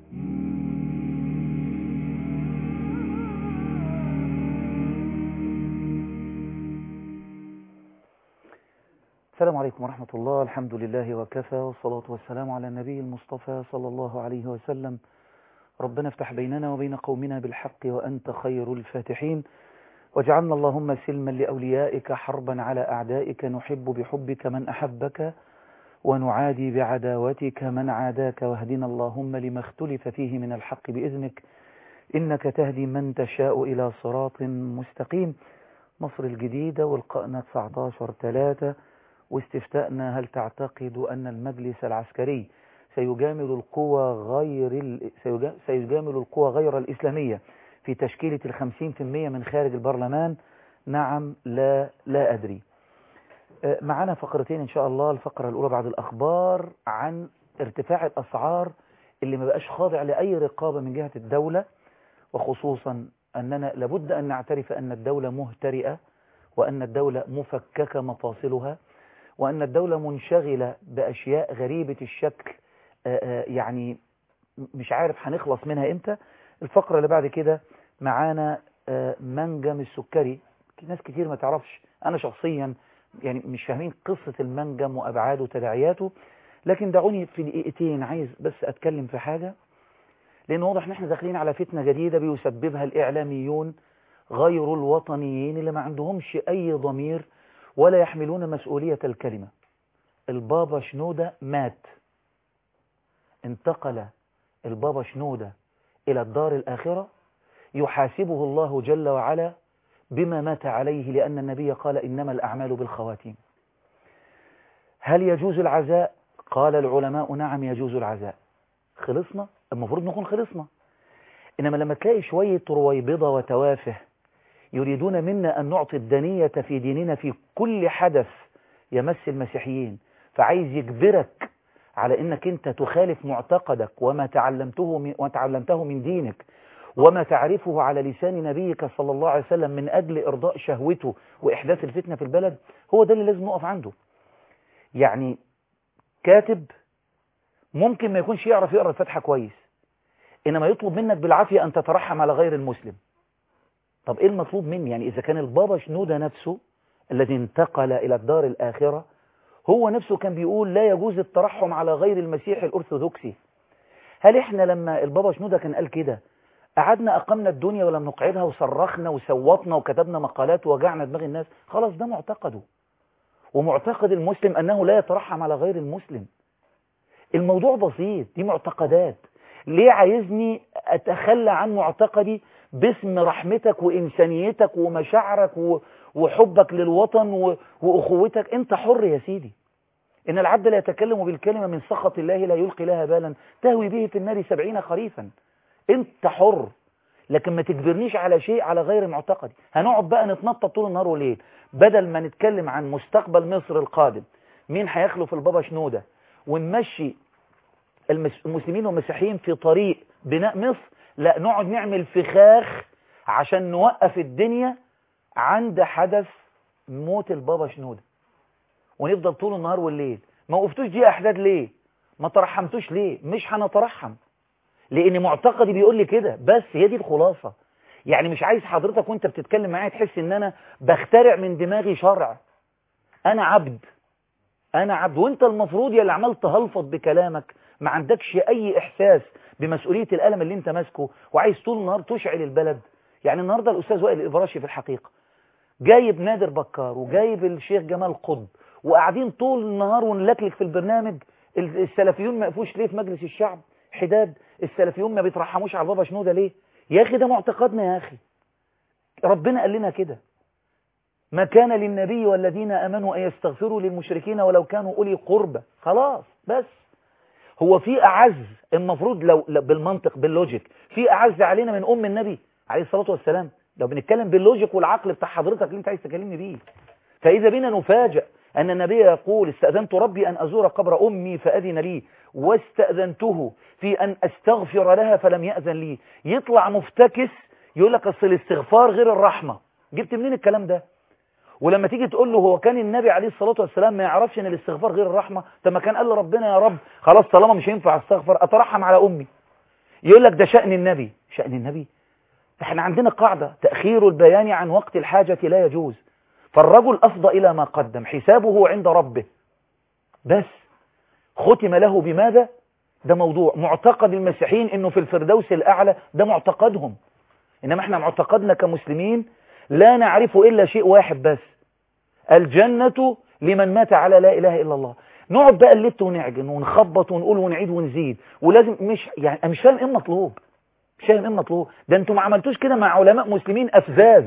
السلام عليكم ورحمة الله الحمد لله وكفى والصلاة والسلام على النبي المصطفى صلى الله عليه وسلم ربنا افتح بيننا وبين قومنا بالحق وأنت خير الفاتحين واجعلنا اللهم سلما لأوليائك حربا على أعدائك نحب بحبك من أحبك ونعادي بعداوتك من عاداك واهدنا اللهم لما اختلف فيه من الحق بإذنك إنك تهدي من تشاء إلى صراط مستقيم مصر الجديدة والقائنا 19 3 واستفتاءنا هل تعتقد أن المجلس العسكري سيجامل القوى غير ال... سيجامل القوى غير الإسلامية في تشكيلة الخمسين في المية من خارج البرلمان نعم لا لا أدري معنا فقرتين إن شاء الله الفقرة الأولى بعد الأخبار عن ارتفاع الأسعار اللي ما بقاش خاضع لأي رقابة من جهة الدولة وخصوصا أننا لابد أن نعترف أن الدولة مهترئة وأن الدولة مفككة مفاصلها وأن الدولة منشغلة بأشياء غريبة الشكل يعني مش عارف هنخلص منها إمتى الفقرة اللي بعد كده معانا منجم السكري ناس كتير ما تعرفش أنا شخصيا يعني مش فاهمين قصة المنجم وأبعاده وتداعياته لكن دعوني في دقيقتين عايز بس أتكلم في حاجة لأن واضح إن احنا داخلين على فتنة جديدة بيسببها الإعلاميون غير الوطنيين اللي ما عندهمش أي ضمير ولا يحملون مسؤولية الكلمة البابا شنودة مات انتقل البابا شنودة إلى الدار الآخرة يحاسبه الله جل وعلا بما مات عليه لأن النبي قال إنما الأعمال بالخواتيم هل يجوز العزاء؟ قال العلماء نعم يجوز العزاء خلصنا؟ المفروض نكون خلصنا إنما لما تلاقي شوية رويبضة وتوافه يريدون منا أن نعطي الدنية في ديننا في كل حدث يمس المسيحيين فعايز يجبرك على أنك أنت تخالف معتقدك وما تعلمته من, وتعلمته من دينك وما تعرفه على لسان نبيك صلى الله عليه وسلم من أجل إرضاء شهوته وإحداث الفتنة في البلد هو ده اللي لازم نقف عنده يعني كاتب ممكن ما يكونش يعرف يقرأ الفتحة كويس إنما يطلب منك بالعافية أن تترحم على غير المسلم طب إيه المطلوب مني يعني إذا كان البابا شنودة نفسه الذي انتقل إلى الدار الآخرة هو نفسه كان بيقول لا يجوز الترحم على غير المسيح الأرثوذكسي هل إحنا لما البابا شنودة كان قال كده قعدنا أقمنا الدنيا ولم نقعدها وصرخنا وسوطنا وكتبنا مقالات ووجعنا دماغ الناس خلاص ده معتقده ومعتقد المسلم أنه لا يترحم على غير المسلم الموضوع بسيط دي معتقدات ليه عايزني أتخلى عن معتقدي باسم رحمتك وإنسانيتك ومشاعرك وحبك للوطن وأخوتك أنت حر يا سيدي إن العبد لا يتكلم بالكلمة من سخط الله لا يلقي لها بالا تهوي به في النار سبعين خريفا أنت حر لكن ما تجبرنيش على شيء على غير معتقدي هنقعد بقى نتنطط طول النهار والليل بدل ما نتكلم عن مستقبل مصر القادم مين هيخلف البابا شنودة ونمشي المسلمين والمسيحيين في طريق بناء مصر لا نقعد نعمل فخاخ عشان نوقف الدنيا عند حدث موت البابا شنودة ونفضل طول النهار والليل ما وقفتوش دي احداد ليه ما ترحمتوش ليه مش هنترحم لان معتقدي بيقول لي كده بس هي دي الخلاصة يعني مش عايز حضرتك وانت بتتكلم معايا تحس ان انا بخترع من دماغي شرع انا عبد انا عبد وانت المفروض يا اللي عمال تهلفظ بكلامك ما عندكش اي احساس بمسؤولية القلم اللي انت ماسكه وعايز طول النهار تشعل البلد يعني النهاردة الأستاذ وائل الإبراشي في الحقيقة جايب نادر بكار وجايب الشيخ جمال قطب وقاعدين طول النهار ونلكلك في البرنامج السلفيون ما يقفوش ليه في مجلس الشعب حداد السلفيون ما بيترحموش على البابا شنودة ليه يا أخي ده معتقدنا يا أخي ربنا قال لنا كده ما كان للنبي والذين أمنوا أن يستغفروا للمشركين ولو كانوا أولي قربة خلاص بس هو في أعز المفروض لو بالمنطق باللوجيك في أعز علينا من أم النبي عليه الصلاة والسلام لو بنتكلم باللوجيك والعقل بتاع حضرتك اللي انت عايز تكلمني بيه فإذا بينا نفاجأ أن النبي يقول استأذنت ربي أن أزور قبر أمي فأذن لي واستأذنته في أن أستغفر لها فلم يأذن لي يطلع مفتكس يقول لك أصل الاستغفار غير الرحمة جبت منين الكلام ده ولما تيجي تقول له هو كان النبي عليه الصلاة والسلام ما يعرفش ان الاستغفار غير الرحمة طب ما كان قال لربنا يا رب خلاص طالما مش هينفع استغفر اترحم على امي يقول لك ده شأن النبي شأن النبي احنا عندنا قاعدة تأخير البيان عن وقت الحاجة لا يجوز فالرجل أفضى إلى ما قدم حسابه عند ربه بس ختم له بماذا ده موضوع معتقد المسيحيين انه في الفردوس الاعلى ده معتقدهم انما احنا معتقدنا كمسلمين لا نعرف الا شيء واحد بس الجنة لمن مات على لا اله الا الله نقعد بقى نلت ونعجن ونخبط ونقول ونعيد ونزيد ولازم مش يعني أنا مش فاهم ايه المطلوب مش فاهم ايه المطلوب ده انتوا ما عملتوش كده مع علماء مسلمين افزاز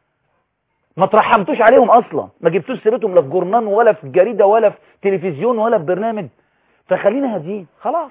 ما ترحمتوش عليهم اصلا ما جبتوش سيرتهم لا في جورنان ولا في جريدة ولا في تلفزيون ولا في برنامج فخلينا هاديين خلاص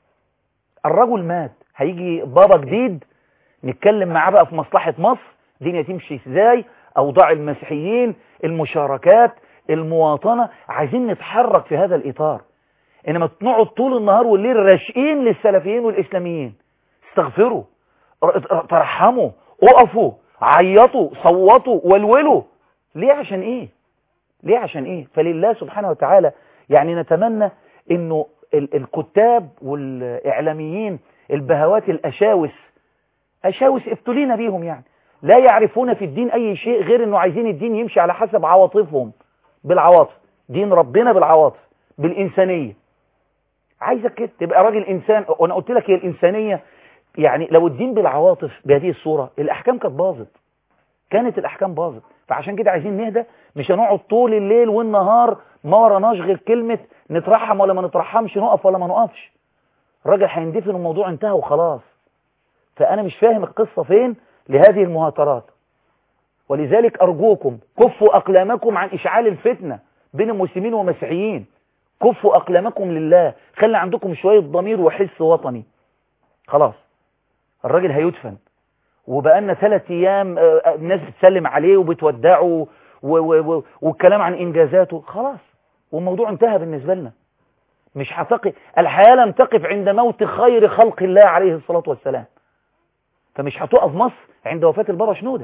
الرجل مات هيجي بابا جديد نتكلم معاه بقى في مصلحة مصر الدنيا تمشي ازاي اوضاع المسيحيين المشاركات المواطنة عايزين نتحرك في هذا الاطار انما نقعد طول النهار والليل راشقين للسلفيين والاسلاميين استغفروا ترحموا اقفوا عيطوا صوتوا ولولوا ليه عشان ايه ليه عشان ايه فلله سبحانه وتعالى يعني نتمنى انه الكتاب والاعلاميين البهوات الاشاوس اشاوس ابتلينا بيهم يعني لا يعرفون في الدين اي شيء غير انه عايزين الدين يمشي على حسب عواطفهم بالعواطف دين ربنا بالعواطف بالانسانيه عايزك كده تبقى راجل انسان وانا قلت لك هي الانسانيه يعني لو الدين بالعواطف بهذه الصوره الاحكام كانت باظت كانت الاحكام باظت فعشان كده عايزين نهدى مش هنقعد طول الليل والنهار ما وراناش غير كلمه نترحم ولا ما نترحمش نقف ولا ما نقفش الراجل هيندفن الموضوع انتهى وخلاص فانا مش فاهم القصه فين لهذه المهاترات ولذلك ارجوكم كفوا اقلامكم عن اشعال الفتنه بين المسلمين والمسيحيين كفوا اقلامكم لله خلي عندكم شويه ضمير وحس وطني خلاص الراجل هيدفن وبقالنا ثلاث ايام الناس بتسلم عليه وبتودعه والكلام عن انجازاته خلاص والموضوع انتهى بالنسبه لنا مش هتقف الحياه لم تقف عند موت خير خلق الله عليه الصلاه والسلام فمش هتقف مصر عند وفاه البابا شنوده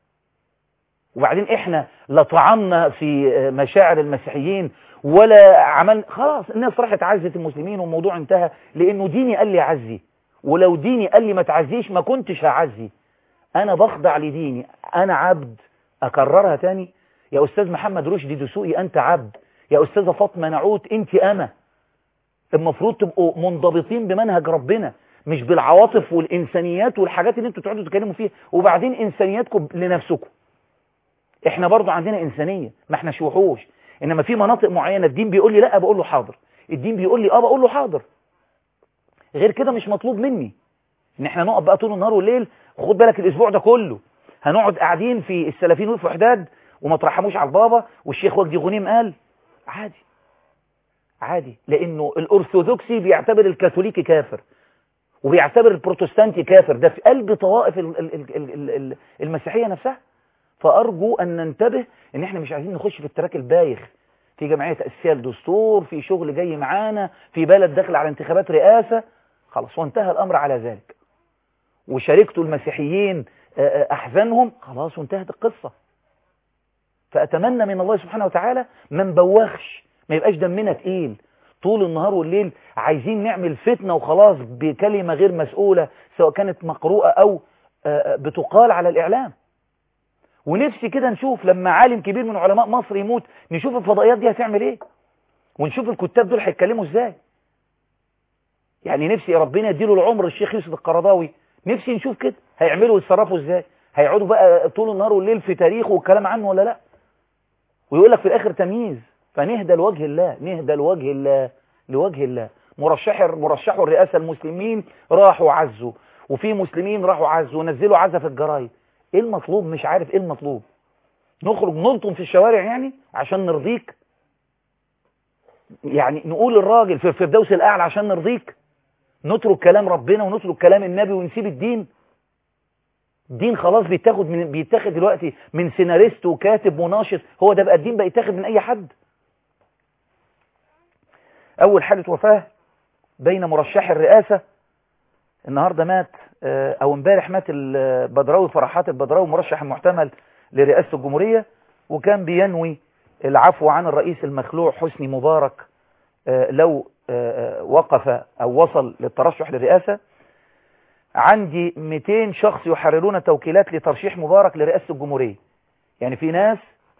وبعدين احنا لا طعمنا في مشاعر المسيحيين ولا عمل خلاص الناس راحت عزت المسلمين والموضوع انتهى لانه ديني قال لي عزي ولو ديني قال لي ما تعزيش ما كنتش هعزي انا بخضع لديني انا عبد اكررها تاني يا استاذ محمد رشدي دسوقي انت عبد يا استاذه فاطمه نعوت انت اما المفروض تبقوا منضبطين بمنهج ربنا مش بالعواطف والانسانيات والحاجات اللي انتوا تقعدوا تتكلموا فيها وبعدين انسانياتكم لنفسكم احنا برضو عندنا انسانيه ما احناش وحوش انما في مناطق معينه الدين بيقول لي لا بقول له حاضر الدين بيقول لي اه بقول له حاضر غير كده مش مطلوب مني ان احنا نقعد بقى طول النهار والليل وخد بالك الاسبوع ده كله هنقعد قاعدين في السلفيين وقفوا حداد وما ترحموش على البابا والشيخ وجدي غنيم قال عادي عادي لانه الارثوذكسي بيعتبر الكاثوليكي كافر وبيعتبر البروتستانتي كافر ده في قلب طوائف المسيحيه نفسها فارجو ان ننتبه ان احنا مش عايزين نخش في التراك البايخ في جمعيه تاسيسيه الدستور في شغل جاي معانا في بلد داخل على انتخابات رئاسه خلاص وانتهى الامر على ذلك وشاركتوا المسيحيين احزانهم خلاص وانتهت القصه فاتمنى من الله سبحانه وتعالى ما نبوخش ما يبقاش دمنا تقيل طول النهار والليل عايزين نعمل فتنة وخلاص بكلمة غير مسؤولة سواء كانت مقروءة أو بتقال على الإعلام ونفسي كده نشوف لما عالم كبير من علماء مصر يموت نشوف الفضائيات دي هتعمل ايه ونشوف الكتاب دول هيتكلموا ازاي يعني نفسي ربنا يديله العمر الشيخ يوسف القرضاوي نفسي نشوف كده هيعملوا ويتصرفوا ازاي هيقعدوا بقى طول النهار والليل في تاريخه والكلام عنه ولا لا ويقول لك في الاخر تمييز فنهدى لوجه الله نهدى لوجه الله لوجه الله مرشح مرشحوا الرئاسة المسلمين راحوا عزوا وفي مسلمين راحوا عزوا ونزلوا عزا في الجرايد ايه المطلوب مش عارف ايه المطلوب نخرج نلطم في الشوارع يعني عشان نرضيك يعني نقول الراجل في الفردوس الاعلى عشان نرضيك نترك كلام ربنا ونترك كلام النبي ونسيب الدين الدين خلاص بيتاخد من بيتاخد دلوقتي من سيناريست وكاتب وناشط هو ده بقى الدين بقى يتاخد من اي حد أول حالة وفاة بين مرشح الرئاسة النهاردة مات أو امبارح مات البدراوي فرحات البدراوي مرشح المحتمل لرئاسة الجمهورية وكان بينوي العفو عن الرئيس المخلوع حسني مبارك لو وقف أو وصل للترشح للرئاسة عندي 200 شخص يحررون توكيلات لترشيح مبارك لرئاسة الجمهورية يعني في ناس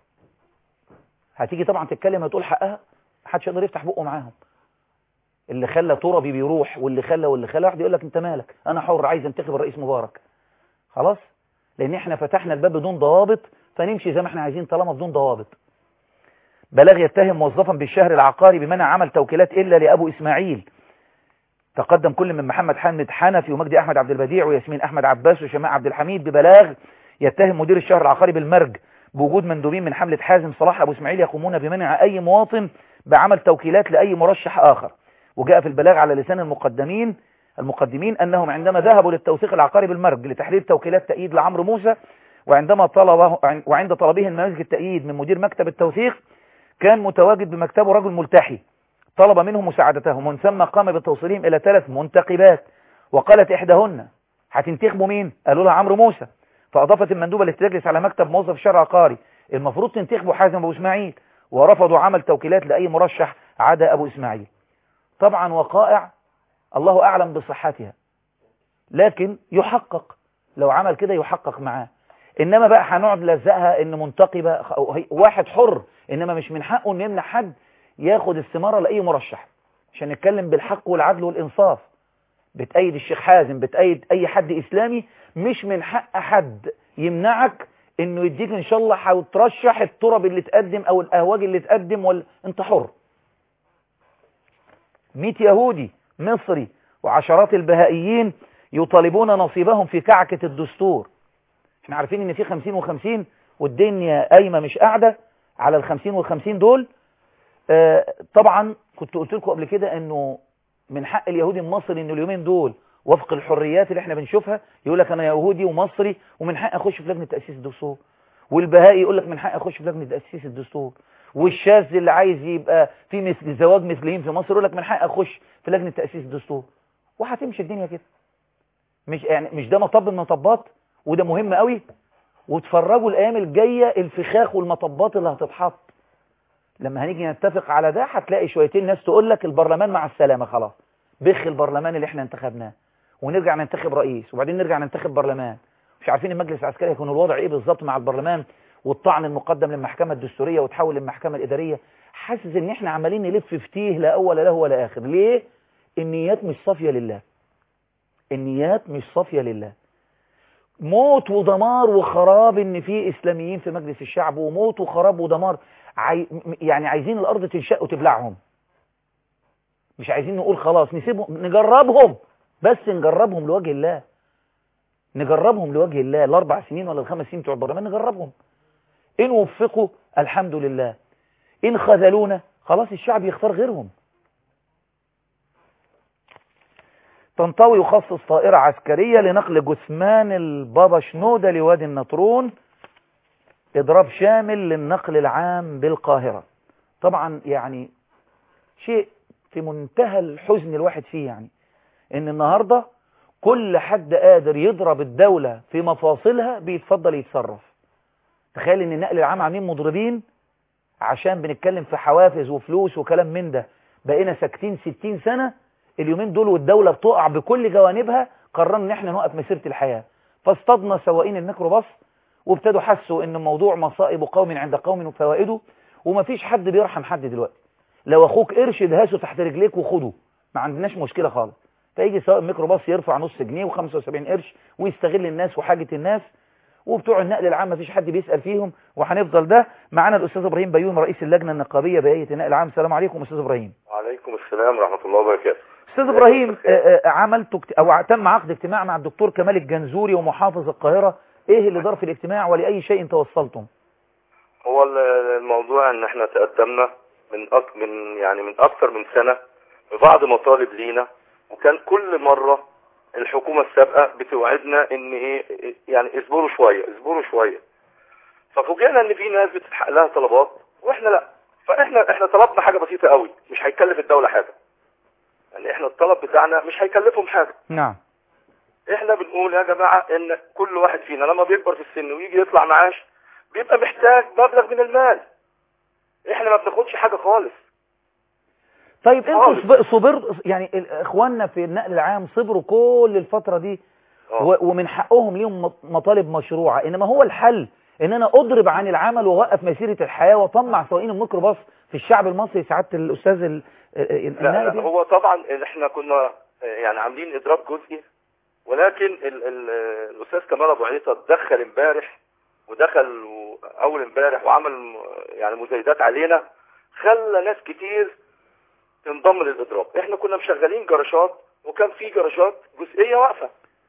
هتيجي طبعا تتكلم وتقول حقها محدش يقدر يفتح بقه معاهم اللي خلى تربي بيروح واللي خلى واللي خلى واحد يقول لك انت مالك انا حر عايز انتخب الرئيس مبارك خلاص لان احنا فتحنا الباب بدون ضوابط فنمشي زي ما احنا عايزين طالما بدون ضوابط بلاغ يتهم موظفا بالشهر العقاري بمنع عمل توكيلات الا لابو اسماعيل تقدم كل من محمد حامد حنفي ومجدي احمد عبد البديع وياسمين احمد عباس وشماء عبد الحميد ببلاغ يتهم مدير الشهر العقاري بالمرج بوجود مندوبين من حملة حازم صلاح ابو اسماعيل يقومون بمنع اي مواطن بعمل توكيلات لاي مرشح اخر وجاء في البلاغ على لسان المقدمين المقدمين انهم عندما ذهبوا للتوثيق العقاري بالمرج لتحرير توكيلات تأييد لعمرو موسى وعندما طلبه وعند طلبه النماذج التأييد من مدير مكتب التوثيق كان متواجد بمكتبه رجل ملتحي طلب منهم مساعدتهم ومن ثم قام بتوصيلهم إلى ثلاث منتقبات وقالت إحداهن هتنتخبوا مين؟ قالوا لها عمرو موسى فأضافت المندوبة التي تجلس على مكتب موظف الشرع العقاري المفروض تنتخبوا حازم أبو إسماعيل ورفضوا عمل توكيلات لأي مرشح عدا أبو إسماعيل طبعا وقائع الله أعلم بصحتها لكن يحقق لو عمل كده يحقق معاه إنما بقى هنقعد لزقها إن منتقبة واحد حر إنما مش من حقه إن يمنع حد ياخد استمارة لأي مرشح عشان نتكلم بالحق والعدل والإنصاف بتأيد الشيخ حازم بتأيد أي حد إسلامي مش من حق حد يمنعك إنه يديك إن شاء الله هترشح الترب اللي تقدم أو الأهواج اللي تقدم وال... أنت حر 100 يهودي مصري وعشرات البهائيين يطالبون نصيبهم في كعكة الدستور احنا عارفين ان في 50 و50 والدنيا قايمة مش قاعدة على ال 50 وال50 دول آه طبعا كنت قلت لكم قبل كده انه من حق اليهودي المصري انه اليومين دول وفق الحريات اللي احنا بنشوفها يقول لك انا يهودي ومصري ومن حق اخش في لجنه تاسيس الدستور والبهائي يقول لك من حق اخش في لجنه تاسيس الدستور والشاذ اللي عايز يبقى في مثل زواج مثليين في مصر يقول لك من حق اخش في لجنه تاسيس الدستور وهتمشي الدنيا كده مش يعني مش ده مطب من المطبات وده مهم قوي وتفرجوا الايام الجايه الفخاخ والمطبات اللي هتتحط لما هنيجي نتفق على ده هتلاقي شويتين ناس تقول لك البرلمان مع السلامه خلاص بخ البرلمان اللي احنا انتخبناه ونرجع ننتخب رئيس وبعدين نرجع ننتخب برلمان مش عارفين المجلس العسكري هيكون الوضع ايه بالظبط مع البرلمان والطعن المقدم للمحكمة الدستورية وتحول للمحكمة الإدارية حاسس ان احنا عمالين نلف فتيه لا أول له ولا آخر ليه؟ النيات مش صافية لله النيات مش صافية لله موت ودمار وخراب ان في اسلاميين في مجلس الشعب وموت وخراب ودمار عاي... يعني عايزين الارض تنشق وتبلعهم مش عايزين نقول خلاص نسيبهم نجربهم بس نجربهم لوجه الله نجربهم لوجه الله الاربع سنين ولا الخمس سنين بتوع البرلمان نجربهم إن وفقوا الحمد لله إن خذلونا خلاص الشعب يختار غيرهم طنطاوي يخصص طائرة عسكرية لنقل جثمان البابا شنودة لوادي النطرون إضراب شامل للنقل العام بالقاهرة طبعا يعني شيء في منتهى الحزن الواحد فيه يعني إن النهاردة كل حد قادر يضرب الدولة في مفاصلها بيتفضل يتصرف تخيل ان النقل العام عاملين مضربين عشان بنتكلم في حوافز وفلوس وكلام من ده بقينا ساكتين 60 سنة اليومين دول والدولة بتقع بكل جوانبها قررنا ان احنا نوقف مسيرة الحياة فاصطدنا سواقين الميكروباص وابتدوا حسوا ان الموضوع مصائب قوم عند قوم وفوائده ومفيش حد بيرحم حد دلوقتي لو اخوك قرش دهسه تحت رجليك وخده ما عندناش مشكلة خالص فيجي سواق الميكروباص يرفع نص جنيه و75 قرش ويستغل الناس وحاجة الناس وبتوع النقل العام مفيش حد بيسأل فيهم وهنفضل ده معانا الأستاذ إبراهيم بيوم رئيس اللجنة النقابية بهيئة النقل العام السلام عليكم أستاذ إبراهيم وعليكم السلام ورحمة الله وبركاته أستاذ إبراهيم عملت أو تم عقد اجتماع مع الدكتور كمال الجنزوري ومحافظ القاهرة إيه اللي دار في الاجتماع ولأي شيء توصلتم هو الموضوع ان احنا تقدمنا من أك... من يعني من اكثر من سنة ببعض مطالب لينا وكان كل مرة الحكومة السابقة بتوعدنا ان ايه يعني اصبروا شوية اصبروا شوية ففوجئنا ان في ناس بتتحق لها طلبات واحنا لا فاحنا احنا طلبنا حاجة بسيطة قوي مش هيكلف الدولة حاجة يعني احنا الطلب بتاعنا مش هيكلفهم حاجة نعم احنا بنقول يا جماعة ان كل واحد فينا لما بيكبر في السن ويجي يطلع معاش بيبقى محتاج مبلغ من المال احنا ما بناخدش حاجة خالص طيب انتوا خالص. صب- صبر يعني ال- اخواننا في النقل العام صبروا كل الفترة دي آه. و- ومن حقهم ليهم مط- مطالب مشروعة إنما هو الحل إن أنا أضرب عن العمل وأوقف مسيرة الحياة وأطمع سواقين الميكروباص في الشعب المصري سعادة الأستاذ ال- ال- لا, النائب لا يعني. هو طبعا احنا كنا يعني عاملين اضراب جزئي ولكن ال ال الاستاذ كمال ابو عيطه دخل امبارح ودخل و- اول امبارح وعمل م- يعني مزايدات علينا خلى ناس كتير تنضم للاضراب احنا كنا مشغلين جراشات وكان في جراشات جزئيه واقفه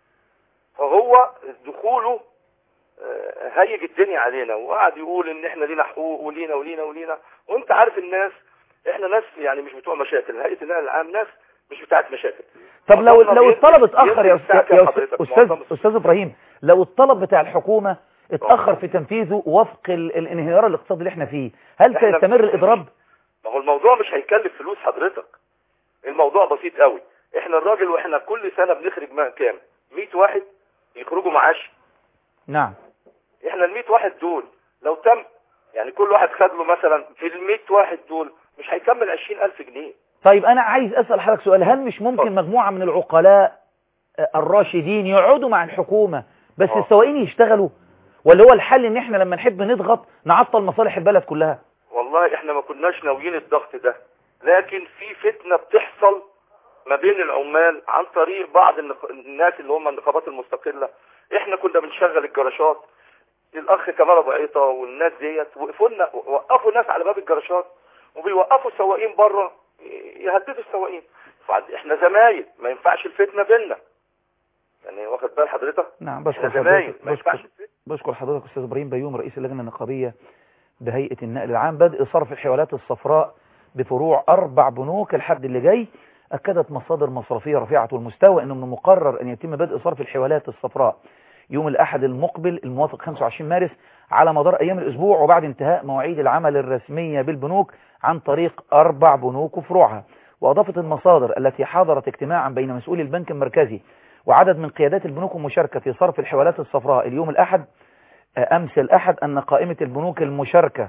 فهو دخوله آه، هيج الدنيا علينا وقعد يقول ان احنا لينا حقوق ولينا ولينا ولينا وانت عارف الناس احنا ناس يعني مش بتوع مشاكل هيئه النقل العام ناس مش بتاعت مشاكل طب لو معظمنا لو بينزل- الطلب اتأخر يا بينزل الساعة أستاذ كام يا حضرتك؟ أستاذ معظم- أستاذ إبراهيم لو الطلب بتاع الحكومة اتأخر في تنفيذه وفق ال- الانهيار الاقتصادي اللي احنا فيه هل إحنا- سيستمر الإضراب؟ ما هو الموضوع مش هيكلف فلوس حضرتك الموضوع بسيط قوي احنا الراجل واحنا كل سنه بنخرج ما كام 100 واحد يخرجوا معاش نعم احنا ال 100 واحد دول لو تم يعني كل واحد خد له مثلا في ال 100 واحد دول مش هيكمل 20000 جنيه طيب أنا عايز أسأل حضرتك سؤال هل مش ممكن اتفضل. مجموعة من العقلاء آه، الراشدين يقعدوا مع الحكومة بس آه. السواقين يشتغلوا ولا هو الحل ان احنا لما نحب نضغط نعطل مصالح البلد كلها والله احنا ما كناش ناويين الضغط ده لكن في فتنة بتحصل ما بين العمال عن طريق بعض النق- الناس اللي هم النقابات المستقلة احنا كنا بنشغل الجراشات الاخ كمال ابو عيطة والناس ديت وقفوا لنا وقفوا ناس على باب الجراشات وبيوقفوا السواقين بره يهددوا السواقين فعد- احنا زمايل ما ينفعش الفتنة بينا يعني واخد بال حضرتك نعم بشكر احنا زمايل حضرتك ما ينفعش بشكر, الفتنة بشكر حضرتك استاذ ابراهيم بيوم رئيس اللجنة النقابية بهيئة النقل العام بدء صرف الحوالات الصفراء بفروع اربع بنوك الحد اللي جاي اكدت مصادر مصرفية رفيعة المستوى انه من المقرر ان يتم بدء صرف الحوالات الصفراء يوم الاحد المقبل الموافق 25 مارس على مدار ايام الاسبوع وبعد انتهاء مواعيد العمل الرسمية بالبنوك عن طريق اربع بنوك وفروعها واضافت المصادر التي حضرت اجتماعا بين مسؤولي البنك المركزي وعدد من قيادات البنوك المشاركة في صرف الحوالات الصفراء اليوم الأحد آه، أمس الأحد أن قائمة البنوك المشاركة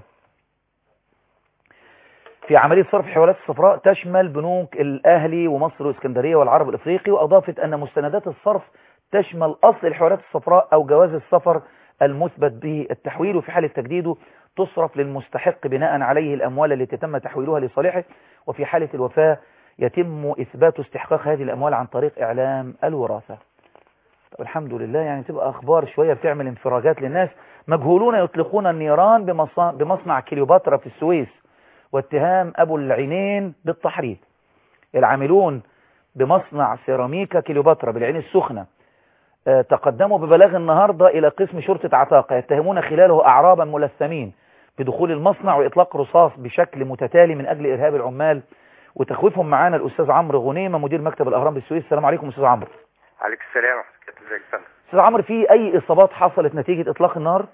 في عملية صرف الحوالات الصفراء تشمل بنوك الأهلي ومصر واسكندرية والعرب الإفريقي وأضافت أن مستندات الصرف تشمل أصل الحوالات الصفراء أو جواز السفر المثبت به التحويل وفي حالة تجديده تصرف للمستحق بناء عليه الأموال التي تم تحويلها لصالحه وفي حالة الوفاة يتم إثبات استحقاق هذه الأموال عن طريق إعلام الوراثة طب الحمد لله يعني تبقى أخبار شوية بتعمل انفراجات للناس مجهولون يطلقون النيران بمصنع, بمصنع كليوباترا في السويس واتهام أبو العينين بالتحريض العاملون بمصنع سيراميكا كليوباترا بالعين السخنة آه، تقدموا ببلاغ النهاردة إلى قسم شرطة عتاقة يتهمون خلاله أعرابا ملثمين بدخول المصنع وإطلاق رصاص بشكل متتالي من أجل إرهاب العمال وتخويفهم معانا الأستاذ عمرو غنيمة مدير مكتب الأهرام بالسويس السلام عليكم أستاذ عمرو عليك السلام ورحمة الله ازيك يا فندم أستاذ عمرو في أي إصابات حصلت نتيجة إطلاق النار؟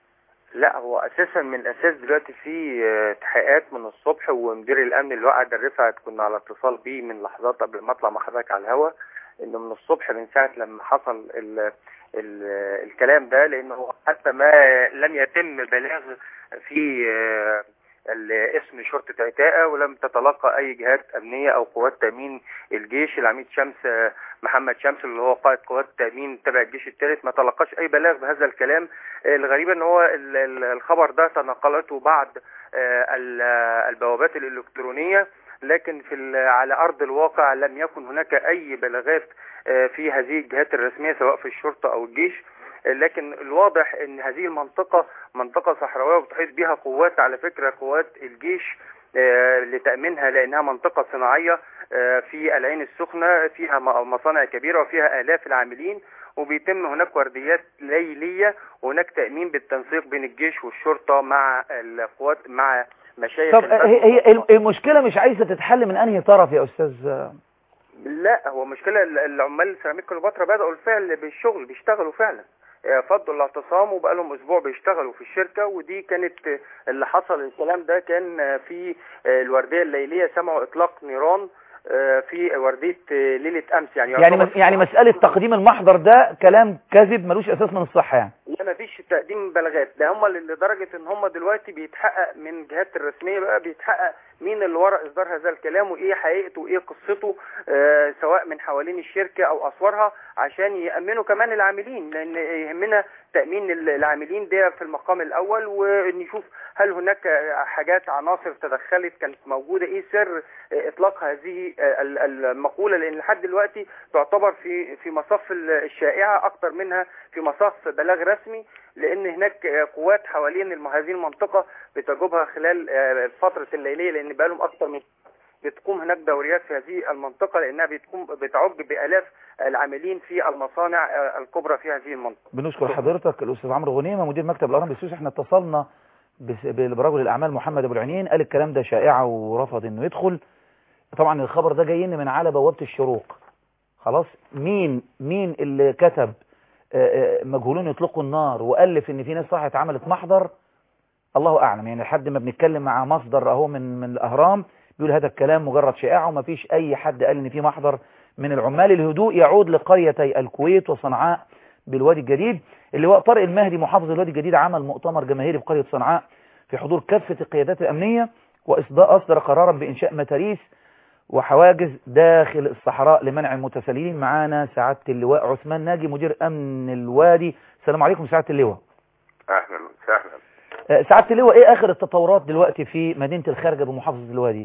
لا هو اساسا من الاساس دلوقتي في آه، تحقيقات من الصبح ومدير الامن اللي وقع الرفعت كنا على اتصال بيه من لحظات قبل ما اطلع مع حضرتك على الهواء انه من الصبح من ساعه لما حصل ال ال الكلام ده لانه حتى ما لم يتم بلاغ في آه، ال- اسم شرطة عتاقة ولم تتلقى أي جهات أمنية أو قوات تأمين الجيش العميد شمس آه، محمد شمس اللي هو قائد قوات التأمين تبع الجيش الثالث ما تلقاش أي بلاغ بهذا الكلام آه، الغريب ان هو ال- ال- الخبر ده تنقلته بعض آه، ال- آه، البوابات الإلكترونية لكن في ال- على أرض الواقع لم يكن هناك أي بلاغات آه، في هذه الجهات الرسمية سواء في الشرطة أو الجيش آه، لكن الواضح ان هذه المنطقة منطقة صحراوية وبتحيط بها قوات على فكرة قوات الجيش آه، لتأمينها لأنها منطقة صناعية آه، في العين السخنة فيها م- مصانع كبيرة وفيها آلاف العاملين وبيتم هناك ورديات ليلية وهناك تأمين بالتنسيق بين الجيش والشرطة مع القوات مع مشايخ طب البلد هي هي المشكلة مش عايزة تتحل من أنهي طرف يا أستاذ لا هو مشكلة ال- العمال سيراميك كليوباترا بدأوا الفعل بالشغل بيشتغلوا فعلا آه، فضوا الاعتصام وبقى لهم اسبوع بيشتغلوا في الشركة ودي كانت آه، اللي حصل الكلام ده كان آه، في آه، الوردية الليلية سمعوا اطلاق نيران آه، في وردية آه، ليلة امس يعني يعني يعتبر مس- يعني مسألة تقديم المحضر ده كلام كذب ملوش أساس من الصحة يعني لا ما فيش تقديم مبالغات ده هم لدرجة ان هم دلوقتي بيتحقق من الجهات الرسمية بقى بيتحقق مين اللي ورا اصدار هذا الكلام وايه حقيقته وايه قصته آه سواء من حوالين الشركة او اسوارها عشان يأمنوا كمان العاملين لان يهمنا تأمين العاملين ده في المقام الاول ونشوف هل هناك حاجات عناصر تدخلت كانت موجودة ايه سر اطلاق هذه المقولة لان لحد دلوقتي تعتبر في في مصف الشائعة اكتر منها في مصف بلاغ رسمي لان هناك قوات حوالين هذه المنطقة بتجوبها خلال فترة الليلية لان بقالهم اكتر من بتقوم هناك دوريات في هذه المنطقة لأنها بتقوم بتعج بآلاف العاملين في المصانع الكبرى في هذه المنطقة بنشكر حضرتك الأستاذ عمرو غنيمة مدير مكتب الأهرام بالسويس احنا اتصلنا برجل الأعمال محمد أبو العنين قال الكلام ده شائعة ورفض إنه يدخل طبعا الخبر ده جاي من على بوابة الشروق خلاص مين مين اللي كتب مجهولون يطلقوا النار وألف إن في ناس راحت عملت محضر الله أعلم يعني لحد ما بنتكلم مع مصدر أهو من من الأهرام بيقول هذا الكلام مجرد شائعة وما فيش أي حد قال إن في محضر من العمال الهدوء يعود لقريتي الكويت وصنعاء بالوادي الجديد اللواء طارق المهدي محافظ الوادي الجديد عمل مؤتمر جماهيري في قرية صنعاء في حضور كافة القيادات الأمنية وأصدر قرارا بإنشاء متاريس وحواجز داخل الصحراء لمنع المتسللين معانا سعادة اللواء عثمان ناجي مدير أمن الوادي السلام عليكم سعادة اللواء أهلا وسهلا سعادة اللواء إيه آخر التطورات دلوقتي في مدينة الخارجة بمحافظة الوادي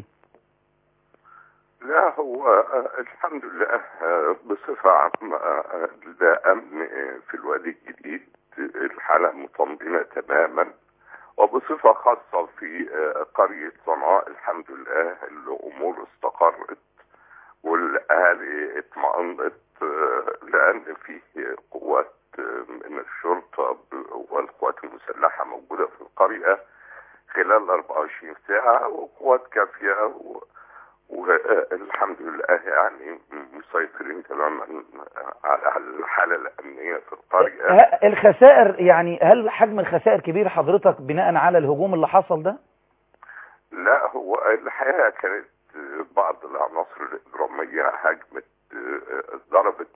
لا هو الحمد لله بصفة عامة لا أمن في الوادي الجديد الحالة مطمئنة تماما وبصفة خاصة في قرية صنعاء الحمد لله الأمور استقرت والأهالي اطمأنت لأن فيه قوات من الشرطة والقوات المسلحة موجودة في القرية خلال 24 ساعة وقوات كافية و... والحمد لله يعني مسيطرين تماما على الحالة الأمنية في القرية الخسائر يعني هل حجم الخسائر كبير حضرتك بناء على الهجوم اللي حصل ده؟ لا هو الحقيقة كانت بعض العناصر الإجرامية هجمت ضربت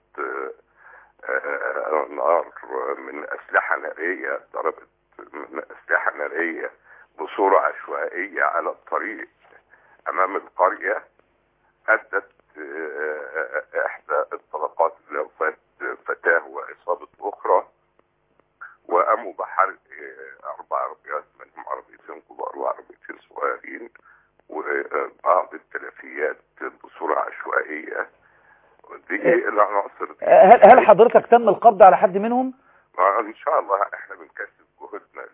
نار من أسلحة نارية ضربت من أسلحة نارية بصورة عشوائية على الطريق امام القرية ادت احدى الطلقات لوفاة فتاة واصابة اخرى وقاموا بحرق اربع عربيات منهم عربيتين كبار وعربيتين صغيرين وبعض التلفيات بصورة عشوائية دي العناصر هل هل حضرتك تم القبض على حد منهم؟ ان شاء الله احنا بنكثف جهدنا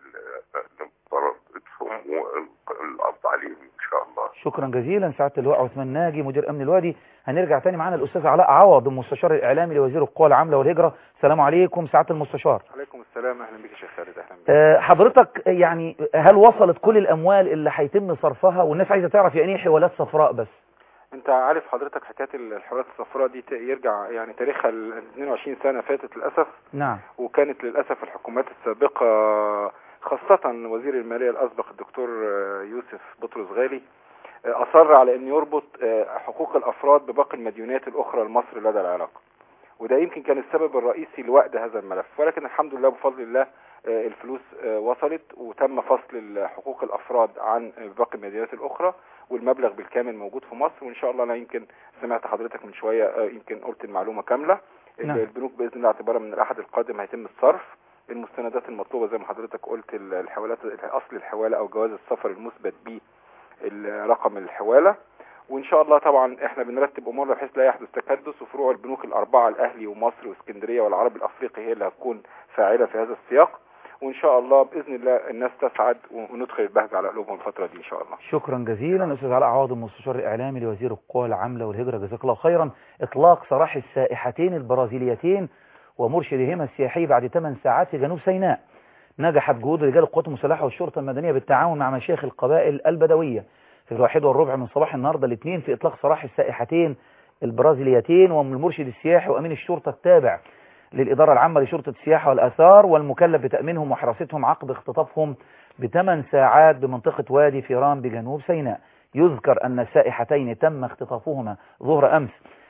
لمطاردتهم والقبض عليهم ان شاء الله شكرا جزيلا سعاده اللواء عثمان ناجي مدير امن الوادي هنرجع تاني معانا الاستاذ علاء عوض المستشار الاعلامي لوزير القوى العامله والهجره السلام عليكم سعاده المستشار عليكم السلام اهلا بك يا شيخ خالد اهلا بك أه حضرتك يعني هل وصلت كل الاموال اللي هيتم صرفها والناس عايزه تعرف يعني ايه حوالات صفراء بس انت عارف حضرتك حكايه الحوالات الصفراء دي يرجع يعني تاريخها ل 22 سنه فاتت للاسف نعم وكانت للاسف الحكومات السابقه خاصه وزير الماليه الاسبق الدكتور يوسف بطرس غالي أصر على أن يربط حقوق الأفراد بباقي المديونات الأخرى لمصر لدى العراق وده يمكن كان السبب الرئيسي لوقت هذا الملف ولكن الحمد لله بفضل الله الفلوس وصلت وتم فصل حقوق الأفراد عن باقي المديونات الأخرى والمبلغ بالكامل موجود في مصر وإن شاء الله أنا يمكن سمعت حضرتك من شوية يمكن قلت المعلومة كاملة نعم. البنوك بإذن الله اعتبارا من الأحد القادم هيتم الصرف المستندات المطلوبة زي ما حضرتك قلت الحوالات أصل الحوالة أو جواز السفر المثبت به رقم الحوالة وان شاء الله طبعا احنا بنرتب امورنا بحيث لا يحدث تكدس وفروع البنوك الاربعه الاهلي ومصر واسكندريه والعربي الافريقي هي اللي هتكون فاعله في هذا السياق وان شاء الله باذن الله الناس تسعد وندخل البهجه على قلوبهم الفتره دي ان شاء الله شكرا جزيلا استاذ علاء عوض المستشار الاعلامي لوزير القوى العامله والهجره جزاك الله خيرا اطلاق سراح السائحتين البرازيليتين ومرشدهما السياحي بعد 8 ساعات في جنوب سيناء نجحت جهود رجال القوات المسلحه والشرطه المدنيه بالتعاون مع مشايخ القبائل البدويه في الواحد والربع من صباح النهاردة الاثنين في إطلاق سراح السائحتين البرازيليتين ومن المرشد السياحي وأمين الشرطة التابع للإدارة العامة لشرطة السياحة والآثار والمكلف بتأمينهم وحراستهم عقب اختطافهم بثمان ساعات بمنطقة وادي فيران بجنوب سيناء يذكر أن السائحتين تم اختطافهما ظهر أمس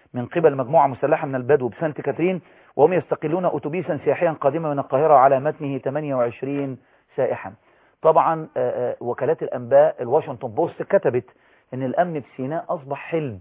من قبل مجموعة مسلحة من البدو بسانت كاترين وهم يستقلون أتوبيسا سياحيا قادما من القاهرة على متنه 28 سائحا طبعا آه، آه، وكالات الأنباء الواشنطن بوست كتبت ان الأمن في سيناء أصبح حلم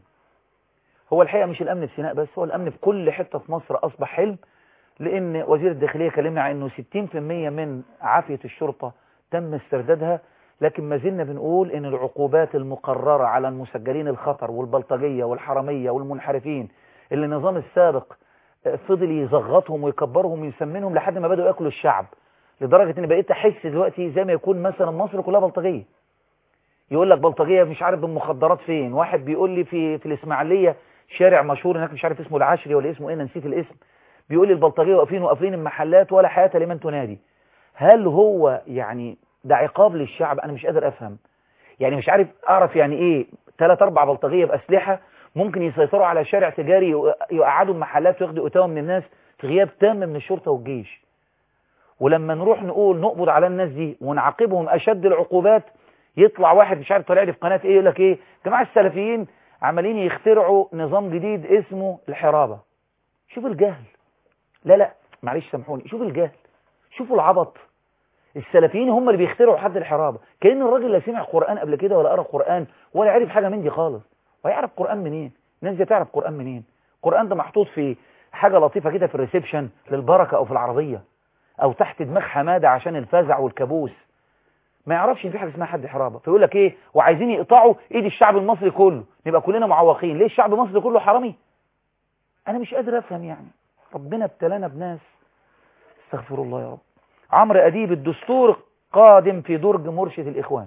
هو الحقيقة مش الأمن في سيناء بس هو الأمن في كل حتة في مصر أصبح حلم لأن وزير الداخلية كلمنا عن أنه 60% من عافية الشرطة تم استردادها لكن ما زلنا بنقول ان العقوبات المقررة على المسجلين الخطر والبلطجية والحرامية والمنحرفين اللي النظام السابق آه، فضل يزغطهم ويكبرهم ويسمنهم لحد ما بدأوا ياكلوا الشعب لدرجة ان بقيت احس دلوقتي زي ما يكون مثلا مصر كلها بلطجية يقول لك بلطجية مش عارف بالمخدرات فين واحد بيقول لي في في الاسماعيلية شارع مشهور هناك مش عارف اسمه العشري ولا اسمه ايه أنا نسيت الاسم بيقول لي البلطجية واقفين وقافلين المحلات ولا حياة لمن تنادي هل هو يعني ده عقاب للشعب انا مش قادر افهم يعني مش عارف اعرف يعني ايه ثلاث اربع بلطجيه باسلحه ممكن يسيطروا على شارع تجاري يقعدوا المحلات وياخدوا اتاوه من الناس في غياب تام من الشرطه والجيش ولما نروح نقول نقبض على الناس دي ونعاقبهم اشد العقوبات يطلع واحد مش عارف طالع لي في قناه ايه يقول لك ايه جماعه السلفيين عمالين يخترعوا نظام جديد اسمه الحرابه شوف الجهل لا لا معلش سامحوني شوف الجهل شوفوا العبط السلفيين هم اللي بيخترعوا حد الحرابة كأن الراجل لا سمع قرآن قبل كده ولا قرأ قرآن ولا عرف حاجة من دي خالص ويعرف قرآن منين الناس دي تعرف قرآن منين القرآن ده محطوط في حاجة لطيفة كده في الريسبشن للبركة أو في العربية أو تحت دماغ حمادة عشان الفزع والكابوس ما يعرفش ان في حاجه اسمها حد حرابه فيقول لك ايه وعايزين يقطعوا ايد الشعب المصري كله نبقى كلنا معوقين ليه الشعب المصري كله حرامي انا مش قادر افهم يعني ربنا ابتلانا بناس استغفر الله يا رب عمرو أديب الدستور قادم في درج مرشد الإخوان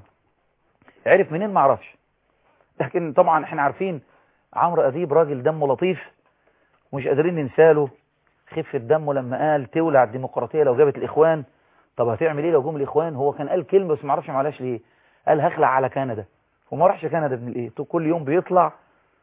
عرف منين ما عرفش لكن طبعا احنا عارفين عمرو أديب راجل دمه لطيف ومش قادرين ننساله خفة دمه لما قال تولع الديمقراطية لو جابت الإخوان طب هتعمل ايه لو جم الإخوان هو كان قال كلمة بس ما عرفش ما عملهاش ليه قال هخلع على كندا وما راحش كندا ابن الايه كل يوم بيطلع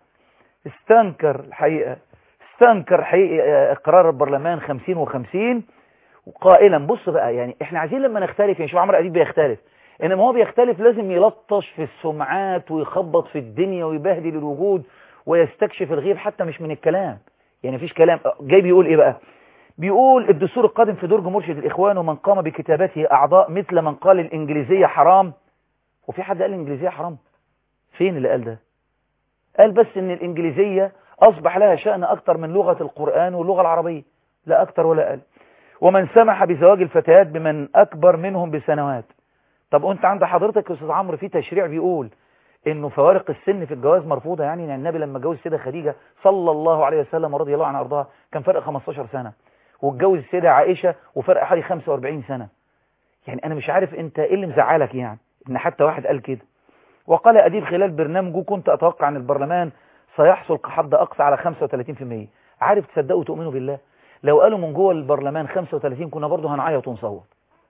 استنكر الحقيقة استنكر حقيقة اقرار البرلمان 50 و50 قائلا بص بقى يعني احنا عايزين لما نختلف يعني شوف عمرو اديب بيختلف انما هو بيختلف لازم يلطش في السمعات ويخبط في الدنيا ويبهدل الوجود ويستكشف الغيب حتى مش من الكلام يعني مفيش كلام جاي بيقول ايه بقى بيقول الدستور القادم في درج مرشد الاخوان ومن قام بكتابته اعضاء مثل من قال الانجليزيه حرام وفي حد قال الانجليزيه حرام فين اللي قال ده قال بس ان الانجليزيه اصبح لها شأن اكتر من لغه القرآن واللغه العربيه لا اكتر ولا اقل ومن سمح بزواج الفتيات بمن أكبر منهم بسنوات طب وانت عند حضرتك يا أستاذ عمرو في تشريع بيقول انه فوارق السن في الجواز مرفوضة يعني يعني النبي لما اتجوز السيدة خديجة صلى الله عليه وسلم ورضي الله عنها وارضاها كان فرق 15 سنة واتجوز السيدة عائشة وفرق حوالي 45 سنة يعني انا مش عارف انت ايه اللي مزعلك يعني ان حتى واحد قال كده وقال أديب خلال برنامجه كنت أتوقع أن البرلمان سيحصل كحد أقصى على 35% عارف تصدقوا تؤمنوا بالله لو قالوا من جوه البرلمان 35 كنا برضه هنعيط ونصوت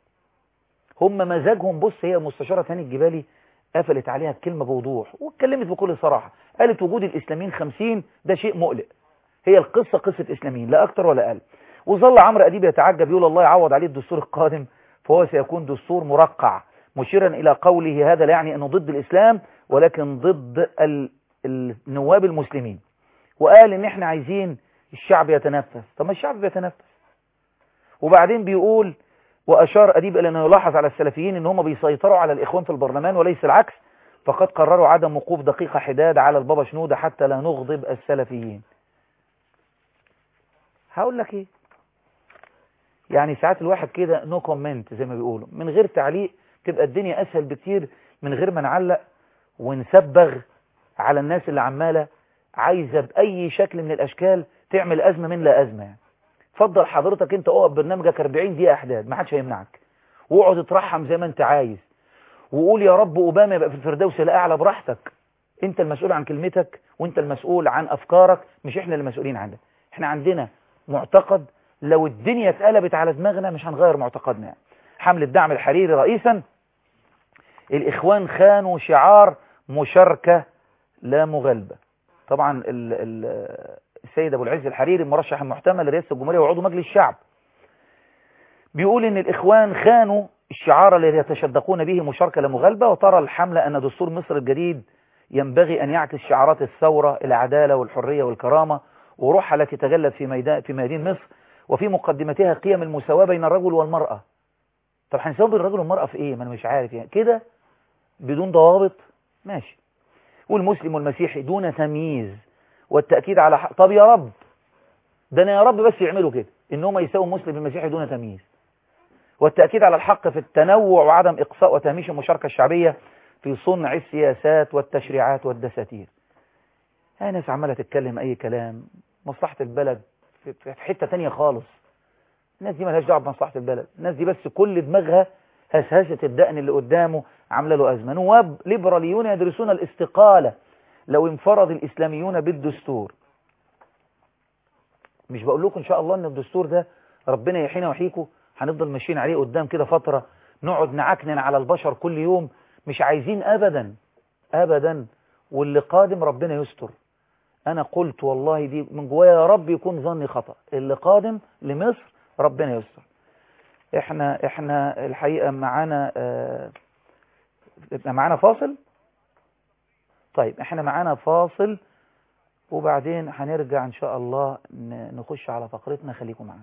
هم مزاجهم بص هي مستشارة ثاني الجبالي قفلت عليها الكلمة بوضوح واتكلمت بكل صراحة قالت وجود الإسلاميين 50 ده شيء مقلق هي القصة قصة إسلاميين لا أكتر ولا أقل وظل عمرو أديب يتعجب يقول الله يعوض عليه الدستور القادم فهو سيكون دستور مرقع مشيرا إلى قوله هذا لا يعني أنه ضد الإسلام ولكن ضد النواب المسلمين وقال إن إحنا عايزين الشعب يتنفس طب ما الشعب بيتنفس وبعدين بيقول وأشار أديب إلى أنه يلاحظ على السلفيين أن هم بيسيطروا على الإخوان في البرلمان وليس العكس فقد قرروا عدم وقوف دقيقة حداد على البابا شنودة حتى لا نغضب السلفيين هقول لك ايه يعني ساعات الواحد كده نو كومنت زي ما بيقولوا من غير تعليق تبقى الدنيا اسهل بكتير من غير ما نعلق ونسبغ على الناس اللي عمالة عايزة بأي شكل من الأشكال تعمل أزمة من لا أزمة يعني فضل حضرتك انت اقف برنامجك 40 دقيقة احداد ما حدش هيمنعك واقعد ترحم زي ما انت عايز وقول يا رب اوباما يبقى في الفردوس الاعلى براحتك انت المسؤول عن كلمتك وانت المسؤول عن افكارك مش احنا المسؤولين عنك احنا عندنا معتقد لو الدنيا اتقلبت على دماغنا مش هنغير معتقدنا يعني. حملة دعم الحريري رئيسا الاخوان خانوا شعار مشاركة لا مغالبة طبعا ال ال السيد ابو العز الحريري المرشح المحتمل لرئاسة الجمهورية وعضو مجلس الشعب بيقول ان الاخوان خانوا الشعار الذي يتشدقون به مشاركة لمغالبة وترى الحملة ان دستور مصر الجديد ينبغي ان يعكس شعارات الثورة العدالة والحرية والكرامة وروحها التي تجلت في ميدان في ميادين مصر وفي مقدمتها قيم المساواة بين الرجل والمرأة طب هنساوي بين الرجل والمرأة في ايه ما انا مش عارف يعني كده بدون ضوابط ماشي والمسلم والمسيحي دون تمييز والتأكيد على حق طب يا رب ده انا يا رب بس يعملوا كده ان هم يساووا المسلم بالمسيحي دون تمييز والتأكيد على الحق في التنوع وعدم إقصاء وتهميش المشاركة الشعبية في صنع السياسات والتشريعات والدساتير هاي ناس عمالة تتكلم أي كلام مصلحة البلد في في حتة تانية خالص الناس دي ملهاش دعوة بمصلحة البلد الناس دي بس كل دماغها هسهسة الدقن اللي قدامه عاملة له أزمة نواب ليبراليون يدرسون الاستقالة لو انفرض الإسلاميون بالدستور مش بقول لكم إن شاء الله إن الدستور ده ربنا يحيينا ويحييكم هنفضل ماشيين عليه قدام كده فترة نقعد نعكنن على البشر كل يوم مش عايزين أبدا أبدا واللي قادم ربنا يستر أنا قلت والله دي من جوايا يا رب يكون ظني خطأ اللي قادم لمصر ربنا يستر احنا احنا الحقيقة معانا اه معانا فاصل طيب احنا معانا فاصل وبعدين هنرجع ان شاء الله نخش على فقرتنا خليكم معانا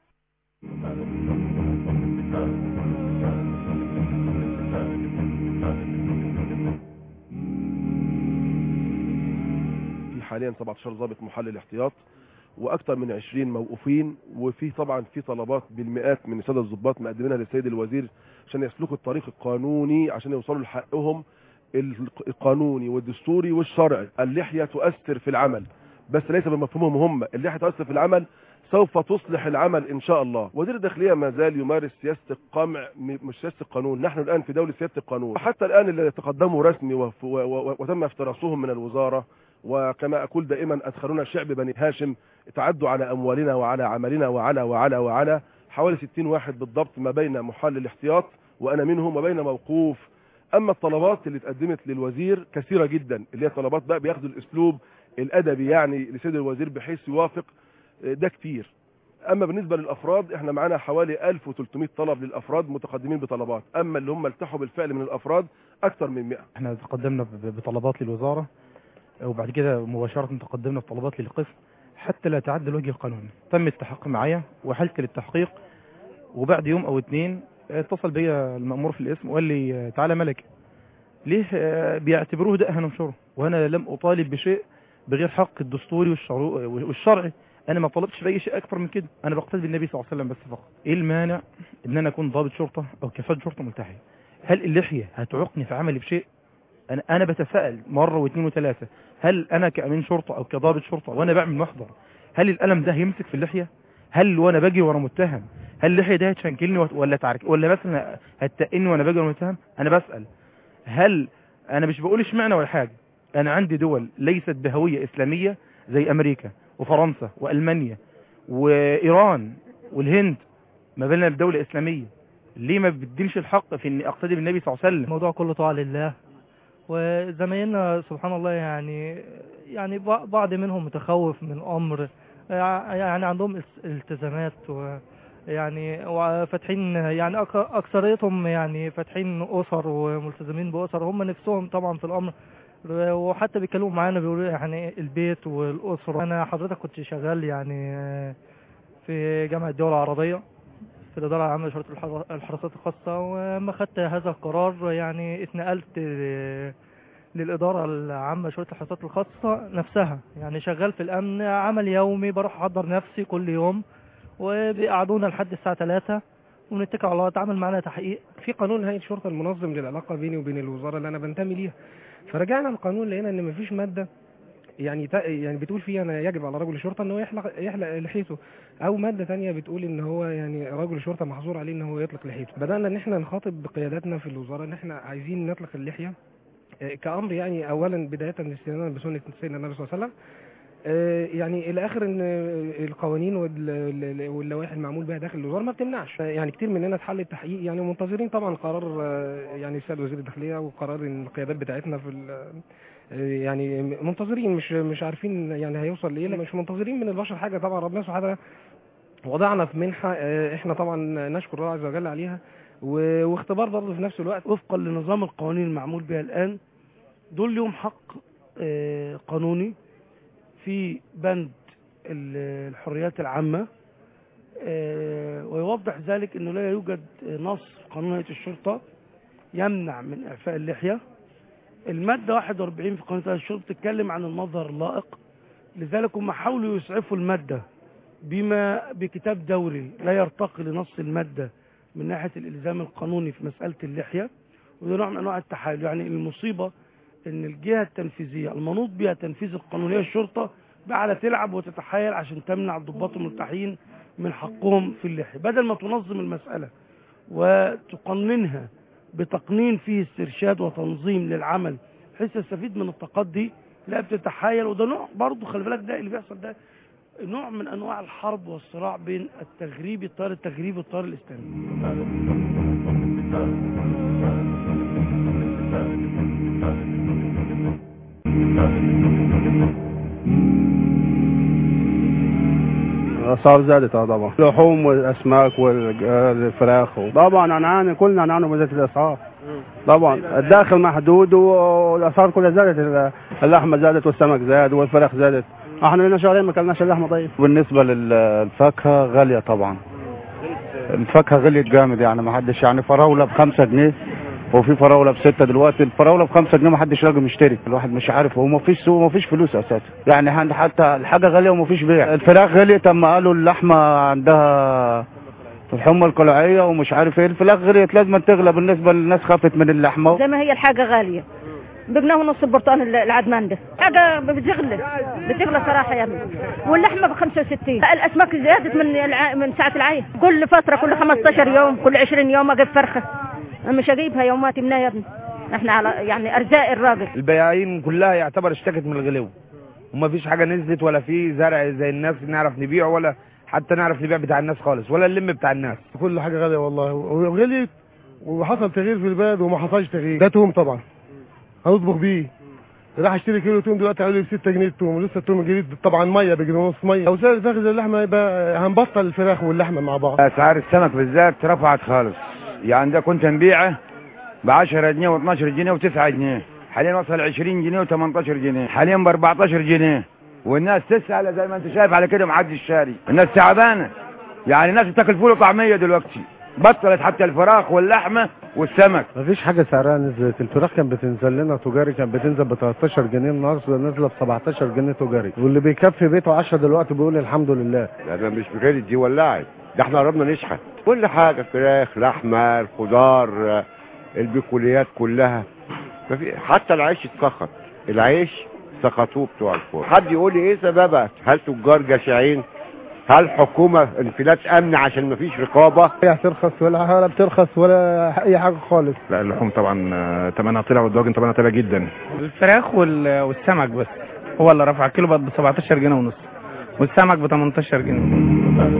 في حاليا 17 ضابط محلل احتياط واكثر من 20 موقوفين وفي طبعا في طلبات بالمئات من الساده الضباط مقدمينها للسيد الوزير عشان يسلكوا الطريق القانوني عشان يوصلوا لحقهم القانوني والدستوري والشرعي اللحيه تؤثر في العمل بس ليس بمفهومهم هم اللحيه تؤثر في العمل سوف تصلح العمل ان شاء الله وزير الداخليه ما زال يمارس سياسه القمع مش سياسه القانون نحن الان في دوله سياسه القانون حتى الان اللي تقدموا رسمي وف- و- و- وتم افتراسهم من الوزاره وكما اقول دائما ادخلونا شعب بني هاشم تعدوا على اموالنا وعلى عملنا وعلى وعلى وعلى حوالي 60 واحد بالضبط ما بين محلل احتياط وانا منهم وبين موقوف اما الطلبات اللي اتقدمت للوزير كثيره جدا اللي هي طلبات بقى بياخدوا الاسلوب الادبي يعني لسيد الوزير بحيث يوافق ده كتير اما بالنسبه للافراد احنا معانا حوالي 1300 طلب للافراد متقدمين بطلبات اما اللي هم التحوا بالفعل من الافراد اكثر من 100 احنا تقدمنا ب- بطلبات للوزارة وبعد كده مباشرة تقدمنا بطلبات للقسم حتى لا تعدى الوجه القانوني تم التحقيق معايا وحلت للتحقيق وبعد يوم او اتنين اتصل بيا المأمور في الاسم وقال لي آه، تعالى ملك ليه آه، بيعتبروه ده هننشره وانا لم اطالب بشيء بغير حق الدستوري والشرو- والشرعي انا ما طلبتش باي شيء اكثر من كده انا بقتدي بالنبي صلى الله عليه وسلم بس فقط ايه المانع ان انا اكون ضابط شرطه او كفاءة شرطه ملتحي هل اللحيه هتعوقني في عملي بشيء انا انا بتساءل مره واثنين وثلاثه هل انا كامين شرطه او كضابط شرطه وانا بعمل محضر هل القلم ده هيمسك في اللحيه هل وانا باجي وانا متهم هل اللحيه ده هتشنكلني وت- ولا تعرك ولا مثلا هتتقني وانا باجي وانا متهم انا بسال هل انا مش بقول اشمعنى ولا حاجه انا عندي دول ليست بهويه اسلاميه زي امريكا وفرنسا والمانيا وايران والهند ما بيننا بدوله اسلاميه ليه ما بتدينش الحق في اني اقتدي بالنبي صلى الله عليه وسلم الموضوع كله طاعة لله وزمايلنا سبحان الله يعني يعني بع- بعض منهم متخوف من امر يع- يعني عندهم الس- التزامات ويعني وفاتحين يعني أك- اكثريتهم يعني فاتحين اسر وملتزمين باسر هم نفسهم طبعا في الامر وحتى بيتكلموا معانا بيقولوا يعني البيت والاسره انا حضرتك كنت شغال يعني في جامعه الدول العربيه في الإدارة العامة لشرطة الحر- الحراسات الخاصة وما خدت هذا القرار يعني اتنقلت ل- للإدارة العامة لشرطة الحراسات الخاصة نفسها يعني شغال في الأمن عمل يومي بروح أحضر نفسي كل يوم وبيقعدونا لحد الساعة 3 ونتكل على الله تعمل معانا تحقيق في قانون هيئه الشرطه المنظم للعلاقه بيني وبين الوزاره اللي انا بنتمي ليها فرجعنا القانون لقينا ان مفيش ماده يعني تا- يعني بتقول فيها انا يجب على رجل الشرطه ان هو يحلق يحلق لحيته او ماده تانية بتقول ان هو يعني رجل الشرطه محظور عليه ان هو يطلق لحيته بدانا ان احنا نخاطب بقياداتنا في الوزاره ان احنا عايزين نطلق اللحيه آه، كامر يعني اولا بدايه استنادا بسنه سيدنا النبي صلى الله عليه وسلم آه، يعني الى اخر ان آه، القوانين وال- واللوائح المعمول بها داخل الوزاره ما بتمنعش آه، يعني كتير مننا اتحل التحقيق يعني منتظرين طبعا قرار آه، يعني السيد وزير الداخليه وقرار إن القيادات بتاعتنا في ال- آه، يعني منتظرين مش مش عارفين يعني هيوصل لايه مش منتظرين من البشر حاجه طبعا ربنا سبحانه وتعالى وضعنا في منحه آه، احنا طبعا نشكر الله عز وجل عليها و- واختبار برضه في نفس الوقت وفقا لنظام القوانين المعمول بها الآن دول لهم حق آه، قانوني في بند ال- الحريات العامة آه، ويوضح ذلك أنه لا يوجد نص في قانون هيئة الشرطة يمنع من إعفاء اللحية المادة 41 في قانون هيئة الشرطة بتتكلم عن المظهر اللائق لذلك هم حاولوا يسعفوا المادة بما بكتاب دوري لا يرتقي لنص المادة من ناحية الإلزام القانوني في مسألة اللحية وده نوع من أنواع التحايل يعني المصيبة ان الجهه التنفيذيه المنوط بها تنفيذ القانونيه الشرطه بقى تلعب وتتحايل عشان تمنع الضباط الملتحين من حقهم في اللحيه بدل ما تنظم المساله وتقننها بتقنين فيه استرشاد وتنظيم للعمل بحيث يستفيد من التقدي لا بتتحايل وده نوع برضه خلي بالك ده اللي بيحصل ده نوع من انواع الحرب والصراع بين التغريبي التيار التغريبي والتيار الاسلامي الاسعار زادت اه طبعا اللحوم والاسماك والفراخ طبعا هنعاني كلنا هنعاني من زيادة الاسعار طبعا الداخل محدود والاسعار كلها زادت اللحمه زادت والسمك زاد والفراخ زادت احنا لنا شهرين ما اكلناش اللحمه طيب بالنسبة للفاكهة غالية طبعا الفاكهة غليت جامد يعني ما حدش يعني فراولة بخمسة جنيه وفي فراولة بستة دلوقتي الفراولة بخمسة جنيه ما حدش راجل مشتري الواحد مش عارف هو ما فيش سوق وما فيش فلوس اساسا يعني عند حتى الحاجة غالية وما فيش بيع الفراخ غليت اما قالوا اللحمة عندها الحمى القلعية ومش عارف ايه الفراخ غليت لازم تغلى بالنسبة للناس خافت من اللحمة زي ما هي الحاجة غالية جبناه نص البرتقال ال- العدمان ده حاجة بتغلى بتغلى صراحة يا ابني واللحمة ب 65 الأسماك زادت من الع... من ساعة العين كل فترة كل 15 يوم كل 20 يوم أجيب فرخة أنا مش أجيبها يومات منها يا ابني احنا على يعني أرزاق الراجل البياعين كلها يعتبر اشتكت من الغلو وما فيش حاجه نزلت ولا في زرع زي الناس نعرف نبيع ولا حتى نعرف نبيع بتاع الناس خالص ولا اللم بتاع الناس كل حاجه غاليه والله وغليت وحصل تغيير في البلد وما حصلش تغيير ده توم طبعا هنطبخ بيه راح اشتري كيلو توم دلوقتي حوالي ب 6 جنيه التوم لسه التوم الجديد طبعا ميه بجنيه ونص ميه لو سعر الفراخ زي اللحمه يبقى هنبطل الفراخ واللحمه مع بعض اسعار السمك بالذات رفعت خالص يعني ده كنت نبيعه ب 10 جنيه و12 جنيه و9 جنيه حاليا وصل 20 جنيه و18 جنيه حاليا ب 14 جنيه والناس تسأل زي ما انت شايف على كده محدش شاري الناس تعبانه يعني الناس بتاكل فول وطعميه دلوقتي بطلت حتى الفراخ واللحمه والسمك مفيش حاجه سعرها نزلت الفراخ كان بتنزل لنا تجاري كان بتنزل ب 13 جنيه النهارده نازله ب 17 جنيه تجاري واللي بيكفي بيته 10 دلوقتي بيقول الحمد لله ده مش بغير دي ولعت ده احنا قربنا نشحت كل حاجه فراخ لحمه الخضار آه، البقوليات كلها مفي حتى العيش اتسخط العيش سقطوه بتوع الفرن حد يقول لي ايه سببها هل تجار جشعين هل حكومه انفلات امن عشان مفيش رقابه هي هترخص ولا ولا بترخص ولا اي حاجه خالص لا اللحوم طبعا آه، ثمنها طلع والدواجن ثمنها طلع جدا الفراخ وال- والسمك بس هو اللي رفع الكيلو بقى ب 17 جنيه ونص والسمك ب 18 جنيه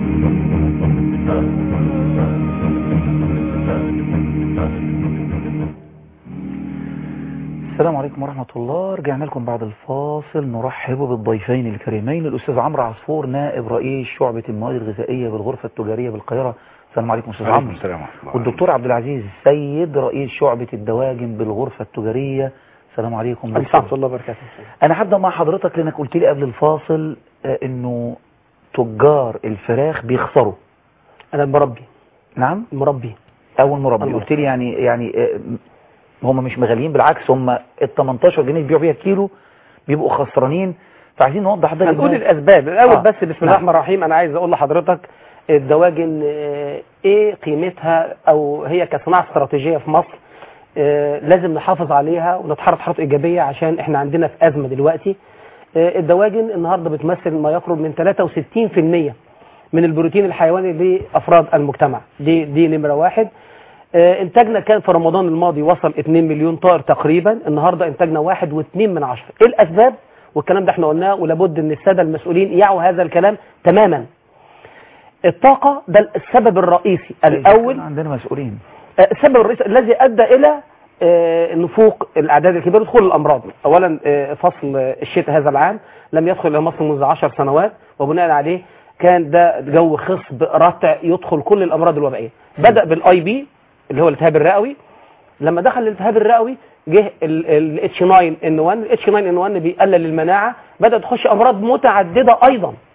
السلام عليكم ورحمة الله رجعنا لكم بعد الفاصل نرحب بالضيفين الكريمين الأستاذ عمرو عصفور نائب رئيس شعبة المواد الغذائية بالغرفة التجارية بالقاهرة السلام عليكم أستاذ عليكم عمرو السلام ورحمة الله. والدكتور عبد العزيز السيد رئيس شعبة الدواجن بالغرفة التجارية السلام عليكم ورحمة الله وبركاته أنا هبدأ مع حضرتك لأنك قلت لي قبل الفاصل آه، إنه تجار الفراخ بيخسروا أنا المربي نعم المربي أول مربي الله. قلت لي يعني يعني آه، هم مش مغاليين بالعكس هم ال 18 جنيه بيبيعوا بيها الكيلو بيبقوا خسرانين فعايزين نوضح ده هنقول للناس. الأسباب الأول آه. بس بسم الله نعم. الرحمن الرحيم أنا عايز أقول لحضرتك الدواجن آه، إيه قيمتها أو هي كصناعة استراتيجية في مصر آه، لازم نحافظ عليها ونتحرك حركة إيجابية عشان إحنا عندنا في أزمة دلوقتي آه، الدواجن النهاردة بتمثل ما يقرب من 63% من البروتين الحيواني لأفراد المجتمع دي دي نمرة واحد آه، انتاجنا كان في رمضان الماضي وصل 2 مليون طائر تقريبا النهارده انتاجنا واحد واثنين من عشرة ايه الاسباب والكلام ده احنا قلناه ولابد ان الساده المسؤولين يعوا هذا الكلام تماما الطاقه ده السبب الرئيسي الاول عندنا مسؤولين آه، السبب الرئيسي الذي ادى الى آه، نفوق الاعداد الكبيره دخول الامراض اولا آه، فصل آه، الشتاء هذا العام لم يدخل الى مصر منذ 10 سنوات وبناء عليه كان ده جو خصب رتع يدخل كل الامراض الوبائيه بدا بالاي بي اللي هو الالتهاب الرئوي لما دخل الالتهاب الرئوي جه الاتش 9 ان 1 الاتش 9 ان 1 بيقلل المناعه بدات تخش امراض متعدده ايضا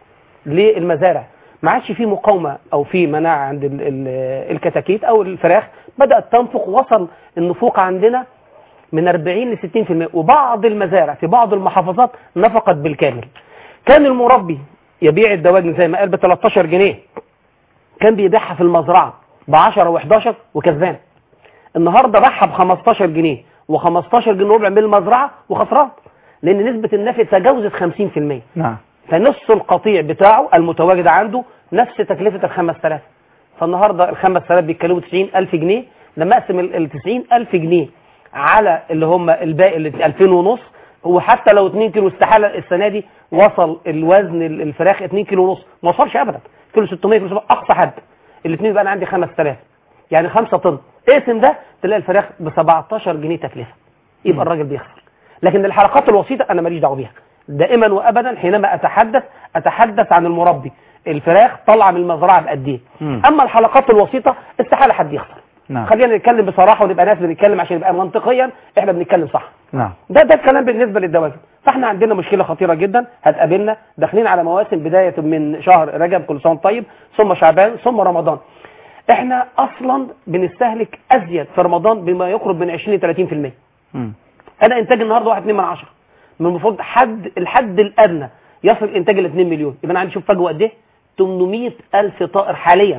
للمزارع ما عادش في مقاومه او في مناعه عند ال- ال- الكتاكيت او الفراخ بدات تنفق وصل النفوق عندنا من 40 ل 60% وبعض المزارع في بعض المحافظات نفقت بالكامل كان المربي يبيع الدواجن زي ما قال ب 13 جنيه كان بيبيعها في المزرعه ب 10 و11 وكسبان النهارده باعها ب 15 جنيه و15 جنيه ربع من المزرعه وخسران لان نسبه النفع تجاوزت 50% نعم فنص القطيع بتاعه المتواجد عنده نفس تكلفة ال 5000 فالنهاردة ال 5000 بيتكلموا 90000 جنيه لما اقسم ال 90000 جنيه على اللي هم الباقي اللي 2000 ونص هو حتى لو 2 كيلو استحالة السنة دي وصل الوزن ال- الفراخ 2 كيلو ونص ما وصلش ابدا كيلو 600 كيلو 700 اقصى حد الاثنين يبقى انا عندي 5000 يعني 5 طن اقسم ده تلاقي الفراخ ب 17 جنيه تكلفة يبقى الراجل بيخسر لكن الحلقات الوسيطة انا ماليش دعوه بيها دائما وابدا حينما اتحدث اتحدث عن المربي الفراخ طالعه من المزرعه بقد ايه اما الحلقات الوسيطه استحاله حد يخسر نعم خلينا نتكلم بصراحه ونبقى ناس بنتكلم عشان يبقى منطقيا احنا بنتكلم صح نعم ده ده الكلام بالنسبه للدواجن فاحنا عندنا مشكله خطيره جدا هتقابلنا داخلين على مواسم بدايه من شهر رجب كل سنه وأنت طيب ثم شعبان ثم رمضان احنا اصلا بنستهلك ازيد في رمضان بما يقرب من 20 ل 30% مم. انا انتاج النهارده 1 2 من 10 من المفروض حد الحد الادنى يصل انتاج ال 2 مليون يبقى انا عندي شوف فجوه قد ايه 800 الف طائر حاليا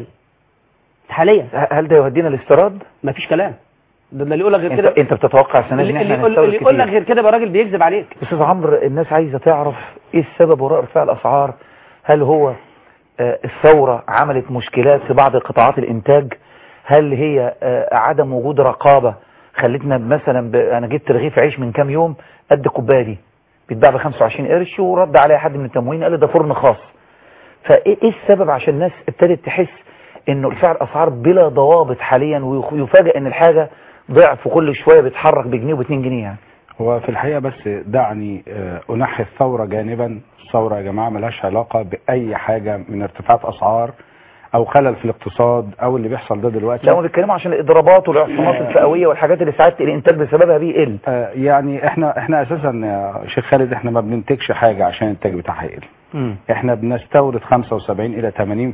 حاليا هل ده يودينا الاستيراد؟ مفيش كلام ده اللي يقول لك غير انت, كده انت بتتوقع السنه دي اللي, ان اللي, احنا يقول, هنستورد اللي يقول لك كتير غير كده يبقى راجل بيكذب عليك استاذ عمرو الناس عايزه تعرف ايه السبب وراء ارتفاع الاسعار هل هو آه، الثوره عملت مشكلات في بعض قطاعات الانتاج هل هي آه، عدم وجود رقابه خلتنا مثلا ب... انا جبت رغيف عيش من كام يوم قد الكوبايه دي بيتباع ب 25 قرش ورد عليها حد من التموين قال لي ده فرن خاص فايه إيه السبب عشان الناس ابتدت تحس انه ارتفاع الاسعار بلا ضوابط حاليا ويفاجئ ان الحاجه ضعف كل شويه بيتحرك بجنيه وب2 جنيه يعني هو في الحقيقة بس دعني آه، أنحي الثورة جانبا الثورة يا جماعة ملهاش علاقة بأي حاجة من ارتفاعات أسعار أو خلل في الاقتصاد أو اللي بيحصل ده دلوقتي لا هم بيتكلموا عشان الاضرابات والاعتصامات الفئويه والحاجات اللي ساعات الانتاج بسببها بيقل آه، يعني احنا احنا اساسا يا شيخ خالد احنا ما بننتجش حاجة عشان الانتاج بتاعها يقل احنا بنستورد 75 الى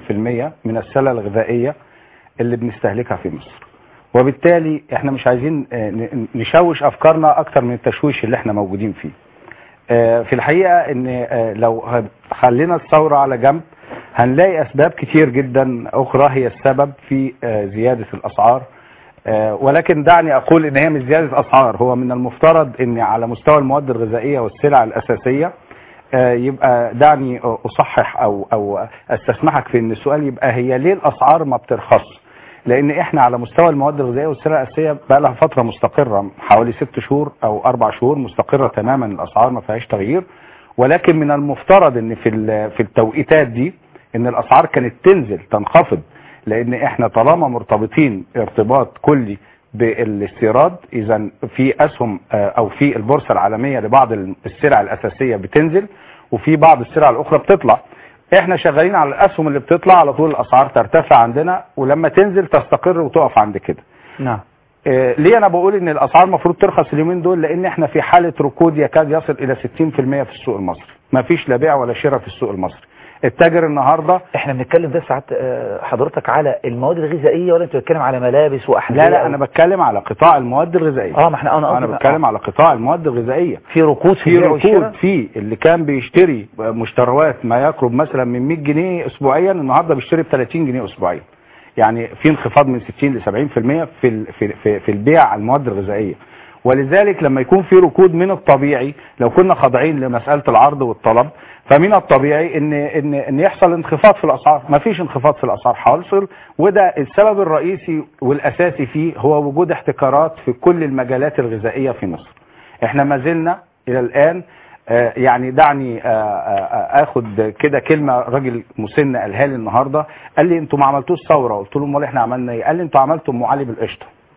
80% من السلة الغذائية اللي بنستهلكها في مصر وبالتالي احنا مش عايزين آه، ن- نشوش افكارنا اكتر من التشويش اللي احنا موجودين فيه آه، في الحقيقة ان آه، لو ه- خلينا الثورة على جنب هنلاقي اسباب كتير جدا اخرى هي السبب في آه، زيادة الاسعار آه، ولكن دعني اقول ان هي مش زيادة اسعار هو من المفترض ان على مستوى المواد الغذائية والسلع الاساسية آه، يبقى دعني اصحح او او استسمحك في ان السؤال يبقى هي ليه الاسعار ما بترخص لان احنا على مستوى المواد الغذائيه والسلع الاساسيه بقى لها فتره مستقره حوالي ست شهور او اربع شهور مستقره تماما الاسعار ما فيهاش تغيير ولكن من المفترض ان في ال- في التوقيتات دي ان الاسعار كانت تنزل تنخفض لان احنا طالما مرتبطين ارتباط كلي بالاستيراد اذا في اسهم آه، او في البورصه العالميه لبعض السلع الاساسيه بتنزل وفي بعض السلع الاخرى بتطلع احنا شغالين على الاسهم اللي بتطلع على طول الاسعار ترتفع عندنا ولما تنزل تستقر وتقف عند كده نعم آه، ليه انا بقول ان الاسعار المفروض ترخص اليومين دول لان احنا في حاله ركود يكاد يصل الى 60% في السوق المصري ما فيش لا بيع ولا شراء في السوق المصري التاجر النهارده احنا بنتكلم ده ساعات آه، حضرتك على المواد الغذائيه ولا انت بتتكلم على ملابس واحذيه لا لا انا بتكلم على قطاع المواد الغذائيه اه ما احنا انا انا قصدي- بتكلم على قطاع المواد الغذائيه في ركود في في البيع والشراء؟ ركود في اللي كان بيشتري مشتروات ما يقرب مثلا من 100 جنيه اسبوعيا النهارده بيشتري ب 30 جنيه اسبوعيا يعني في انخفاض من 60 ل 70% في ال- في في, في البيع على المواد الغذائيه ولذلك لما يكون في ركود من الطبيعي لو كنا خاضعين لمساله العرض والطلب فمن الطبيعي ان ان ان يحصل انخفاض في الاسعار ما فيش انخفاض في الاسعار حاصل وده السبب الرئيسي والاساسي فيه هو وجود احتكارات في كل المجالات الغذائيه في مصر احنا ما زلنا الى الان آه، يعني دعني آه، آه، اخد كده كلمه راجل مسن قالها لي النهارده قال لي انتوا ما عملتوش ثوره قلت له امال احنا عملنا ايه قال لي انتوا عملتوا ام علي بالقشطه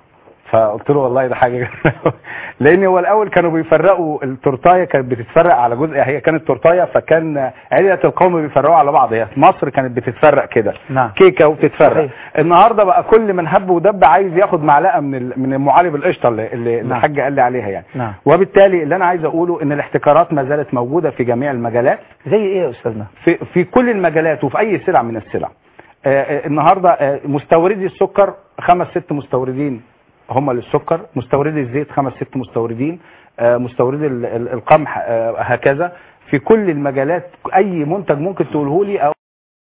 فقلت له والله ده حاجه لان هو الاول كانوا بيفرقوا التورتايه كانت بتتفرق على جزء هي كانت تورتايه فكان عيله القوم بيفرقوا على بعض هي في مصر كانت بتتفرق كده نعم كيكه وبتتفرق صحيح. النهارده بقى كل من هب ودب عايز ياخد معلقه من ال- من معالب القشطه اللي, اللي نعم. الحاج قال لي عليها يعني نعم وبالتالي اللي انا عايز اقوله ان الاحتكارات ما زالت موجوده في جميع المجالات زي ايه يا استاذنا في في كل المجالات وفي اي سلعه من السلع آه، آه، النهارده آه، مستوردي السكر خمس ست مستوردين هم للسكر مستوردي الزيت خمس ست مستوردين آه، مستوردي ال- ال- القمح آه، هكذا في كل المجالات اي منتج ممكن تقوله لي أو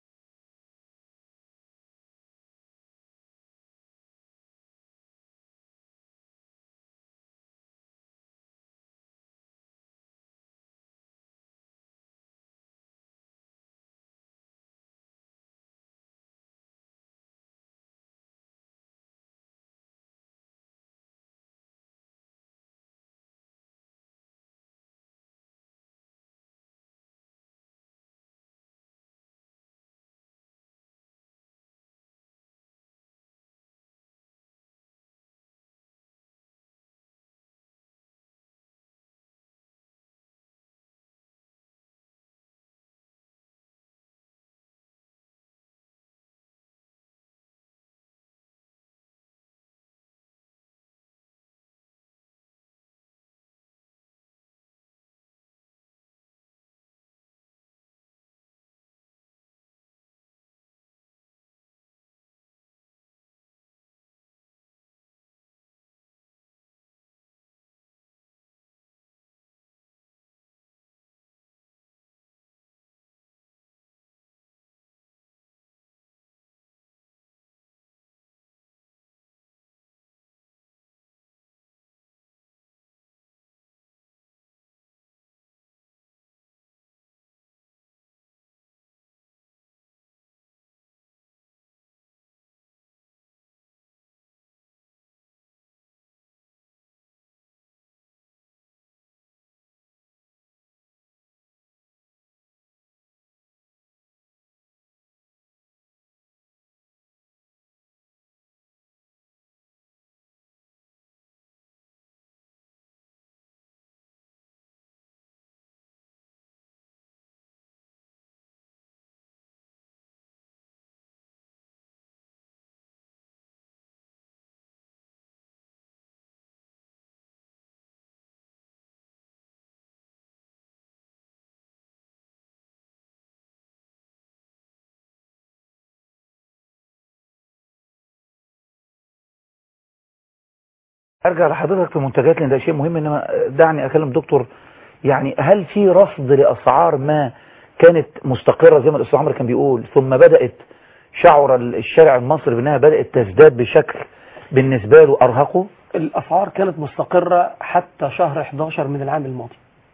ارجع لحضرتك في منتجات لان ده شيء مهم انما دعني اكلم دكتور يعني هل في رفض لاسعار ما كانت مستقرة زي ما الاستاذ عمرو كان بيقول ثم بدأت شعر الشارع المصري بانها بدأت تزداد بشكل بالنسبة له ارهقه الاسعار كانت مستقرة حتى شهر 11 من العام الماضي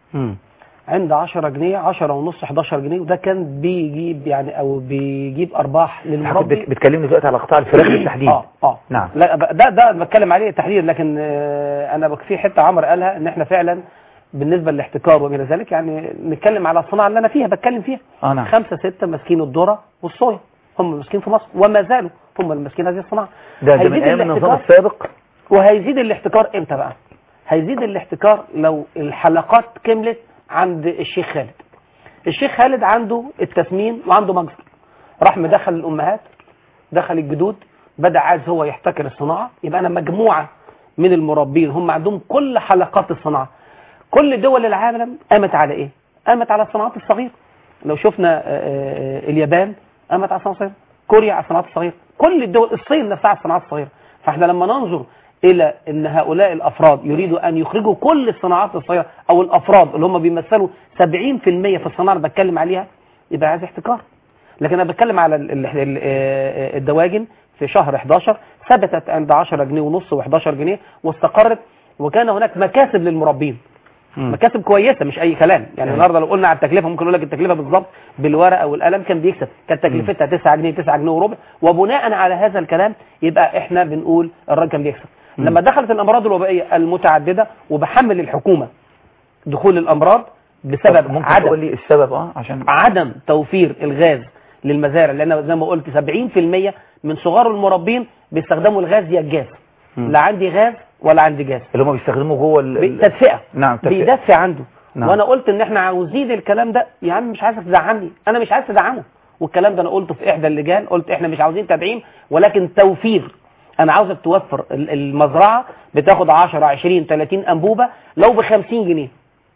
عند 10 جنيه 10 ونص 11 جنيه وده كان بيجيب يعني او بيجيب ارباح حضرتك للمربي بت- بتكلمني دلوقتي على قطاع الفراخ بالتحديد اه اه نعم لا ب- ده ده بتكلم عليه تحديدا لكن آه، انا بك- في حته عمرو قالها ان احنا فعلا بالنسبه للاحتكار وما الى ذلك يعني نتكلم على الصناعه اللي انا فيها بتكلم فيها اه نعم خمسه سته ماسكين الذره والصويا هم ماسكين في مصر وما زالوا هم اللي ماسكين هذه الصناعه ده, ده من هيزيد ايام النظام الاحتكار- السابق وهيزيد الاحتكار امتى بقى هيزيد الاحتكار لو الحلقات كملت عند الشيخ خالد الشيخ خالد عنده التسمين وعنده مجزر راح مدخل الامهات دخل الجدود بدا عايز هو يحتكر الصناعه يبقى انا مجموعه من المربين هم عندهم كل حلقات الصناعه كل دول العالم قامت على ايه قامت على الصناعات الصغيره لو شفنا آه، آه، اليابان قامت على الصناعات الصغيره كوريا على الصناعات الصغيره كل الدول الصين نفسها على الصناعات الصغيره فاحنا لما ننظر الى ان هؤلاء الافراد يريدوا ان يخرجوا كل الصناعات الصغيره او الافراد اللي هم بيمثلوا 70% في الصناعه اللي بتكلم عليها يبقى عايز احتكار لكن انا بتكلم على ال- ال- ال- آه، الدواجن في شهر 11 ثبتت عند 10 جنيه ونص و11 جنيه واستقرت وكان هناك مكاسب للمربين مكاسب كويسه مش اي كلام يعني مم. النهارده لو قلنا على التكلفه ممكن اقول لك التكلفه بالظبط بالورقه والقلم كان بيكسب كانت تكلفتها 9 جنيه 9 جنيه وربع وبناء على هذا الكلام يبقى احنا بنقول الراجل كان بيكسب مم. لما دخلت الامراض الوبائيه المتعدده وبحمل الحكومه دخول الامراض بسبب ممكن عدم تقول لي السبب اه عشان عدم توفير الغاز للمزارع لان زي ما قلت 70% من صغار المربين بيستخدموا الغاز يا الجاز مم. لا عندي غاز ولا عندي جاز اللي هم بيستخدموه جوه ال- ال- تدفئه نعم تدفئة. بيدفي عنده نعم. وانا قلت ان احنا عاوزين الكلام ده يا عم مش عايزك تدعمني انا مش عايز تدعمه والكلام ده انا قلته في احدى اللجان قلت احنا مش عاوزين تدعيم ولكن توفير انا عاوزك توفر ال- المزرعه بتاخد 10 20 30 انبوبه لو ب 50 جنيه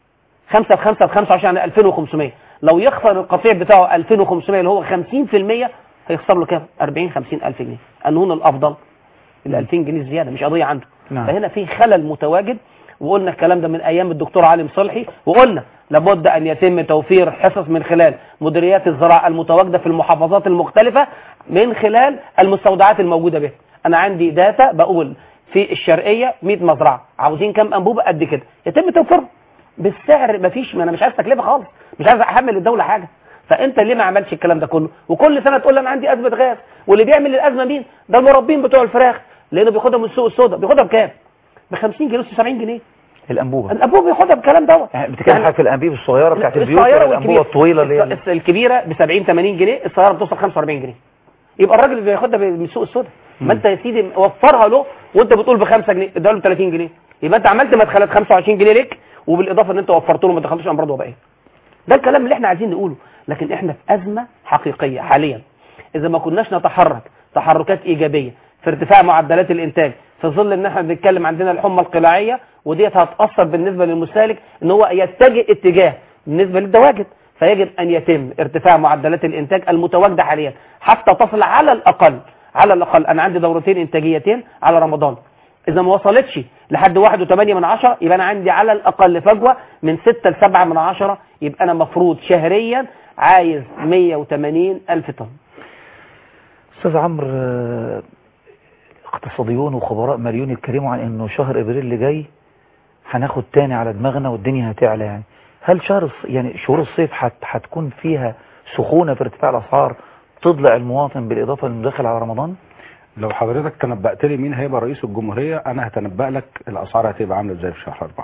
5 في 5 في 25 يعني 2500 لو يخسر القطيع بتاعه 2500 اللي هو 50% هيخسر له كام 40 50 الف جنيه انهون الافضل ال 2000 جنيه زياده مش قضيه عنده نعم. فهنا في خلل متواجد وقلنا الكلام ده من ايام الدكتور علي صلحي وقلنا لابد ان يتم توفير حصص من خلال مديريات الزراعه المتواجده في المحافظات المختلفه من خلال المستودعات الموجوده بها انا عندي داتا بقول في الشرقيه 100 مزرعه عاوزين كام انبوبه قد كده يتم توفيرهم بالسعر مفيش ما انا مش عايز تكلفه خالص مش عايز احمل الدوله حاجه فانت ليه ما عملش الكلام ده كله وكل سنه تقول لي انا عندي ازمه غاز واللي بيعمل الازمه مين ده المربين بتوع الفراخ لانه بياخدها من السوق السوداء بياخدها بكام ب 50 جنيه 70 جنيه الانبوبه الانبوبه بياخدها بالكلام دوت يعني بتتكلم حاجه في الانابيب الصغيره بتاعت البيوت الصغيره ولا الانبوبه والكبيره الطويله اللي هي الص- الكبيره ب 70 80 جنيه الصغيره بتوصل 45 جنيه يبقى الراجل اللي بياخدها من السوق السوداء ما انت يا سيدي وفرها له وانت بتقول ب 5 جنيه اديها له 30 جنيه يبقى انت عملت مدخلات 25 جنيه ليك وبالاضافه ان انت وفرت له ما دخلتش امراض وبائيه ده الكلام اللي احنا عايزين نقوله لكن احنا في ازمه حقيقيه حاليا اذا ما كناش نتحرك تحركات ايجابيه في ارتفاع معدلات الانتاج في ظل ان احنا بنتكلم عندنا الحمى القلاعيه وديت هتاثر بالنسبه للمستهلك ان هو يتجه اتجاه بالنسبه للدواجن فيجب ان يتم ارتفاع معدلات الانتاج المتواجده حاليا حتى تصل على الاقل على الاقل انا عندي دورتين انتاجيتين على رمضان اذا ما وصلتش لحد واحد وثمانية من عشرة يبقى انا عندي على الاقل فجوة من ستة لسبعة من عشرة يبقى انا مفروض شهريا عايز 180 الف طن استاذ عمرو آه، اقتصاديون وخبراء مليون يتكلموا عن انه شهر ابريل اللي جاي هناخد تاني على دماغنا والدنيا هتعلى يعني هل شهر الص- يعني شهور الصيف هت هتكون فيها سخونه في ارتفاع الاسعار تضلع المواطن بالاضافه للمداخل على رمضان لو حضرتك تنبأت لي مين هيبقى رئيس الجمهورية أنا هتنبأ لك الأسعار هتبقى عاملة ازاي في شهر أربعة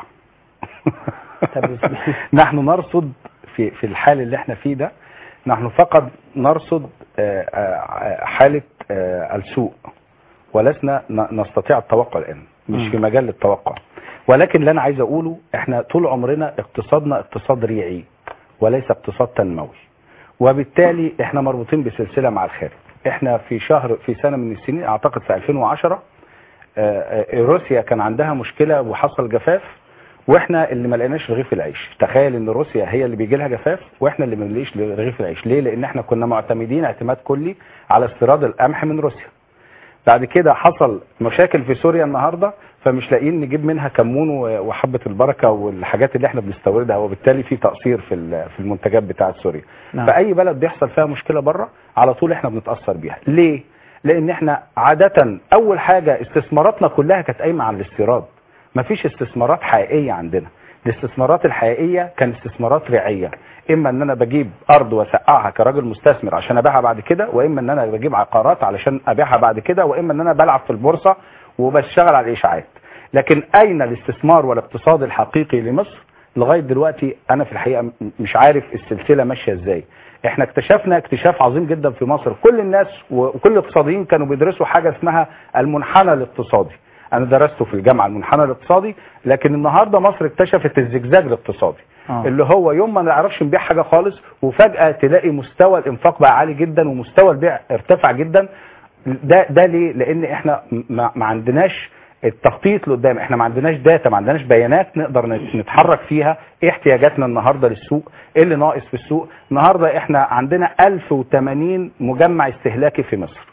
نحن نرصد في في الحال اللي احنا فيه ده نحن فقط نرصد آه، آه، حالة آه، السوق ولسنا ن- نستطيع التوقع الآن مش مم. في مجال التوقع ولكن اللي أنا عايز أقوله احنا طول عمرنا اقتصادنا اقتصاد ريعي وليس اقتصاد تنموي وبالتالي احنا مربوطين بسلسلة مع الخارج احنا في شهر في سنة من السنين اعتقد في 2010 آه، آه، روسيا كان عندها مشكلة وحصل جفاف واحنا اللي ما لقيناش رغيف العيش تخيل ان روسيا هي اللي بيجي لها جفاف واحنا اللي ما بنلاقيش رغيف العيش ليه لان احنا كنا معتمدين اعتماد كلي على استيراد القمح من روسيا بعد كده حصل مشاكل في سوريا النهارده فمش لاقيين نجيب منها كمون و- وحبه البركه والحاجات اللي احنا بنستوردها وبالتالي في تقصير في ال- في المنتجات بتاعه سوريا نعم. فاي بلد بيحصل فيها مشكله بره على طول احنا بنتاثر بيها ليه لان احنا عاده اول حاجه استثماراتنا كلها كانت قايمه على الاستيراد مفيش استثمارات حقيقيه عندنا الاستثمارات الحقيقيه كان استثمارات ريعيه اما ان انا بجيب ارض واسقعها كراجل مستثمر عشان ابيعها بعد كده واما ان انا بجيب عقارات علشان ابيعها بعد كده واما ان انا بلعب في البورصه وبشتغل على الاشاعات لكن اين الاستثمار والاقتصاد الحقيقي لمصر لغايه دلوقتي انا في الحقيقه م- مش عارف السلسله ماشيه ازاي احنا اكتشفنا اكتشاف عظيم جدا في مصر كل الناس وكل الاقتصاديين كانوا بيدرسوا حاجه اسمها المنحنى الاقتصادي انا درسته في الجامعه المنحنى الاقتصادي لكن النهارده مصر اكتشفت الزجزاج الاقتصادي آه. اللي هو يوم ما نعرفش نبيع حاجه خالص وفجاه تلاقي مستوى الانفاق بقى عالي جدا ومستوى البيع ارتفع جدا ده ده ليه لان احنا ما, ما عندناش التخطيط لقدام احنا ما عندناش داتا ما عندناش بيانات نقدر نت- نتحرك فيها ايه احتياجاتنا النهارده للسوق ايه اللي ناقص في السوق النهارده احنا عندنا 1080 مجمع استهلاكي في مصر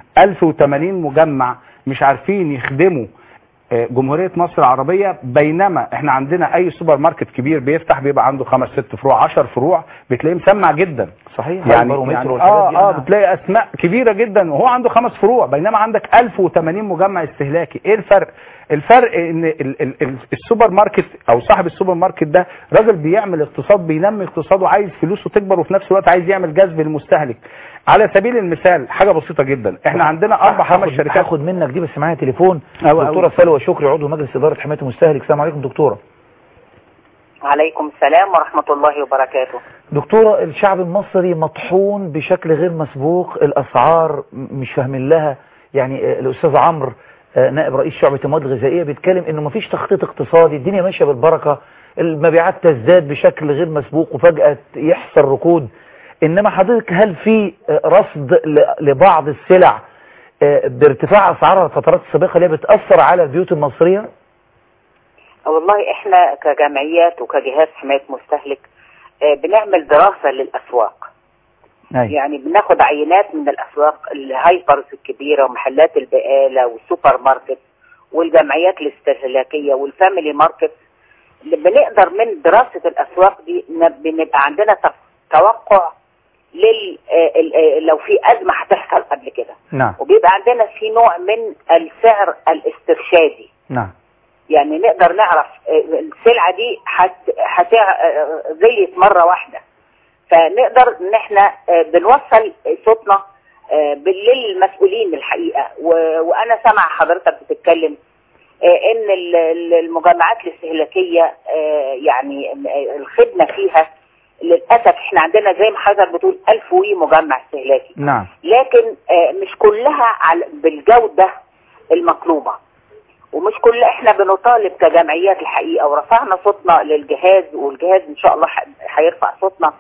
1080 مجمع مش عارفين يخدموا آه، جمهورية مصر العربية بينما احنا عندنا اي سوبر ماركت كبير بيفتح بيبقى عنده خمس ست فروع عشر فروع بتلاقيه مسمع جدا صحيح يعني, البارومتر يعني والحاجات دي، اه اه نعم. بتلاقي اسماء كبيره جدا وهو عنده خمس فروع بينما عندك 1080 مجمع استهلاكي ايه الفرق الفرق ان ال ال ال السوبر ماركت او صاحب السوبر ماركت ده راجل بيعمل اقتصاد بينمي اقتصاده عايز فلوسه تكبر وفي نفس الوقت عايز يعمل جذب للمستهلك على سبيل المثال حاجه بسيطه جدا احنا عندنا اربع خمس هاخد- شركات هاخد منك دي بس معايا تليفون أو- أو- دكتوره سلوى شكري عضو مجلس اداره حمايه المستهلك السلام عليكم دكتوره عليكم السلام ورحمة الله وبركاته دكتورة الشعب المصري مطحون بشكل غير مسبوق الأسعار م- مش فاهمين لها يعني آه، الأستاذ عمرو آه، نائب رئيس شعبة المواد الغذائية بيتكلم انه مفيش تخطيط اقتصادي الدنيا ماشية بالبركة المبيعات تزداد بشكل غير مسبوق وفجأة يحصل ركود انما حضرتك هل في آه، رصد ل- لبعض السلع آه، بارتفاع اسعارها الفترات السابقة اللي هي بتأثر على البيوت المصرية؟ والله احنا كجمعيات وكجهاز حماية مستهلك آه، بنعمل دراسة للأسواق أيوة. يعني بناخد عينات من الأسواق الهايبرز الكبيرة ومحلات البقالة والسوبر ماركت والجمعيات الاستهلاكية والفاميلي ماركت اللي بنقدر من دراسة الأسواق دي ن- بنبقى عندنا ت- توقع لل آه، ال- آه، لو في أزمة هتحصل قبل كده نعم وبيبقى عندنا في نوع من السعر الاسترشادي نعم يعني نقدر نعرف آه، السلعة دي هت- هتع- آه، غليت مرة واحدة فنقدر ان احنا آه، بنوصل صوتنا آه، للمسؤولين الحقيقة و- وانا سامع حضرتك بتتكلم آه، ان ال- ال- المجمعات الاستهلاكية آه، يعني آه، الخدمة فيها للأسف احنا عندنا زي ما حضرتك بتقول ألف وي مجمع استهلاكي نعم لكن آه، مش كلها على بالجودة المطلوبة ومش كل احنا بنطالب كجمعيات الحقيقة ورفعنا صوتنا للجهاز والجهاز ان شاء الله ح- هيرفع صوتنا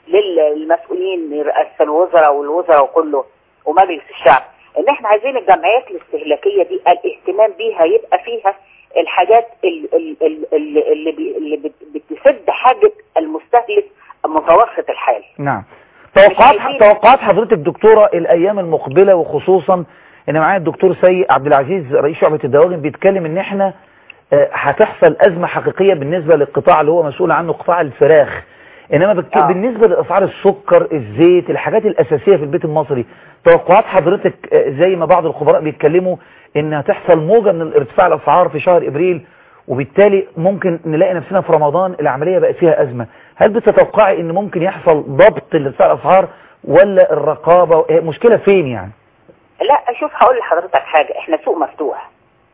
للمسؤولين رئاسة الوزراء والوزراء وكله ومجلس الشعب ان احنا عايزين الجمعيات الاستهلاكية دي الاهتمام بيها يبقى فيها الحاجات ال- ال- ال- ال- اللي, بي- اللي بت- بتسد حاجة المستهلك متوسط الحال نعم توقعات توقعات حضرتك دكتورة الأيام المقبلة وخصوصا إن معايا الدكتور سيء عبد العزيز رئيس شعبة الدواجن بيتكلم إن إحنا آه، هتحصل أزمة حقيقية بالنسبة للقطاع اللي هو مسؤول عنه قطاع الفراخ إنما بك... آه. بالنسبة لأسعار السكر الزيت الحاجات الأساسية في البيت المصري توقعات حضرتك آه، زي ما بعض الخبراء بيتكلموا إن هتحصل موجة من ارتفاع الأسعار في شهر إبريل وبالتالي ممكن نلاقي نفسنا في رمضان العملية بقت فيها أزمة هل بتتوقعي ان ممكن يحصل ضبط لارتفاع الأسعار ولا الرقابة إيه مشكلة فين يعني لا شوف هقول لحضرتك حاجة احنا سوق مفتوح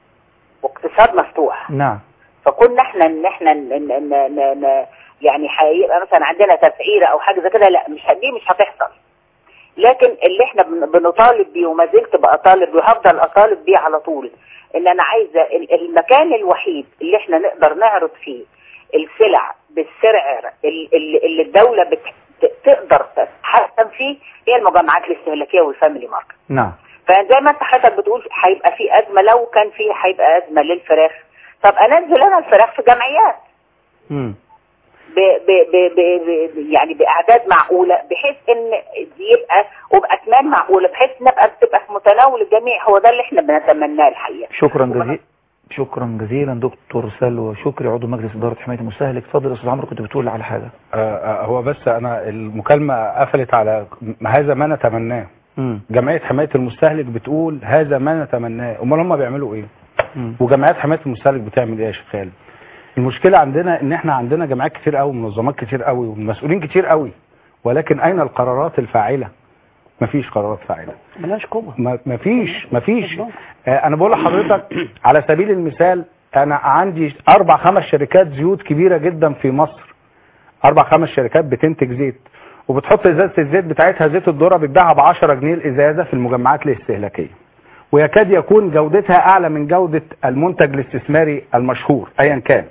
واقتصاد مفتوح نعم فكنا احنا ان احنا ن ن ن ن ن يعني هيبقى مثلا عندنا تسعيره او حاجه زي كده لا مش ه- دي مش هتحصل لكن اللي احنا بن- بنطالب بيه وما زلت بطالب وهفضل اطالب بيه على طول ان انا عايزه ال- المكان الوحيد اللي احنا نقدر نعرض فيه السلع بالسعر ال- ال- اللي الدوله بت- ت- تقدر تتحكم فيه هي المجمعات الاستهلاكيه والفاميلي ماركت نعم فزي ما انت حضرتك بتقول هيبقى في ازمه لو كان في هيبقى ازمه للفراخ طب انزل انا الفراخ في جمعيات مم. ب ب ب ب ب يعني باعداد معقوله بحيث ان دي يبقى وباثمان معقوله بحيث نبقى تبقى في متناول الجميع هو ده اللي احنا بنتمناه الحقيقه شكرا جزيلا شكرا جزيلا دكتور سلوى شكري عضو مجلس إدارة حماية المستهلك اتفضل يا أستاذ عمرو كنت بتقول على حاجة آه، آه، هو بس انا المكالمه قفلت على هذا ما نتمناه مم. جمعيه حمايه المستهلك بتقول هذا ما نتمناه امال هم بيعملوا ايه مم. وجمعيات حمايه المستهلك بتعمل ايه يا شيخ خالد المشكله عندنا ان احنا عندنا جمعيات كتير قوي منظمات كتير قوي ومسؤولين كتير قوي ولكن اين القرارات الفاعله مفيش قرارات فاعله ملهاش قوة ما- مفيش مفيش آه، انا بقول لحضرتك على سبيل المثال انا عندي اربع خمس شركات زيوت كبيره جدا في مصر اربع خمس شركات بتنتج زيت وبتحط ازازه الزيت بتاعتها زيت الذره بتباعها ب 10 جنيه الازازه في المجمعات الاستهلاكيه ويكاد يكون جودتها اعلى من جوده المنتج الاستثماري المشهور ايا كان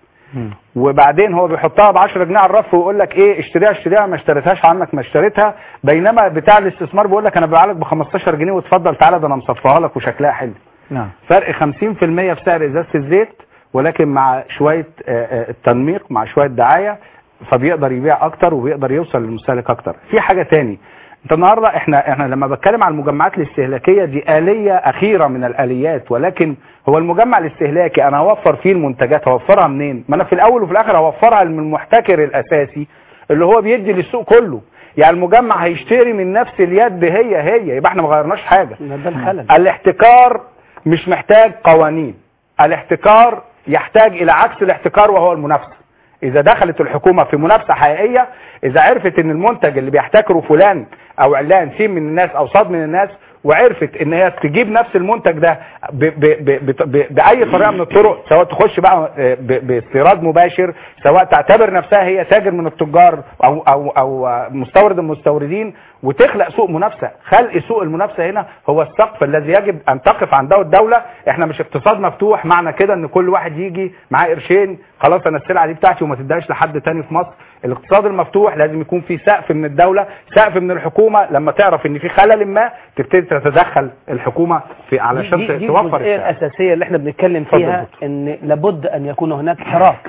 وبعدين هو بيحطها ب 10 جنيه على الرف ويقول لك ايه اشتريها اشتريها ما اشتريتهاش عنك ما اشتريتها بينما بتاع الاستثمار بيقول لك انا ببيعها لك ب 15 جنيه واتفضل تعالى ده انا مصفاها لك وشكلها حلو نعم فرق 50% في سعر ازازه الزيت ولكن مع شويه آه، آه، التنميق مع شويه دعايه فبيقدر يبيع اكتر وبيقدر يوصل للمستهلك اكتر في حاجه تاني انت النهارده احنا احنا لما بتكلم على المجمعات الاستهلاكيه دي اليه اخيره من الاليات ولكن هو المجمع الاستهلاكي انا هوفر فيه المنتجات هوفرها منين ما انا في الاول وفي الاخر هوفرها من المحتكر الاساسي اللي هو بيدي للسوق كله يعني المجمع هيشتري من نفس اليد هي هي يبقى احنا ما غيرناش حاجه ده الخلل الاحتكار مش محتاج قوانين الاحتكار يحتاج الى عكس الاحتكار وهو المنافسه اذا دخلت الحكومه في منافسه حقيقيه اذا عرفت ان المنتج اللي بيحتكره فلان او علان سين من الناس او صاد من الناس وعرفت ان هي تجيب نفس المنتج ده ب ب ب ب ب باي طريقه من الطرق سواء تخش بقى آه، ب- باستيراد مباشر سواء تعتبر نفسها هي تاجر من التجار او او او آه، مستورد المستوردين وتخلق سوق منافسه خلق سوق المنافسه هنا هو السقف الذي يجب ان تقف عنده الدوله احنا مش اقتصاد مفتوح معنى كده ان كل واحد يجي معاه قرشين خلاص انا السلعه دي بتاعتي وما تديهاش لحد تاني في مصر الاقتصاد المفتوح لازم يكون في سقف من الدوله سقف من الحكومه لما تعرف ان في خلل ما تبتدي تتدخل الحكومه في علشان دي, دي توفر الجزئيه السعر. الاساسيه اللي احنا بنتكلم اتفضل فيها ان لابد ان يكون هناك حراك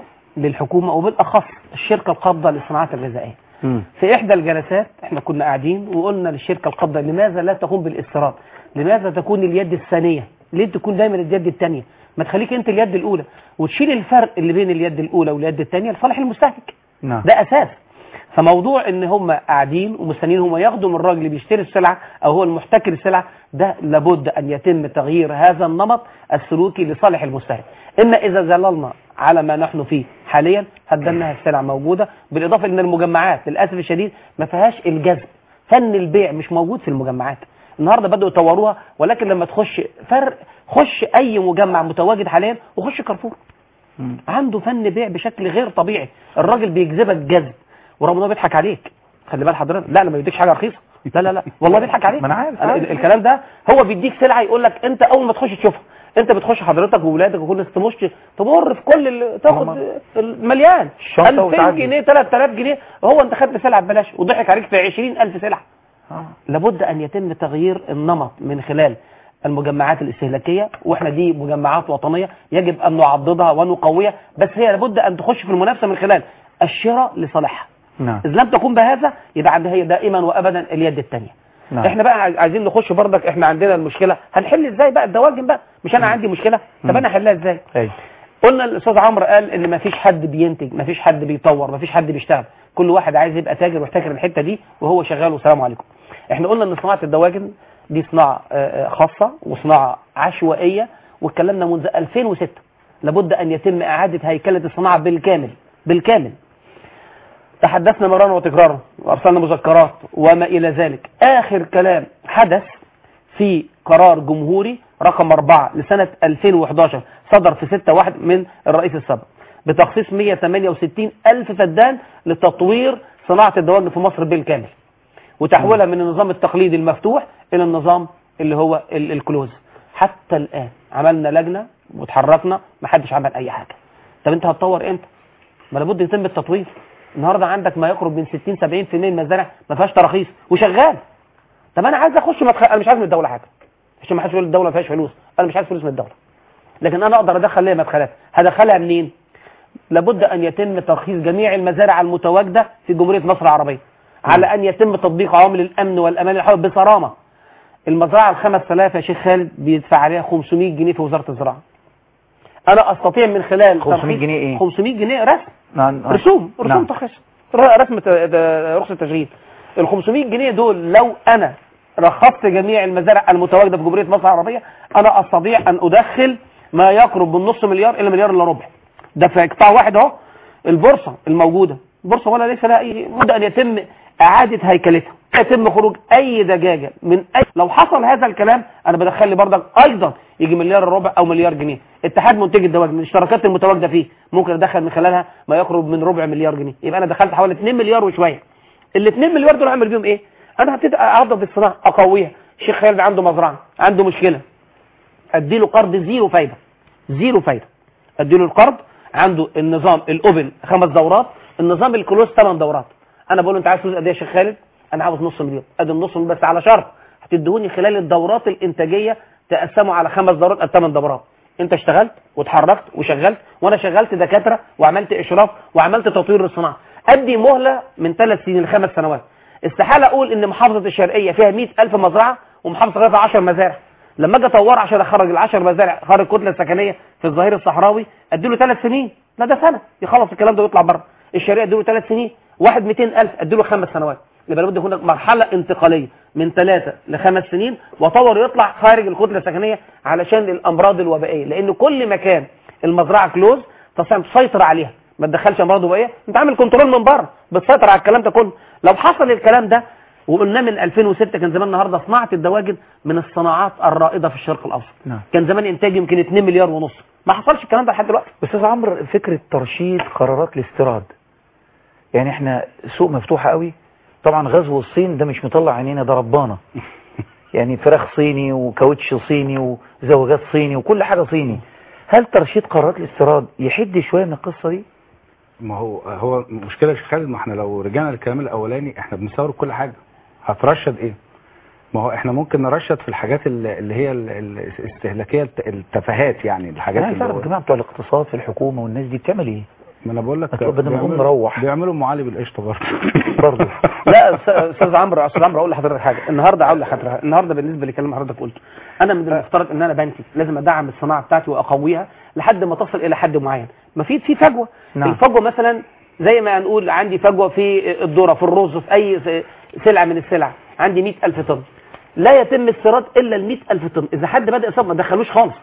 للحكومه وبالاخص الشركه القابضه للصناعات الغذائيه في احدى الجلسات احنا كنا قاعدين وقلنا للشركه القابضه لماذا لا تقوم بالاستيراد لماذا تكون اليد الثانيه ليه تكون دايما اليد الثانيه ما تخليك انت اليد الاولى وتشيل الفرق اللي بين اليد الاولى واليد الثانيه لصالح المستهلك نعم ده اساس فموضوع ان هم قاعدين ومستنيين هم ياخدوا من الراجل اللي بيشتري السلعه او هو المحتكر السلعه ده لابد ان يتم تغيير هذا النمط السلوكي لصالح المستهلك اما اذا ظللنا على ما نحن فيه حاليا هتدنها السلع موجوده بالاضافه ان المجمعات للاسف الشديد ما فيهاش الجذب فن البيع مش موجود في المجمعات النهارده بدأوا يطوروها ولكن لما تخش فرق خش اي مجمع متواجد حاليا وخش كارفور عنده فن بيع بشكل غير طبيعي الراجل بيجذبك جذب ورغم انه بيضحك عليك خلي بال حضرتك لا لما بيديكش حاجه رخيصه لا لا لا والله بيضحك عليك ما أنا عارف، ال- عارف. ال- الكلام ده هو بيديك سلعه يقول لك انت اول ما تخش تشوفها انت بتخش حضرتك واولادك وكل الناس تمش تمر في كل ال- تاخد المليان الشنطة 2000 وتعدي. جنيه 3000 جنيه هو انت خدت سلعه ببلاش وضحك عليك في 20000 سلعه لابد ان يتم تغيير النمط من خلال المجمعات الاستهلاكيه واحنا دي مجمعات وطنيه يجب ان نعضدها ونقويها بس هي لابد ان تخش في المنافسه من خلال الشراء لصالحها نعم اذا لم تكن بهذا يبقى عندها هي دائما وابدا اليد الثانيه نعم. احنا بقى عايز- عايزين نخش برضك احنا عندنا المشكله هنحل ازاي بقى الدواجن بقى مش انا عندي مشكله طب انا احلها ازاي ايوه قلنا الاستاذ عمرو قال ان ما فيش حد بينتج ما فيش حد بيطور ما فيش حد بيشتغل كل واحد عايز يبقى تاجر ويحتكر الحته دي وهو شغال والسلام عليكم احنا قلنا ان صناعه الدواجن دي صناعه آه، آه، خاصه وصناعه عشوائيه واتكلمنا منذ 2006 لابد ان يتم اعاده هيكله الصناعه بالكامل بالكامل تحدثنا مرارا وتكرارا وارسلنا مذكرات وما الى ذلك اخر كلام حدث في قرار جمهوري رقم 4 لسنة 2011 صدر في 6 واحد من الرئيس السابق بتخصيص 168 ألف فدان لتطوير صناعة الدواجن في مصر بالكامل وتحويلها من النظام التقليدي المفتوح إلى النظام اللي هو ال- الكلوز حتى الآن عملنا لجنة وتحركنا ما حدش عمل أي حاجة طب أنت هتطور إمتى؟ ما لابد يتم التطوير النهارده عندك ما يقرب من 60 70% من المزارع ما فيهاش تراخيص وشغال طب انا عايز اخش مدخل انا مش عايز من الدوله حاجه عشان ما حدش يقول الدوله ما فيهاش فلوس انا مش عايز فلوس من الدوله لكن انا اقدر ادخل ليا مدخلات هدخلها منين لابد ان يتم ترخيص جميع المزارع المتواجده في جمهوريه مصر العربيه على ان يتم تطبيق عوامل الامن والامان الحول بصرامه المزرعه ال 5000 يا شيخ خالد بيدفع عليها 500 جنيه في وزاره الزراعه انا استطيع من خلال 500 ترخيص- جنيه إيه؟ 500 جنيه رسم نعم. رسوم رسوم نعم. ترخيص ر- رسم ت- ده- رخصه تشغيل ال 500 جنيه دول لو انا رخصت جميع المزارع المتواجده في جمهوريه مصر العربيه انا استطيع ان ادخل ما يقرب من نص مليار الى مليار الا ربع ده في قطاع واحد اهو البورصه الموجوده البورصه ولا ليس لها اي مد ان يتم اعاده هيكلتها يتم خروج اي دجاجه من اي لو حصل هذا الكلام انا بدخل لي برضك ايضا يجي مليار الا ربع او مليار جنيه اتحاد منتجي الدواجن الاشتراكات المتواجده فيه ممكن ادخل من خلالها ما يقرب من ربع مليار جنيه يبقى انا دخلت حوالي 2 مليار وشويه ال 2 مليار دول اعمل بيهم ايه انا هبتدي اعضد الصناعه اقويها الشيخ خالد عنده مزرعه عنده مشكله اديله قرض زيرو فايده زيرو فايده اديله القرض عنده النظام الاوبن خمس دورات النظام الكلوز ثمان دورات انا بقول له انت عايز فلوس قد ايه يا شيخ خالد انا عاوز نص مليون ادي النص مليون بس على شرط هتدوني خلال الدورات الانتاجيه تقسموا على خمس دورات او ثمان دورات انت اشتغلت واتحركت وشغلت وانا شغلت دكاتره وعملت اشراف وعملت تطوير للصناعه ادي مهله من ثلاث سنين لخمس سنوات استحاله اقول ان محافظه الشرقيه فيها 100000 مزرعه ومحافظه غيرها 10 مزارع لما اجي اطور عشان اخرج ال 10 مزارع خارج الكتله السكنيه في الظهير الصحراوي اديله ثلاث سنين لا ده سنه يخلص الكلام ده ويطلع بره الشرقيه اديله ثلاث سنين واحد 200000 اديله خمس سنوات يبقى لابد يكون هناك مرحله انتقاليه من ثلاثه لخمس سنين وطور يطلع خارج الكتله السكنيه علشان الامراض الوبائيه لان كل مكان المزرعه كلوز تستطيع تسيطر عليها ما تدخلش امراض وبائيه انت عامل كنترول من بره بتسيطر على الكلام ده كله لو حصل الكلام ده وقلنا من 2006 كان زمان النهارده صناعه الدواجن من الصناعات الرائده في الشرق الاوسط نعم. كان زمان انتاج يمكن 2 مليار ونص ما حصلش الكلام ده لحد دلوقتي استاذ عمرو فكره ترشيد قرارات الاستيراد يعني احنا سوق مفتوحه قوي طبعا غزو الصين ده مش مطلع عينينا ده ربانا يعني فراخ صيني وكاوتش صيني وزواجات صيني وكل حاجة صيني هل ترشيد قرارات الاستيراد يحد شوية من القصة دي ما هو هو مشكله يا شيخ خالد ما احنا لو رجعنا للكلام الاولاني احنا بنستورد كل حاجه هترشد ايه ما هو احنا ممكن نرشد في الحاجات اللي اللي هي ال- ال- الاستهلاكيه الت- التفاهات يعني الحاجات انا عايز اللي اعرف هو- الجماعة بتوع الاقتصاد في الحكومة والناس دي بتعمل ايه ما انا بقول لك بدل ما نقوم بيعملوا- نروح. بيعملوا ام علي بالقشطه برضه برضه لا أستاذ- استاذ عمرو استاذ عمرو اقول لحضرتك حاجه النهارده اقول لحضرتك النهارده بالنسبه لكلام حضرتك قلته انا من المفترض ان انا بنتج لازم ادعم الصناعه بتاعتي واقويها لحد ما تصل الى حد معين ما في في فجوه نعم. الفجوه مثلا زي ما هنقول عندي فجوه في الذره في الرز في اي س- سلعه من السلع عندي 100000 طن لا يتم استيراد الا ال 100000 طن اذا حد بدا يصاب ما دخلوش خالص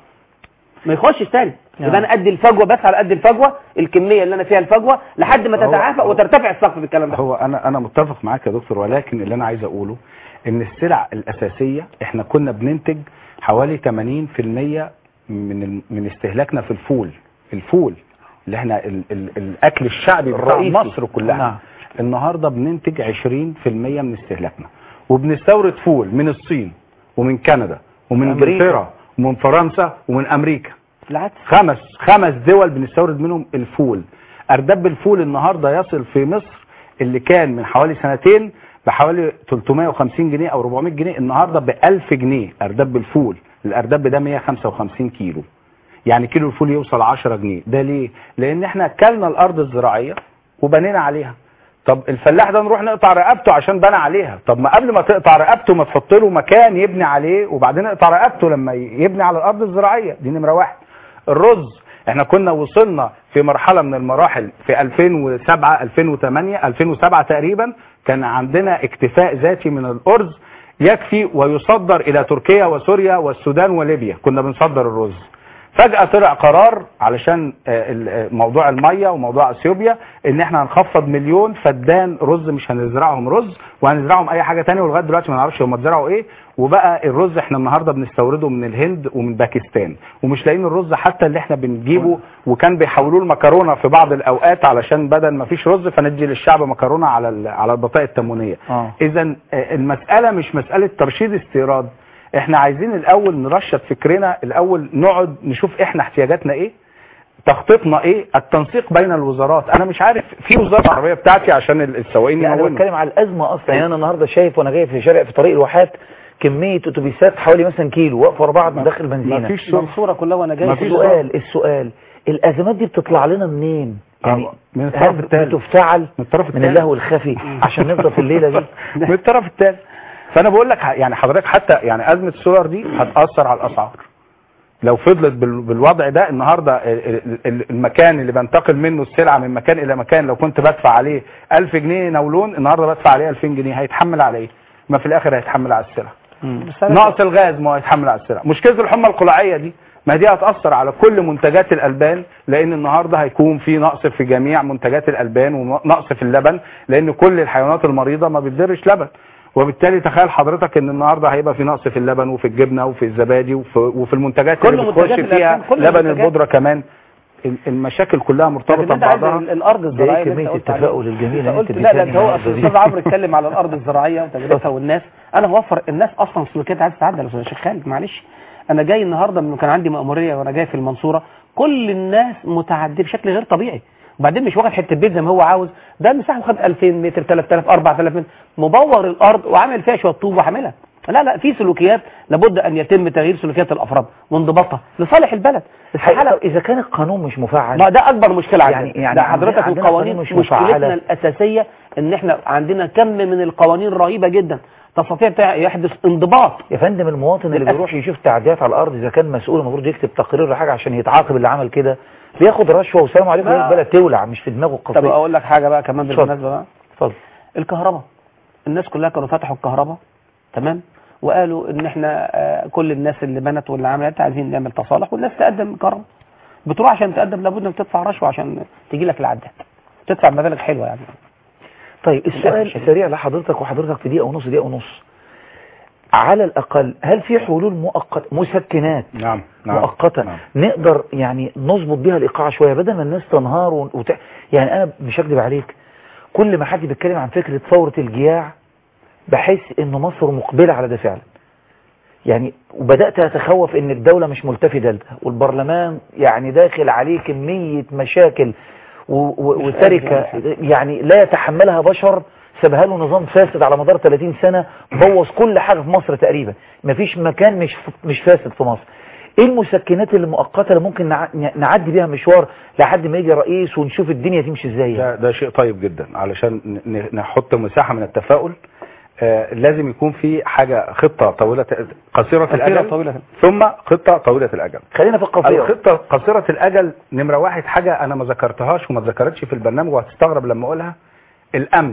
ما يخشش تاني نعم. يبقى انا ادي الفجوه بس على قد الفجوه الكميه اللي انا فيها الفجوه لحد ما هو- تتعافى هو- وترتفع السقف بالكلام ده هو انا انا متفق معاك يا دكتور ولكن اللي انا عايز اقوله ان السلع الاساسيه احنا كنا بننتج حوالي 80% من ال- من استهلاكنا في الفول الفول اللي احنا ال ال الاكل الشعبي بتاع الرئيسي. مصر كلها نعم. النهارده بننتج 20% من استهلاكنا وبنستورد فول من الصين ومن كندا ومن أمريكا. انجلترا ومن فرنسا ومن امريكا العكس خمس خمس دول بنستورد منهم الفول ارداب الفول النهارده يصل في مصر اللي كان من حوالي سنتين بحوالي 350 جنيه او 400 جنيه النهارده ب 1000 جنيه ارداب الفول الارداب ده 155 كيلو يعني كيلو الفول يوصل 10 جنيه ده ليه لان احنا كلنا الارض الزراعيه وبنينا عليها طب الفلاح ده نروح نقطع رقبته عشان بنى عليها طب ما قبل ما تقطع رقبته ما تحط له مكان يبني عليه وبعدين اقطع رقبته لما يبني على الارض الزراعيه دي نمره واحد الرز احنا كنا وصلنا في مرحله من المراحل في 2007 2008 2007 تقريبا كان عندنا اكتفاء ذاتي من الارز يكفي ويصدر الى تركيا وسوريا والسودان وليبيا كنا بنصدر الرز فجأة طلع قرار علشان آه، ال- آه، موضوع المية وموضوع اثيوبيا ان احنا هنخفض مليون فدان رز مش هنزرعهم رز وهنزرعهم اي حاجة تانية ولغاية دلوقتي ما نعرفش هم اتزرعوا ايه وبقى الرز احنا النهارده بنستورده من الهند ومن باكستان ومش لاقيين الرز حتى اللي احنا بنجيبه وكان بيحولوه المكرونه في بعض الاوقات علشان بدل ما فيش رز فندي للشعب مكرونه على ال- على البطاقه التموينيه اه اذا المساله مش مساله ترشيد استيراد احنا عايزين الاول نرشد فكرنا الاول نقعد نشوف احنا احتياجاتنا ايه تخطيطنا ايه التنسيق بين الوزارات انا مش عارف في وزاره العربيه بتاعتي عشان ال- السواقين لا انا يمونوا. بتكلم على الازمه اصلا يعني انا النهارده شايف وانا جاي في شارع في طريق الواحات كميه اتوبيسات حوالي مثلا كيلو واقفه ورا بعض داخل بنزينه مفيش المنصوره كلها وانا جاي السؤال السؤال الازمات دي بتطلع لنا منين يعني آه، من الطرف هل الثالث. بتفتعل من الطرف من الثالث. اللهو الخفي عشان نفضل في الليله دي من الطرف الثاني فانا بقول لك ح- يعني حضرتك حتى يعني ازمه السولار دي هتاثر على الاسعار لو فضلت بال- بالوضع ده النهارده ال- ال- ال- المكان اللي بنتقل منه السلعه من مكان الى مكان لو كنت بدفع عليه 1000 جنيه نولون النهارده بدفع عليه 2000 جنيه هيتحمل على ايه؟ ما في الاخر هيتحمل على السلع نقص الغاز ما هو هيتحمل على السلع مشكله الحمى القلاعيه دي ما دي هتاثر على كل منتجات الالبان لان النهارده هيكون في نقص في جميع منتجات الالبان ونقص في اللبن لان كل الحيوانات المريضه ما بتدرش لبن وبالتالي تخيل حضرتك ان النهارده هيبقى في نقص في اللبن وفي الجبنه وفي الزبادي وفي, وفي المنتجات كل اللي بتخش منتجات فيها الألبان، كل لبن المنتجات. البودره كمان ال- المشاكل كلها مرتبطه لكن انت عايز ببعضها ال- الارض ده الزراعيه ايه اللي انت كميه قلت عليها. التفاؤل الجميل اللي قلت انت لا لا بتتكلم ده هو عنها دي. استاذ عمرو اتكلم على الارض الزراعيه وتجربتها والناس انا بوفر الناس اصلا سلوكيات عايز تتعدل يا استاذ شيخ خالد معلش انا جاي النهارده من كان عندي مأموريه وانا جاي في المنصوره كل الناس متعديه بشكل غير طبيعي وبعدين مش واخد حته بيت زي ما هو عاوز ده مساحه خد 2000 متر 3000 4000 متر مبور الارض وعامل فيها شويه طوب وحاملها لا لا في سلوكيات لابد ان يتم تغيير سلوكيات الافراد وانضباطها لصالح البلد حقيقة اذا كان القانون مش مفعل ما ده اكبر مشكله عندنا يعني- يعني ده عندنا- حضرتك عندنا القوانين قانون مش مشكلتنا مفعلة. الاساسيه ان احنا عندنا كم من القوانين رهيبه جدا تستطيع تع- يحدث انضباط يا فندم المواطن اللي للأسف. بيروح يشوف تعديات على الارض اذا كان مسؤول المفروض يكتب تقرير ولا حاجه عشان يتعاقب اللي عمل كده بياخد رشوه وسلام عليكم لا. البلد تولع مش في دماغه طب القضيه اقول لك حاجه بقى كمان اتفضل. بالمناسبه بقى اتفضل الكهرباء الناس كلها كانوا فتحوا الكهرباء تمام وقالوا ان احنا آه، كل الناس اللي بنت واللي عملت عايزين نعمل تصالح والناس تقدم كهرباء بتروح عشان تقدم لابد انك تدفع رشوه عشان تيجي لك العداد تدفع مبالغ حلوه يعني طيب السؤال سريع لحضرتك وحضرتك في دقيقه ونص دقيقه ونص على الاقل هل في حلول مؤقته مسكنات نعم نعم مؤقته نعم. نقدر يعني نظبط بيها الايقاع شويه بدل ما الناس تنهار وت... يعني انا مش هكذب عليك كل ما حد بيتكلم عن فكرة ثورة الجياع بحس ان مصر مقبلة على ده فعلا يعني وبدأت أتخوف ان الدولة مش ملتفتة لده والبرلمان يعني داخل عليه كمية مشاكل و- و- وتركة يعني لا يتحملها بشر سابها له نظام فاسد على مدار 30 سنة بوظ كل حاجة في مصر تقريبا مفيش مكان مش مش فاسد في مصر ايه المسكنات اللي مؤقتة اللي ممكن نع- نعدي بيها مشوار لحد ما يجي رئيس ونشوف الدنيا تمشي ازاي ده, ده شيء طيب جدا علشان ن- ن- نحط مساحة من التفاؤل آه لازم يكون في حاجة خطة طويلة قصيرة قصيرة الأجل طويلة. ثم خطة طويلة الأجل خلينا في القصيرة الخطة قصيرة الأجل نمرة واحد حاجة أنا ما ذكرتهاش وما اتذكرتش في البرنامج وهتستغرب لما أقولها الأمن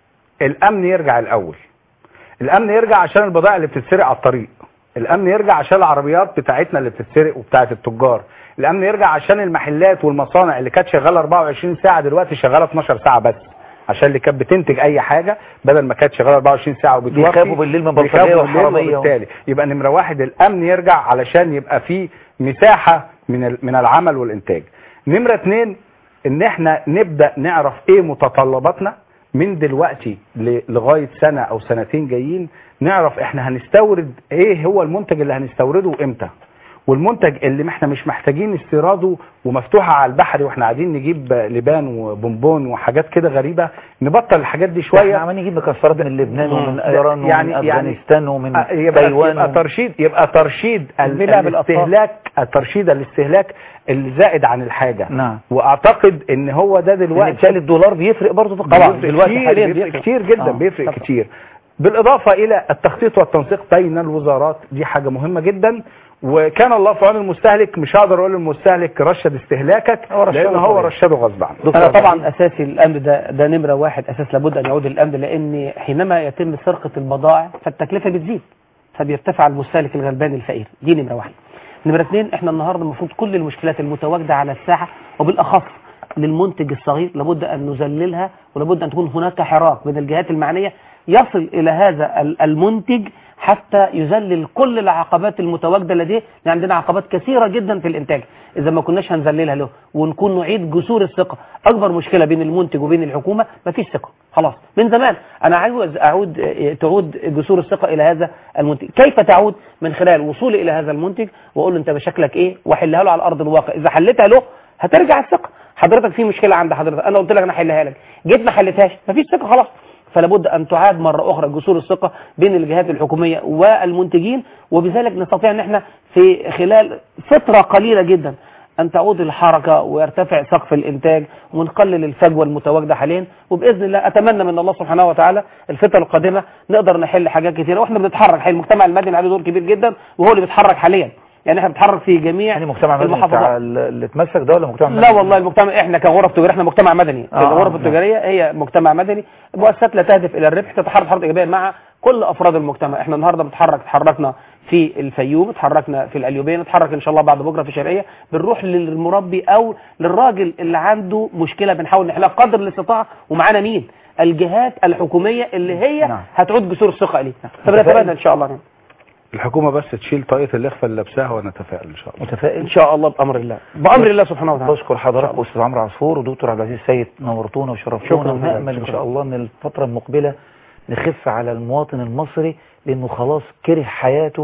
الأمن يرجع الأول الأمن يرجع عشان البضائع اللي بتتسرق على الطريق الأمن يرجع عشان العربيات بتاعتنا اللي بتتسرق وبتاعت التجار الأمن يرجع عشان المحلات والمصانع اللي كانت شغالة 24 ساعة دلوقتي شغالة 12 ساعة بس عشان اللي كانت بتنتج اي حاجه بدل ما كانت شغاله 24 ساعه وبتوفي بيخافوا بالليل من بيخافوا بلطجية بالليل وحرامية و- وبالتالي يبقى نمره واحد الامن يرجع علشان يبقى في مساحه من ال- من العمل والانتاج نمره اتنين ان احنا نبدا نعرف ايه متطلباتنا من دلوقتي ل- لغايه سنه او سنتين جايين نعرف احنا هنستورد ايه هو المنتج اللي هنستورده وامتى والمنتج اللي احنا مش محتاجين استيراده ومفتوحه على البحر واحنا قاعدين نجيب لبان وبونبون وحاجات كده غريبه نبطل الحاجات دي شويه احنا عمالين نجيب مكسرات من لبنان ومن ايران ومن يعني يعني افغانستان ومن آه، يبقى تايوان يبقى و- ترشيد يبقى ترشيد ال- بلعب الأطفال. الاستهلاك الترشيد الاستهلاك الزائد عن الحاجه نعم واعتقد ان هو ده دلوقتي بالتالي الدولار بيفرق برضه في طبعا القضية. دلوقتي حاليا بيفرق كتير جدا آه، بيفرق طبعا. كتير بالاضافه الى التخطيط والتنسيق بين الوزارات دي حاجه مهمه جدا وكان الله في عون المستهلك مش هقدر اقول للمستهلك رشد استهلاكك لان هو طبيعي. رشده غصب عنه انا طبعا اساسي الامن ده ده نمره واحد اساس لابد ان يعود الامن لان حينما يتم سرقه البضائع فالتكلفه بتزيد فبيرتفع المستهلك الغلبان الفقير دي نمره واحد نمره اثنين احنا النهارده المفروض كل المشكلات المتواجده على الساحه وبالاخص للمنتج الصغير لابد ان نذللها ولابد ان تكون هناك حراك بين الجهات المعنيه يصل الى هذا ال- المنتج حتى يذلل كل العقبات المتواجده لديه لان عندنا عقبات كثيره جدا في الانتاج اذا ما كناش هنذللها له ونكون نعيد جسور الثقه اكبر مشكله بين المنتج وبين الحكومه مفيش ثقه خلاص من زمان انا عاوز اعود اه، تعود جسور الثقه الى هذا المنتج كيف تعود من خلال وصولي الى هذا المنتج واقول له انت مشاكلك ايه واحلها له على ارض الواقع اذا حلتها له هترجع الثقه حضرتك في مشكله عند حضرتك انا قلت لك انا احلها لك جيت ما حلتهاش مفيش ثقه خلاص فلا بد ان تعاد مره اخرى جسور الثقه بين الجهات الحكوميه والمنتجين وبذلك نستطيع ان احنا في خلال فتره قليله جدا ان تعود الحركه ويرتفع سقف الانتاج ونقلل الفجوه المتواجده حاليا وباذن الله اتمنى من الله سبحانه وتعالى الفتره القادمه نقدر نحل حاجات كثيره واحنا بنتحرك حقيقي المجتمع المدني عليه دور كبير جدا وهو اللي بيتحرك حاليا يعني احنا بنتحرك في جميع يعني مجتمع مدني المحافظات بتاع ال- اللي اتمسك ده ولا مجتمع لا مدني؟ والله المجتمع احنا كغرف تجاريه احنا مجتمع مدني آه، الغرف آه، التجاريه هي مجتمع مدني مؤسسات لا تهدف الى الربح تتحرك حركه ايجابيه مع كل افراد المجتمع احنا النهارده بنتحرك اتحركنا في الفيوم اتحركنا في القليوبيه نتحرك ان شاء الله بعد بكره في الشرقيه بنروح للمربي او للراجل اللي عنده مشكله بنحاول نحلها قدر الاستطاعه ومعانا مين الجهات الحكوميه اللي هي نعم. هتعود جسور الثقه اليه فبنتمنى ان شاء الله الحكومه بس تشيل طاقيه الاخفاء اللي لابساها ونتفائل ان شاء الله متفائل ان شاء الله بامر الله بامر الله سبحانه وتعالى بشكر حضرتك استاذ عمرو عصفور ودكتور عبد العزيز سيد نورتونا وشرفتونا شكراً ونامل ان شكراً. شاء الله ان الفتره المقبله نخف على المواطن المصري لانه خلاص كره حياته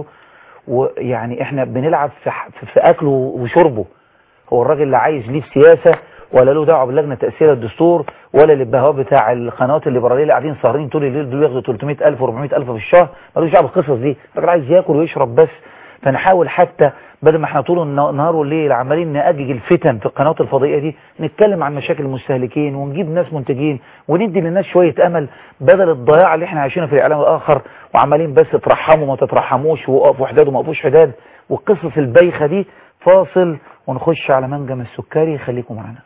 ويعني احنا بنلعب في, ح- في, في اكله وشربه هو الراجل لا عايز ليه في سياسه ولا له دعوه بلجنه تاثير الدستور ولا الابهاء بتاع القنوات الليبراليه اللي قاعدين سهرين طول الليل دول ياخدوا 300000 و400000 في الشهر ملوش دعوه بالقصص دي الراجل عايز ياكل ويشرب بس فنحاول حتى بدل ما احنا طول النا- النهار والليل عمالين نأجج الفتن في القنوات الفضائيه دي نتكلم عن مشاكل المستهلكين ونجيب ناس منتجين وندي للناس شويه امل بدل الضياع اللي احنا عايشينه في الاعلام الاخر وعمالين بس ترحموا ما تترحموش وقفوا حداد وما وقفوش حداد والقصص البايخه دي فاصل ونخش على منجم السكري خليكم معانا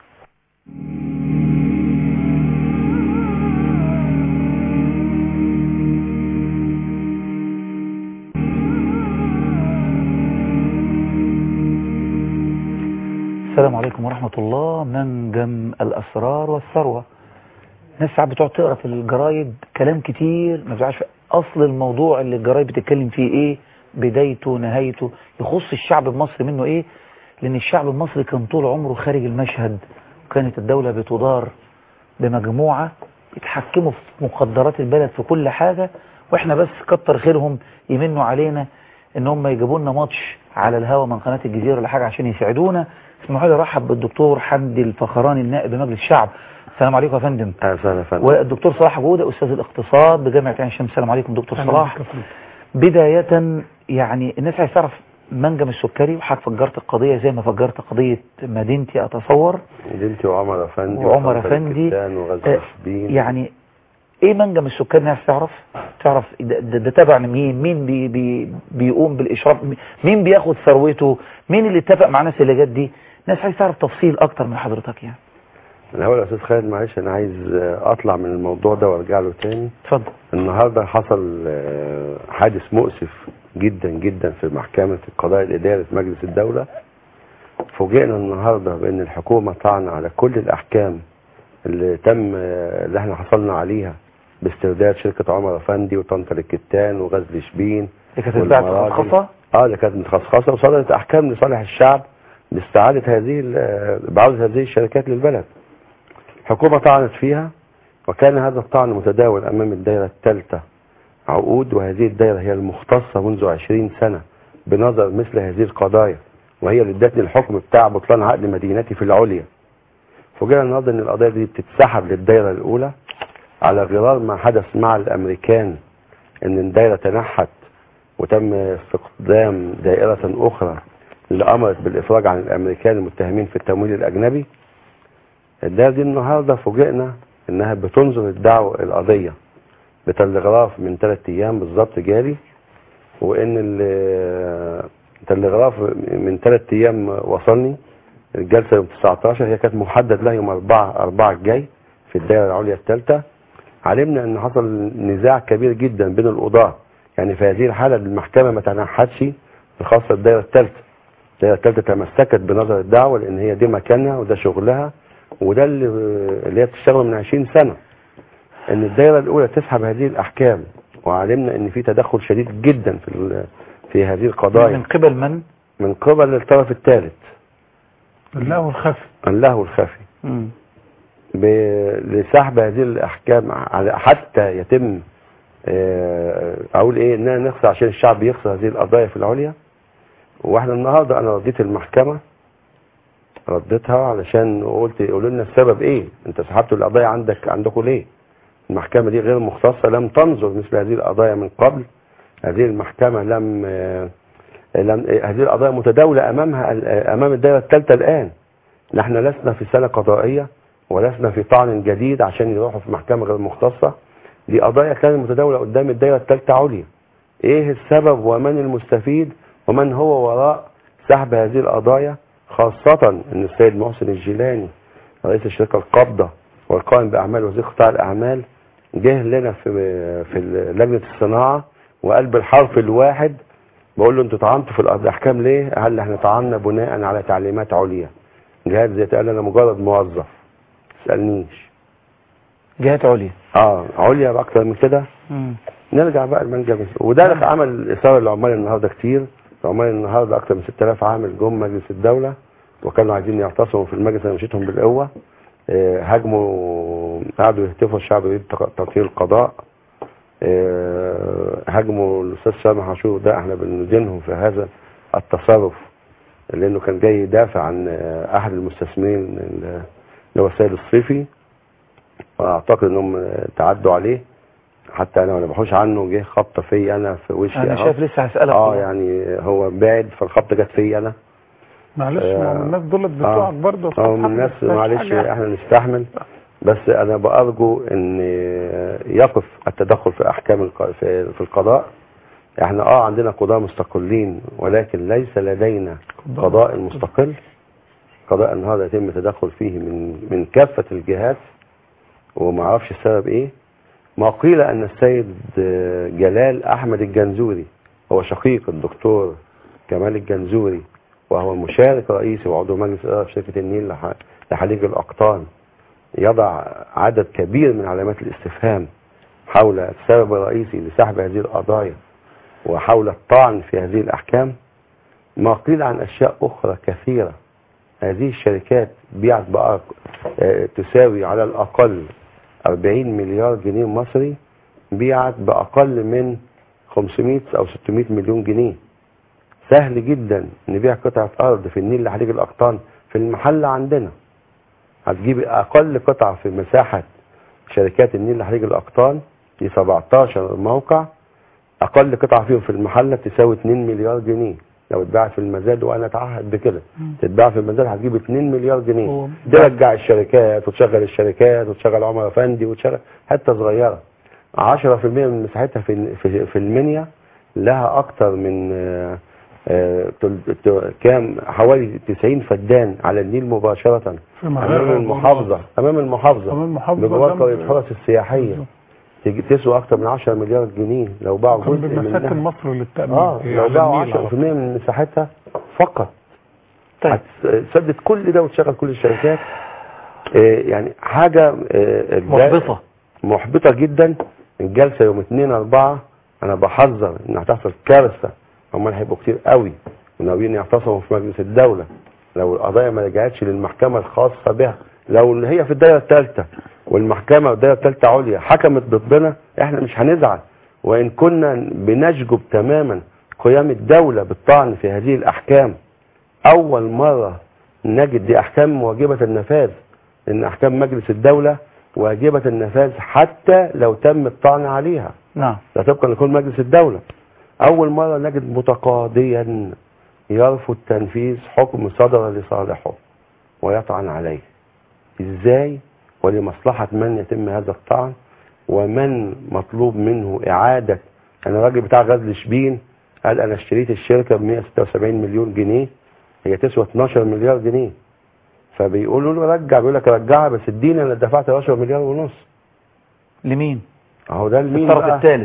السلام عليكم ورحمة الله منجم الأسرار والثروة ناس ساعات بتقعد تقرا في الجرايد كلام كتير ما بتبقاش أصل الموضوع اللي الجرايد بتتكلم فيه إيه بدايته نهايته يخص الشعب المصري منه إيه لأن الشعب المصري كان طول عمره خارج المشهد وكانت الدولة بتدار بمجموعة يتحكموا في مقدرات البلد في كل حاجة واحنا بس كتر خيرهم يمنوا علينا ان هم يجيبوا لنا ماتش على الهوا من قناة الجزيرة ولا حاجة عشان يساعدونا اسمحوا لي ارحب بالدكتور حمدي الفخراني النائب بمجلس الشعب السلام عليكم يا فندم اهلا يا فندم والدكتور صلاح جودة استاذ الاقتصاد بجامعة عين شمس السلام عليكم دكتور أهلا صلاح بك يا فندم. بداية يعني الناس عايز تعرف منجم السكري وحضرتك فجرت القضية زي ما فجرت قضية مدينتي اتصور دي وعمر افندي وعمر وطنطا أفندي. الكتان وغزل آه، الشبين يعني ايه منجم السكري الناس تعرف تعرف ده, ده, ده تبع مين مين بي بي بيقوم بالاشراف مين بياخد ثروته مين اللي اتفق مع الناس اللي جت دي ناس عايز تعرف تفصيل اكتر من حضرتك يعني الاول يا استاذ خالد معلش انا عايز آه، اطلع من الموضوع ده وارجع له تاني اتفضل النهارده حصل آه، حادث مؤسف جدا جدا في محكمة القضاء الإداري في مجلس الدولة فوجئنا النهارده بأن الحكومة طعن على كل الأحكام اللي تم آه، اللي احنا حصلنا عليها باسترداد شركة عمر أفندي وطنطا الكتان وغزل شبين اللي كانت اتباعت والمراجل. متخصصة اه اللي كانت متخصصة وصدرت أحكام لصالح الشعب باستعادة هذه ال- بعودة هذه الشركات للبلد الحكومة طعنت فيها وكان هذا الطعن متداول أمام الدائرة الثالثة عقود وهذه الدائرة هي المختصة منذ عشرين سنة بنظر مثل هذه القضايا وهي اللي ادتني الحكم بتاع بطلان عقد مدينتي في العليا فوجئنا النهارده ان القضايا دي بتتسحب للدائرة الأولى على غرار ما حدث مع الأمريكان ان الدائرة تنحت وتم استخدام دائرة أخرى اللي أمرت بالإفراج عن الأمريكان المتهمين في التمويل الأجنبي الدائرة دي النهارده فوجئنا إنها بتنظر الدعوة القضية بتلغراف من ثلاث أيام بالظبط جاري وإن ال- التلغراف من ثلاث أيام وصلني الجلسة يوم 19 هي كانت محدد لها يوم 4 4 الجاي في الدائرة العليا الثالثة علمنا ان حصل نزاع كبير جدا بين القضاة يعني في هذه الحالة المحكمة ما تنحتش بخاصة الدائرة الثالثة الدائرة الثالثة تمسكت بنظر الدعوة لان هي دي مكانها وده شغلها وده اللي, اللي هي بتشتغل من 20 سنة ان الدائرة الاولى تسحب هذه الاحكام وعلمنا ان في تدخل شديد جدا في ال- في هذه القضايا من قبل من من قبل الطرف الثالث اللهو الخفي اللهو الخفي مم. ب- لسحب هذه الاحكام على حتى يتم آه، اقول ايه اننا نخسر عشان الشعب يخسر هذه القضايا في العليا واحنا النهارده انا رديت المحكمه رديتها علشان قلت قولوا لنا السبب ايه انت سحبتوا القضايا عندك عندكم ليه المحكمه دي غير مختصه لم تنظر مثل هذه القضايا من قبل هذه المحكمه لم آه، لم آه، هذه القضايا متداوله امامها آه، امام الدائره الثالثه الان نحن لسنا في سنه قضائيه ولسنا في طعن جديد عشان يروحوا في محكمة غير مختصة دي قضايا كانت متداولة قدام الدائرة الثالثة عليا ايه السبب ومن المستفيد ومن هو وراء سحب هذه القضايا خاصة ان السيد محسن الجيلاني رئيس الشركة القابضة والقائم بأعمال وزير قطاع الأعمال جه لنا في في لجنة الصناعة وقال بالحرف الواحد بقول له انتوا طعنتوا في الأحكام ليه؟ قال لي احنا طعنا بناء على تعليمات عليا جهاد زي قال انا مجرد موظف تسألنيش جهات عليا اه عليا بقى اكتر من كده مم. نرجع بقى المنجم وده لك عمل اثاره للعمال النهارده كتير العمال النهارده اكتر من 6000 عامل جم مجلس الدوله وكانوا عايزين يعتصموا في المجلس انا مشيتهم بالقوه آه، هاجموا قعدوا يهتفوا الشعب يريد تق- تطهير القضاء آه، هاجموا الاستاذ سامح عاشور ده احنا بندينهم في هذا التصرف لانه كان جاي يدافع عن آه، احد المستثمرين اللي هو السيد الصيفي واعتقد انهم تعدوا عليه حتى انا ما بحوش عنه جه خبطه فيا انا في وشي انا أهو. شايف لسه هسألك اه والله. يعني هو بعد فالخبطه جت فيا انا معلش آه، ما هو الناس دولت بتوعك برضه اه من الناس معلش احنا نستحمل بس انا بارجو ان يقف التدخل في احكام الق- في في القضاء احنا اه عندنا قضاة مستقلين ولكن ليس لدينا قضاء مستقل قضاء النهارده يتم التدخل فيه من من كافة الجهات وما اعرفش السبب ايه ما قيل ان السيد آه، جلال احمد الجنزوري هو شقيق الدكتور كمال الجنزوري وهو مشارك رئيسي وعضو مجلس إدارة شركة النيل لح- لحليج الأقطان يضع عدد كبير من علامات الاستفهام حول السبب الرئيسي لسحب هذه القضايا وحول الطعن في هذه الأحكام ما قيل عن أشياء أخرى كثيرة هذه الشركات بيعت بقى آه، تساوي على الأقل 40 مليار جنيه مصري بيعت بأقل من 500 أو 600 مليون جنيه سهل جدا نبيع قطعة أرض في النيل لحديق الأقطان في المحل عندنا هتجيب أقل قطعة في مساحة شركات النيل لحديق الأقطان في 17 موقع أقل قطعة فيهم في المحلة تساوي 2 مليار جنيه لو اتباعت في المزاد وأنا أتعهد بكده تتباع في المزاد هتجيب 2 مليار جنيه ترجع الشركات وتشغل الشركات وتشغل عمر افندي وتشغل حته صغيره 10% من مساحتها في في, في المنيا لها اكتر من آه، آه، تل- ت- كام حوالي 90 فدان على النيل مباشره في مغارة امام المحافظه امام المحافظه أمام المحافظة بجوار جنب- قريه حرس السياحيه تيجي تسوى اكتر من 10 مليار جنيه لو باعوا كان جزء بمساكن منها مصر للتأمين اه هي لو على باعوا النيل على 10% من مساحتها فقط طيب تسدد كل ده وتشغل كل الشركات آه، يعني حاجة آه، الج- محبطة. محبطة جدا الجلسة يوم 2 4 انا بحذر ان هتحصل كارثة هم هيبقوا كتير قوي وناويين يعتصموا في مجلس الدولة لو القضايا ما رجعتش للمحكمة الخاصة بها لو اللي هي في الدائرة الثالثة والمحكمة والدائرة الثالثة عليا حكمت ضدنا احنا مش هنزعل وان كنا بنشجب تماما قيام الدولة بالطعن في هذه الاحكام اول مرة نجد دي احكام واجبة النفاذ ان احكام مجلس الدولة واجبة النفاذ حتى لو تم الطعن عليها نعم لا تبقى لكل مجلس الدولة أول مرة نجد متقاضيا يرفض تنفيذ حكم صدر لصالحه ويطعن عليه إزاي ولمصلحة من يتم هذا الطعن ومن مطلوب منه إعادة أنا الراجل بتاع غزل شبين قال أنا اشتريت الشركة ب 176 مليون جنيه هي تسوى 12 مليار جنيه فبيقولوا له رجع بيقول لك رجعها بس اديني انا دفعت 10 مليار ونص لمين اهو ده لمين الطرف بقى؟ الثالث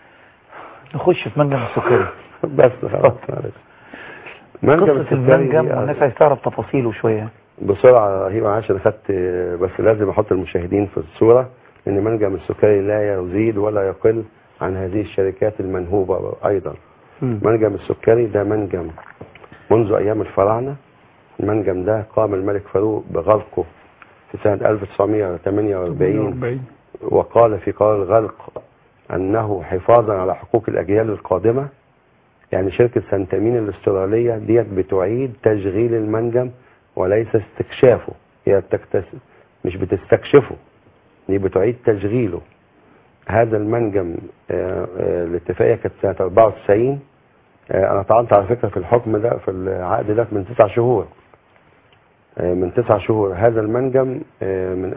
نخش في منجم السكري بس خلاص معلش منجم قصة السكري المنجم دي- والناس عايز تعرف تفاصيله شوية بسرعة رهيبة عشان خدت بس لازم احط المشاهدين في الصورة ان منجم السكري لا يزيد ولا يقل عن هذه الشركات المنهوبة ايضا منجم السكري ده منجم منذ ايام الفراعنة المنجم ده قام الملك فاروق بغلقه في سنة 1948 40 وقال في قرار الغلق أنه حفاظا على حقوق الأجيال القادمة يعني شركة سنتامين الاسترالية ديت بتعيد تشغيل المنجم وليس استكشافه هي بتكتس... مش بتستكشفه دي بتعيد تشغيله هذا المنجم آه، آه، الاتفاقية كانت سنة 94 آه، أنا طعنت على فكرة في الحكم ده في العقد ده من تسع شهور آه، من تسع شهور هذا المنجم آه، من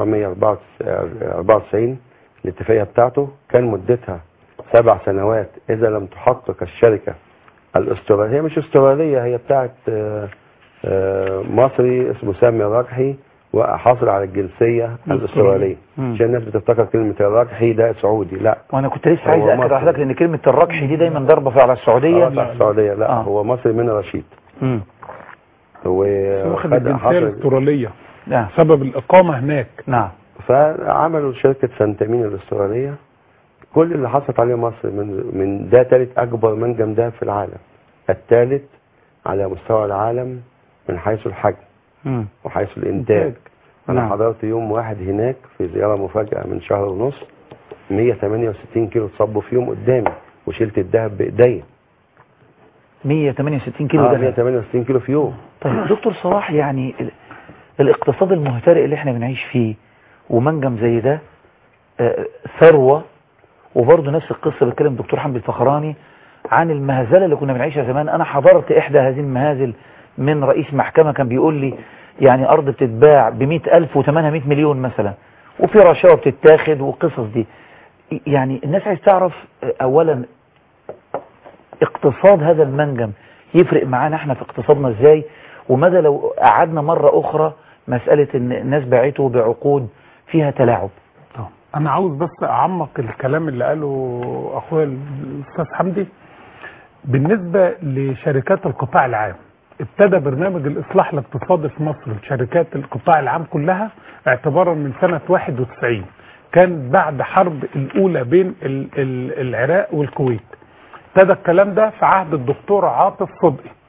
1994 الاتفاقية بتاعته كان مدتها سبع سنوات إذا لم تحقق الشركة الاسترالية هي مش استرالية هي بتاعت آه، آه، مصري اسمه سامي الرجحي وحاصل على الجنسية الاسترالية مم. عشان الناس بتفتكر كلمة الرجحي ده سعودي لا وانا كنت لسه هو عايز اكد مصري. على حضرتك لان كلمة الركح دي دايما ضربة في على السعودية آه، بتاع السعودية لا آه. هو مصري من رشيد مم. واخد وخد الجنسية حصل الاسترالية نعم سبب الإقامة هناك نعم فعملوا شركة سنتامين الاسترالية كل اللي حصلت عليه مصر من من ده ثالث أكبر منجم دهب في العالم الثالث على مستوى العالم من حيث الحجم مم. وحيث الإنتاج أنا نعم. حضرت يوم واحد هناك في زيارة مفاجأة من شهر ونص 168 كيلو اتصبوا في يوم قدامي وشلت الذهب بإيديا 168 كيلو آه ده 168 كيلو في يوم طيب دكتور صلاح يعني ال- الاقتصاد المهترئ اللي احنا بنعيش فيه ومنجم زي ده آه، ثروة وبرضه نفس القصة بيتكلم دكتور حمدي الفخراني عن المهزلة اللي كنا بنعيشها زمان انا حضرت احدى هذه المهازل من رئيس محكمة كان بيقول لي يعني ارض بتتباع ب ألف وثمنها 100 مليون مثلا وفي رشاوى بتتاخد وقصص دي يعني الناس عايز تعرف آه، اولا اقتصاد هذا المنجم يفرق معانا احنا في اقتصادنا ازاي وماذا لو قعدنا مرة اخرى مسألة ان الناس باعته بعقود فيها تلاعب انا عاوز بس اعمق الكلام اللي قاله اخويا الاستاذ حمدي بالنسبه لشركات القطاع العام ابتدى برنامج الاصلاح الاقتصادي في مصر لشركات القطاع العام كلها اعتبارا من سنه 91 كان بعد حرب الاولى بين ال- ال- العراق والكويت ابتدى الكلام ده في عهد الدكتور عاطف صدقي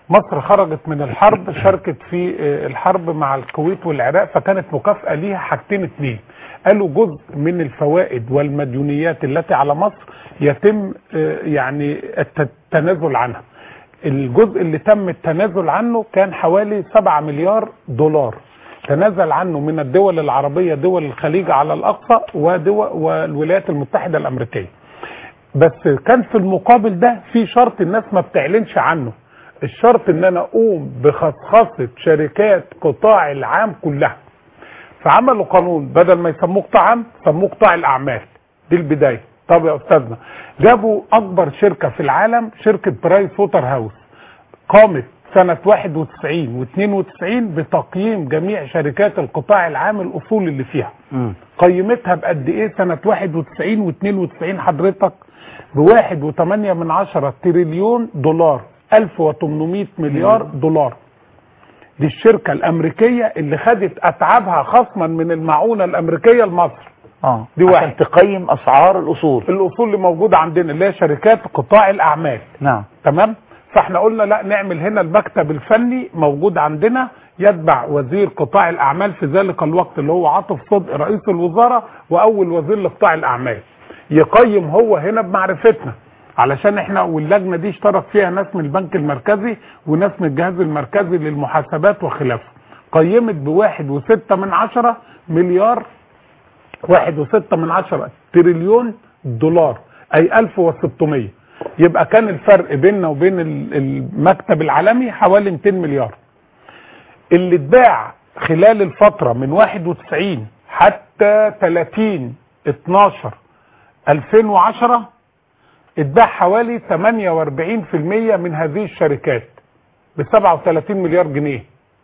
مصر خرجت من الحرب شاركت في آه، الحرب مع الكويت والعراق فكانت مكافأة ليها حاجتين اتنين قالوا جزء من الفوائد والمديونيات التي على مصر يتم آه، يعني التنازل عنها الجزء اللي تم التنازل عنه كان حوالي 7 مليار دولار تنازل عنه من الدول العربية دول الخليج على الأقصى ودول والولايات المتحدة الأمريكية بس كان في المقابل ده في شرط الناس ما بتعلنش عنه الشرط ان انا اقوم بخصخصة شركات قطاع العام كلها فعملوا قانون بدل ما يسموه قطاع عام سموه قطاع الاعمال دي البداية طب يا استاذنا جابوا اكبر شركة في العالم شركة برايس ووتر هاوس قامت سنة 91 و92 بتقييم جميع شركات القطاع العام الاصول اللي فيها قيمتها بقد ايه سنة 91 و92 حضرتك بواحد وثمانية من عشرة تريليون دولار 1800 مليار دولار دي الشركة الأمريكية اللي خدت أتعابها خصما من المعونة الأمريكية لمصر اه دي عشان واحد تقيم اسعار الاصول الأصول اللي موجودة عندنا اللي هي شركات قطاع الأعمال نعم تمام فاحنا قلنا لا نعمل هنا المكتب الفني موجود عندنا يتبع وزير قطاع الأعمال في ذلك الوقت اللي هو عاطف صدق رئيس الوزارة وأول وزير لقطاع الأعمال يقيم هو هنا بمعرفتنا علشان احنا واللجنة دي اشترك فيها ناس من البنك المركزي وناس من الجهاز المركزي للمحاسبات وخلافه قيمت بواحد وستة من عشرة مليار واحد وستة من عشرة تريليون دولار اي الف وستمية يبقى كان الفرق بيننا وبين ال- المكتب العالمي حوالي 200 مليار اللي اتباع خلال الفترة من 91 حتى 30 12 2010 اتباع حوالي 48% من هذه الشركات ب 37 مليار جنيه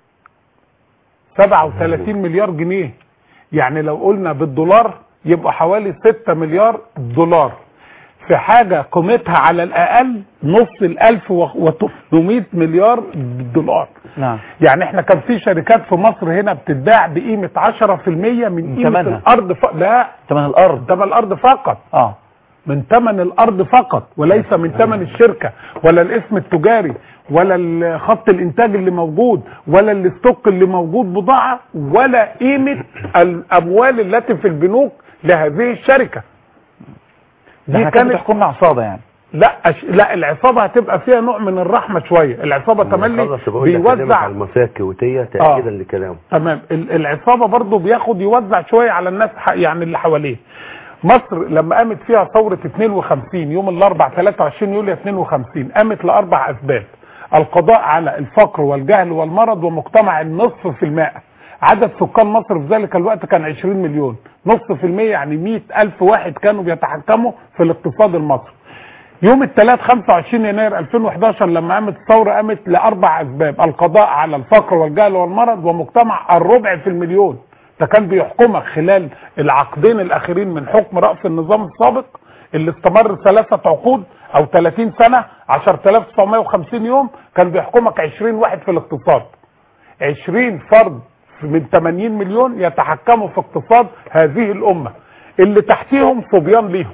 37 مليار جنيه يعني لو قلنا بالدولار يبقى حوالي 6 مليار دولار في حاجة قيمتها على الأقل نص ال 1800 مليار دولار نعم يعني احنا كان في شركات في مصر هنا بتتباع بقيمة 10% من قيمة ثمنها. الأرض ف... لا ثمن الارض ثمن الأرض فقط اه من ثمن الارض فقط وليس من ثمن الشركه ولا الاسم التجاري ولا ال- خط الانتاج اللي موجود ولا الاستوك اللي موجود بضاعه ولا قيمه الاموال التي في البنوك لهذه الشركه ده احنا كانت بتحكمنا عصابة يعني لا أش... لا العصابه هتبقى فيها نوع من الرحمه شويه العصابه تملي خلص بقول لك كلامك بيوزع على المنطقه الكويتيه تاكيدا لكلامه تمام ال- العصابه برضو بياخد يوزع شويه على الناس ح- يعني اللي حواليه مصر لما قامت فيها ثوره 52 يوم الاربع 23 يوليو 52 قامت لاربع اسباب القضاء على الفقر والجهل والمرض ومجتمع النصف في الماء عدد سكان مصر في ذلك الوقت كان 20 مليون نصف في المية يعني 100 ألف واحد كانوا بيتحكموا في الاقتصاد المصري يوم الثلاث 25 يناير 2011 لما قامت الثورة قامت لأربع أسباب القضاء على الفقر والجهل والمرض ومجتمع الربع في المليون ده كان بيحكمك خلال العقدين الأخيرين من حكم رأس النظام السابق اللي استمر ثلاثة عقود أو 30 سنة 10950 يوم كان بيحكمك 20 واحد في الاقتصاد 20 فرد من 80 مليون يتحكموا في اقتصاد هذه الأمة اللي تحتيهم صبيان ليهم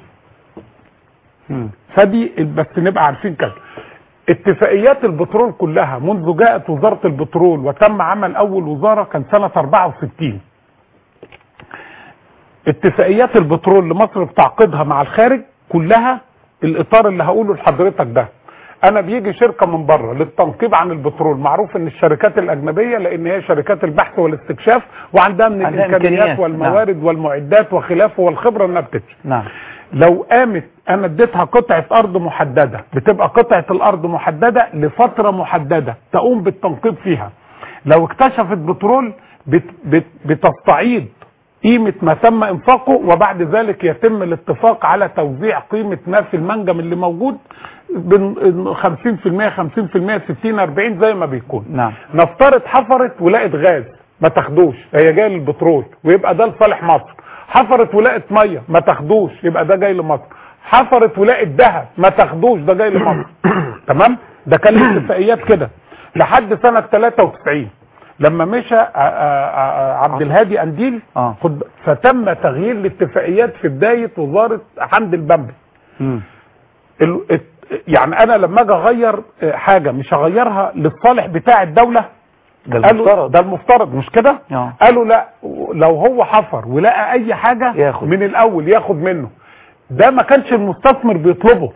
فدي بس نبقى عارفين كده اتفاقيات البترول كلها منذ جاءت وزارة البترول وتم عمل أول وزارة كان سنة 64 اتفاقيات البترول اللي مصر بتعقدها مع الخارج كلها الإطار اللي هقوله لحضرتك ده انا بيجي شركه من بره للتنقيب عن البترول معروف ان الشركات الاجنبيه لان هي شركات البحث والاستكشاف وعندها من عندها الامكانيات إمكانيات، والموارد والمعدات وخلافه والخبره انها بتكشف نعم لو قامت انا اديتها قطعه ارض محدده بتبقى قطعه الارض محدده لفتره محدده تقوم بالتنقيب فيها لو اكتشفت بترول بت بت بتستعيد قيمة ما تم انفاقه وبعد ذلك يتم الاتفاق على توزيع قيمة ما في المنجم اللي موجود بين 50% 50% 60 40 زي ما بيكون نعم نفترض حفرت ولقت غاز ما تاخدوش هي جايه للبترول ويبقى ده لصالح مصر حفرت ولقت ميه ما تاخدوش يبقى ده جاي لمصر حفرت ولقت ذهب ما تاخدوش ده جاي لمصر تمام ده كان الاتفاقيات كده لحد سنه 93 لما مشى ع- ع- عبد الهادي انديل خد فتم تغيير الاتفاقيات في بدايه وزاره حمد البمبي ال- ات- يعني انا لما اجي اغير آه، حاجه مش هغيرها للصالح بتاع الدوله ده قالوا المفترض. ده المفترض مش كده آه. قالوا لا لو هو حفر ولقى اي حاجه ياخد. من الاول ياخد منه ده ما كانش المستثمر بيطلبه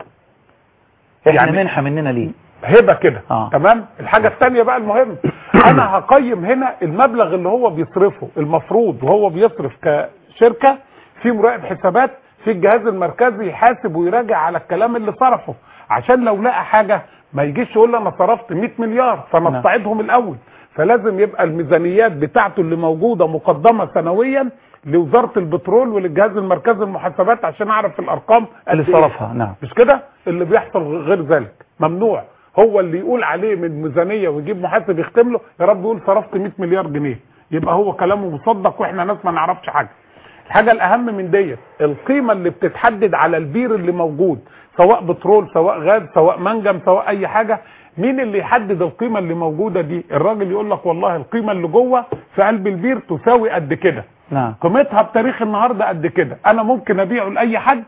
احنا يعني- منحة مننا ليه هبه كده آه. تمام الحاجه الثانيه بقى المهم انا هقيم هنا المبلغ اللي هو بيصرفه المفروض وهو بيصرف كشركه في مراقب حسابات في الجهاز المركزي يحاسب ويراجع على الكلام اللي صرفه عشان لو لقى حاجه ما يجيش يقول لي انا صرفت 100 مليار فنستعيدهم الاول فلازم يبقى الميزانيات بتاعته اللي موجوده مقدمه سنويا لوزاره البترول وللجهاز المركزي للمحاسبات عشان اعرف الارقام قد اللي إيه. صرفها نعم مش كده اللي بيحصل غير ذلك ممنوع هو اللي يقول عليه من ميزانيه ويجيب محاسب يختم له يا رب يقول صرفت 100 مليار جنيه يبقى هو كلامه مصدق واحنا ناس ما نعرفش حاجه الحاجه الاهم من ديت القيمه اللي بتتحدد على البير اللي موجود سواء بترول سواء غاز سواء منجم سواء اي حاجه مين اللي يحدد القيمه اللي موجوده دي الراجل يقول لك والله القيمه اللي جوه في قلب البير تساوي قد كده نعم قيمتها بتاريخ النهارده قد كده انا ممكن ابيعه لاي حد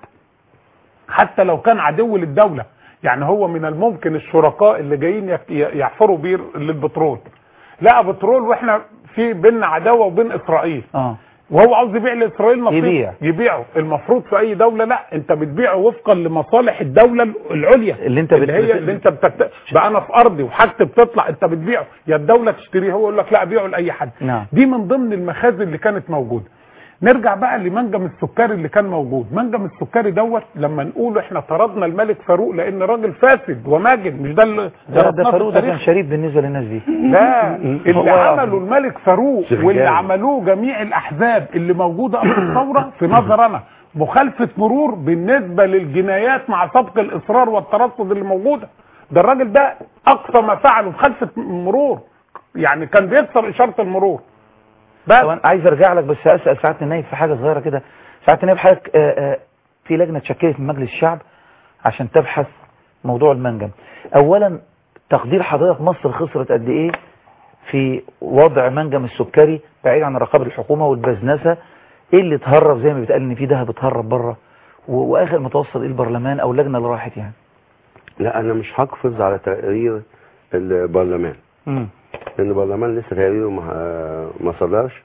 حتى لو كان عدو للدوله يعني هو من الممكن الشركاء اللي جايين يك- يحفروا بير للبترول لقى بترول واحنا في بيننا عداوه وبين اسرائيل اه وهو عاوز يبيع لاسرائيل نصيب يبيع. يبيعه المفروض في اي دوله لا انت بتبيعه وفقا لمصالح الدوله العليا اللي انت اللي بت- هي اللي انت بتكت... بقى انا في ارضي وحاجتي بتطلع انت بتبيعه يا الدوله تشتريه هو يقول لك لا ابيعه لاي حد نعم دي من ضمن المخازن اللي كانت موجوده نرجع بقى لمنجم السكري اللي كان موجود منجم السكري دوت لما نقول احنا طردنا الملك فاروق لان راجل فاسد وماجن مش ده اللي ده, درسناه ده في فاروق ده كان التاريخ. شريف بالنسبة للناس دي ده اللي هو- عمله الملك فاروق شيخ واللي جامد. عملوه جميع الاحزاب اللي موجوده قبل الثوره في نظر انا مخالفه مرور بالنسبه للجنايات مع سبق الاصرار والترصد اللي موجوده ده الراجل ده اقصى ما فعله مخالفه مرور يعني كان بيكسر اشاره المرور طبعا عايز ارجع لك بس اسال سعاده النايب في حاجه صغيره كده سعاده النايب حضرتك آه، آه، في لجنه اتشكلت من مجلس الشعب عشان تبحث موضوع المنجم اولا تقدير حضرتك مصر خسرت قد ايه في وضع منجم السكري بعيد عن رقابه الحكومه والبزنسه ايه اللي اتهرب زي ما بيتقال ان في دهب اتهرب بره و- واخر متوصل ايه البرلمان او اللجنه اللي راحت يعني لا انا مش هقفز على تقرير البرلمان امم لان البرلمان لسه تقريره ما ما صدرش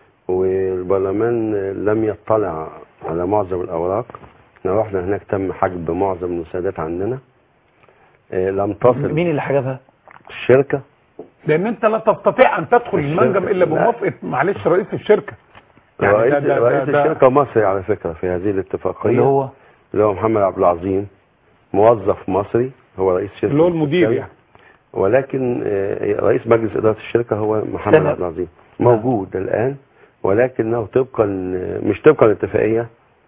والبرلمان لم يطلع على معظم الاوراق احنا رحنا هناك تم حجب معظم المساعدات عندنا آه، لم تصل مين اللي حجبها الشركه لان انت لا تستطيع ان تدخل المنجم الا لا. بموافقه معلش رئيس الشركه يعني رئيس, ده- ده- ده- رئيس ده- الشركه مصري على فكره في هذه الاتفاقيه اللي هو اللي هو محمد عبد العظيم موظف مصري هو رئيس شركه اللي هو المدير السكري. يعني ولكن آه، رئيس مجلس إدارة الشركة هو محمد تمام. عبد العظيم موجود الآن ولكنه طبقا مش طبقا الاتفاقية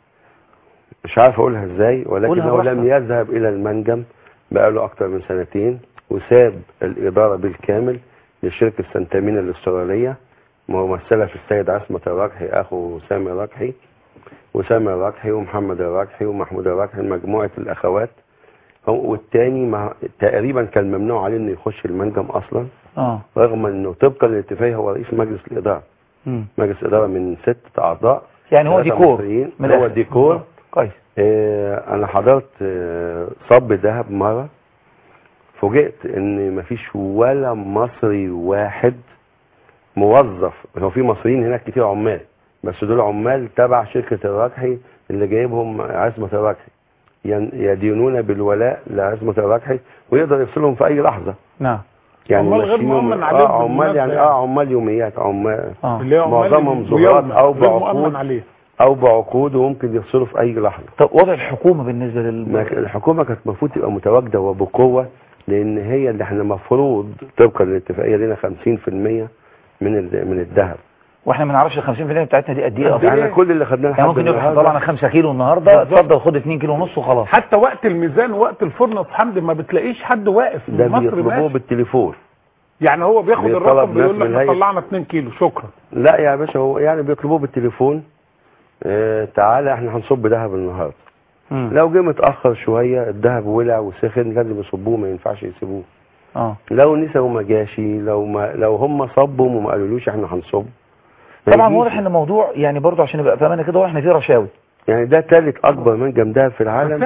مش عارف أقولها إزاي قولها ولكنه لم براحتك. يذهب إلى المنجم بقاله أكتر من سنتين وساب الإدارة بالكامل لشركة سنتامين الاسترالية ممثلة في السيد عصمة الركحي أخو سامي الركحي وسامي الركحي ومحمد الركحي ومحمود الركحي مجموعة الأخوات هو والتاني مع تقريبا كان ممنوع عليه انه يخش المنجم اصلا اه رغم انه طبقا للاتفاقيه هو رئيس مجلس الاداره مم. مجلس اداره من ستة اعضاء يعني هو ثلاثة ديكور مصريين. من هو الآخر. ديكور كويس آه انا حضرت آه صب ذهب مره فوجئت ان مفيش ولا مصري واحد موظف هو في مصريين هناك كتير عمال بس دول عمال تبع شركه الركحي اللي جايبهم عصمه الركحي ين- يدينون بالولاء لعصمه الركحي ويقدر يفصلهم في اي لحظه نعم يعني عمال غير ماشيين- مؤمن عليهم اه عمال بالمناسبة يعني يعني. اه عمال يوميات عمال اه اللي هو عمال معظمهم ويوم ظهورات او غير مؤمن بعقود عليه او بعقود وممكن يفصلوا في اي لحظه طب وضع الحكومه بالنسبه ما لل ك- الحكومه كانت المفروض تبقى متواجده وبقوه لان هي اللي احنا المفروض طبقا للاتفاقيه لنا 50% من ال- من الذهب واحنا ما نعرفش ال 50% بتاعتنا دي قد ايه اصلا يعني كل اللي خدناه يعني لحد ممكن يبقى النهاردة- طلعنا 5 كيلو النهارده بالظبط. اتفضل خد 2 كيلو ونص وخلاص حتى وقت الميزان ووقت الفرن يا أستاذ حمدي ما بتلاقيش حد واقف ده مصر بيطلبوه ماشي بالتليفون يعني هو بياخد بيطلب الرقم ناس بيقول لك من إحنا الهيئة. طلعنا 2 كيلو شكرا لا يا باشا هو يعني بيطلبوه بالتليفون اه تعالى احنا هنصب ذهب النهارده مم. لو جه متاخر شويه الذهب ولع وسخن لازم يصبوه ما ينفعش يسيبوه اه لو نسى وما جاشي لو ما لو هم صبوا وما قالولوش احنا هنصب ما طبعا يجيش. واضح ان الموضوع يعني برضه عشان نبقى فاهمين كده واحنا في رشاوي يعني ده ثالث اكبر منجم دهب في العالم فساد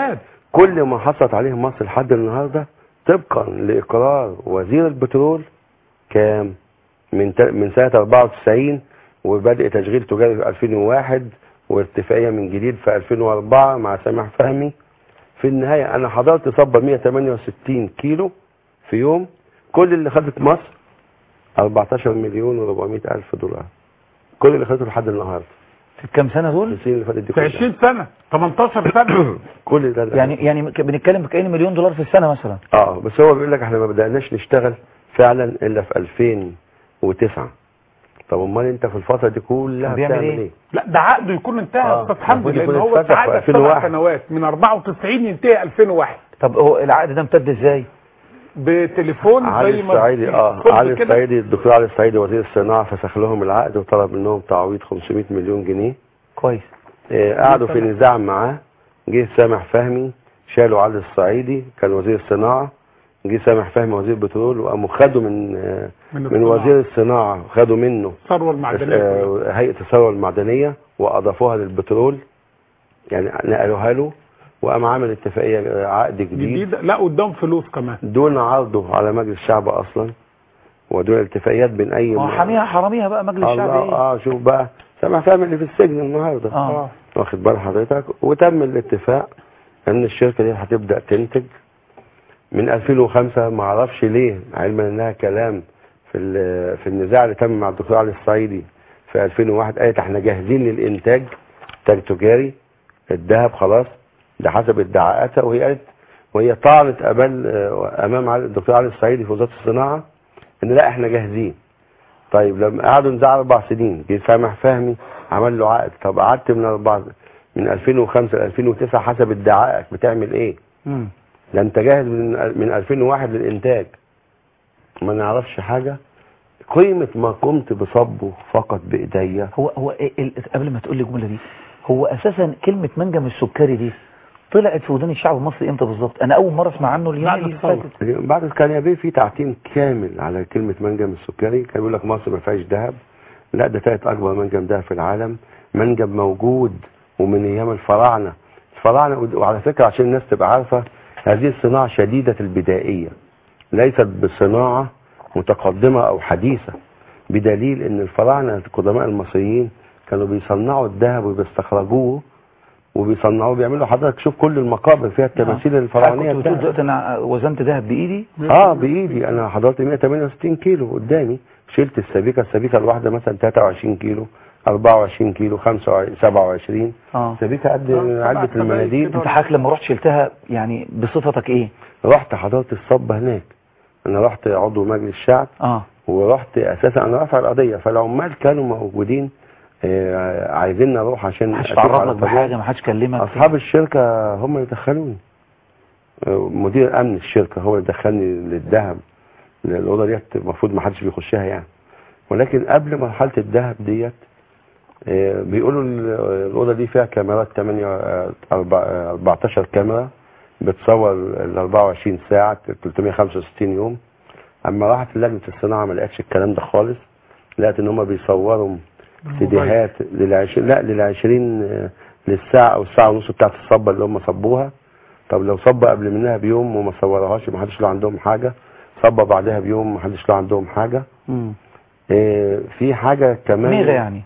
كل ما حصلت عليه مصر لحد النهارده طبقا لاقرار وزير البترول كام من ت- من سنه 94 وبدء تشغيل تجاري في 2001 واتفاقيه من جديد في 2004 مع سامح فهمي في النهايه انا حضرت صبه 168 كيلو في يوم كل اللي خدت مصر 14 مليون و400 الف دولار كل اللي خدته لحد النهارده في كام سنه دول السنين اللي فاتت دي في كلها 20 سنه 18 سنه كل ده يعني يعني ك- بنتكلم بكأن مليون دولار في السنه مثلا اه بس هو بيقول لك احنا ما بدأناش نشتغل فعلا الا في 2009 طب امال انت في الفتره دي كلها بيعمل بتعمل إيه؟ ايه؟ لا ده عقده يكون انتهى يا آه، استاذ حمدي المفروض لان يكون هو اتفتح في سعاده سبع 2001. سنوات من 94 ينتهي 2001 طب هو العقد ده امتد ازاي بتليفون علي زي ما الصعيدي اه خد علي كده. الصعيدي الدكتور علي الصعيدي وزير الصناعه فسخ لهم العقد وطلب منهم تعويض 500 مليون جنيه كويس آه قعدوا في نزاع معاه جه سامح فهمي شالوا علي الصعيدي كان وزير الصناعه جه سامح فهمي وزير البترول وقاموا خدوا من آه من من الصناعة. وزير الصناعه خدوا منه الثروه المعدنيه آه، هيئة الثروة المعدنية وأضافوها للبترول يعني نقلوها له وقام عامل اتفاقية آه، عقد جديد جديد لا قدام فلوس كمان دون عرضه على مجلس الشعب أصلا ودون اتفاقيات بين أي ما هو حاميها حراميها بقى مجلس الشعب الله ايه اه شوف بقى سامع فاهم اللي في السجن النهارده اه واخد بال حضرتك وتم الاتفاق ان الشركه دي هتبدا تنتج من 2005 ما اعرفش ليه علما انها كلام في ال- في النزاع اللي تم مع الدكتور علي الصعيدي في 2001 قالت احنا جاهزين للانتاج انتاج تجاري الذهب خلاص ده حسب ادعاءاتها وهي قالت وهي طعنت امام امام علي- الدكتور علي الصعيدي في وزاره الصناعه ان لا احنا جاهزين طيب لما قعدوا نزاع اربع سنين جه سامح فهمي عمل له عقد طب قعدت من اربع من 2005 ل 2009 حسب ادعائك بتعمل ايه؟ مم. ده انت جاهز من من 2001 للانتاج ما نعرفش حاجه قيمه ما قمت بصبه فقط بايديا هو هو إيه ال- قبل ما تقول لي الجمله دي هو اساسا كلمه منجم السكري دي طلعت في ودان الشعب المصري امتى بالظبط انا اول مره اسمع عنه اليوم اللي فاتت بعد كان يبقى في تعتيم كامل على كلمه منجم السكري كان بيقول لك مصر ما فيهاش ذهب لا ده ثالث اكبر منجم ذهب في العالم منجم موجود ومن ايام الفراعنه الفراعنه وعلى فكره عشان الناس تبقى عارفه هذه الصناعه شديده البدائيه ليست بصناعه متقدمه او حديثه بدليل ان الفراعنه القدماء المصريين كانوا بيصنعوا الذهب وبيستخرجوه وبيصنعوه بيعملوا حضرتك شوف كل المقابر فيها التماثيل الفرعونيه كنت بتقول بتاعتها. دلوقتي انا وزنت ذهب بايدي اه بايدي انا حضرت 168 كيلو قدامي شلت السبيكه السبيكه الواحده مثلا 23 كيلو 24 كيلو 25 27 اه سبيكه قد علبه المناديل انت حضرتك لما رحت شلتها يعني بصفتك ايه رحت حضرت الصبه هناك انا رحت عضو مجلس الشعب اه ورحت اساسا انا رافع القضيه فالعمال كانوا موجودين آه عايزين نروح عشان محدش أشوف على تعرض لك طبيعة. بحاجه محدش كلمك اصحاب الشركه هم اللي دخلوني آه، مدير امن الشركه هو اللي دخلني للذهب الاوضه ديت المفروض ما حدش بيخشها يعني ولكن قبل مرحله الذهب ديت آه، بيقولوا ال- الاوضه دي فيها كاميرات 8 آه، أربع- آه، 14 كاميرا بتصور ال 24 ساعه 365 يوم اما راحت لجنه الصناعه ما لقتش الكلام ده خالص لقت ان هم بيصوروا سيديهات للعشرين لا للعشرين آه، للساعة أو الساعة ونص بتاعت الصبة اللي هم صبوها طب لو صبة قبل منها بيوم وما صورهاش ما حدش له عندهم حاجة صبة بعدها بيوم ما حدش له عندهم حاجة مم. آه، في حاجة كمان ميغا يعني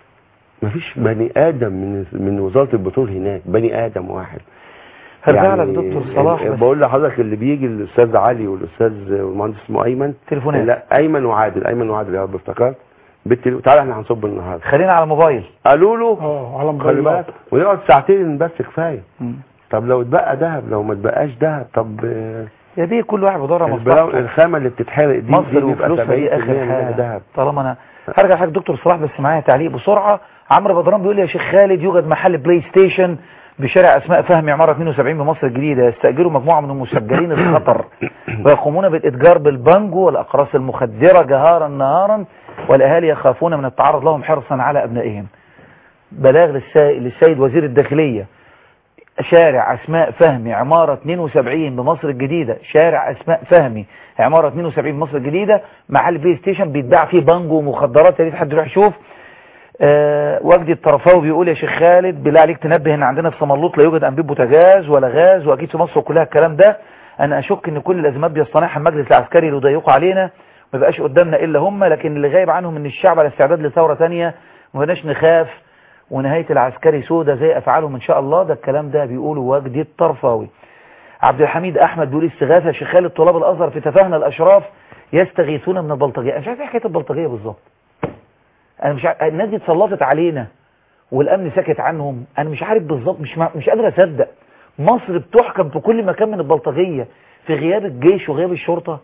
ما فيش بني آدم من من وزارة البترول هناك بني آدم واحد هرجع لك دكتور صلاح ال- بس. بقول لحضرتك اللي بيجي الاستاذ علي والاستاذ والمهندس اسمه ايمن تليفونات. لا ايمن وعادل ايمن وعادل يا رب افتكرت بالتليفون تعالى احنا هنصب النهارده خلينا على موبايل قالوا له اه على خلي موبايلات بالك ويقعد ساعتين بس كفايه مم. طب لو اتبقى ذهب لو ما اتبقاش ذهب طب آه، يا بيه كل واحد بيدور على البلاو- مصلحته الخامه اللي بتتحرق دي مصر دي بيبقى وفلوسها دي 70% اخر منها حاجه ذهب طالما انا هرجع لحضرتك دكتور صلاح بس معايا تعليق بسرعه عمرو بدران بيقول لي يا شيخ خالد يوجد محل بلاي ستيشن بشارع اسماء فهمي عماره 72 بمصر الجديده يستاجروا مجموعه من المسجلين الخطر ويقومون بالاتجار بالبانجو والاقراص المخدره جهارا نهارا والاهالي يخافون من التعرض لهم حرصا على ابنائهم بلاغ للسا- للسيد وزير الداخليه شارع اسماء فهمي عمارة 72 بمصر الجديدة شارع اسماء فهمي عمارة 72 بمصر الجديدة محل بلاي ستيشن بيتباع فيه بانجو ومخدرات يا ريت حد يروح يشوف آه وجدي الطرفاوي بيقول يا شيخ خالد بالله عليك تنبه ان عندنا في صمالوط لا يوجد انبيب بوتاجاز ولا غاز واكيد في مصر كلها الكلام ده انا اشك ان كل الازمات بيصطنعها المجلس العسكري ليضيقوا علينا ما بقاش قدامنا الا هم لكن اللي غايب عنهم ان الشعب على استعداد لثوره ثانيه ما بقناش نخاف ونهايه العسكري سودة زي افعالهم ان شاء الله ده الكلام ده بيقوله وجدي الطرفاوي عبد الحميد احمد بيقول استغاثه شيخ خالد طلاب الازهر في تفاهنا الاشراف يستغيثون من البلطجيه انا مش عارف ايه حكايه البلطجيه بالظبط انا مش عارف الناس دي اتسلطت علينا والامن سكت عنهم انا مش عارف بالظبط مش مع... مش قادر اصدق مصر بتحكم في كل مكان من البلطجيه في غياب الجيش وغياب الشرطه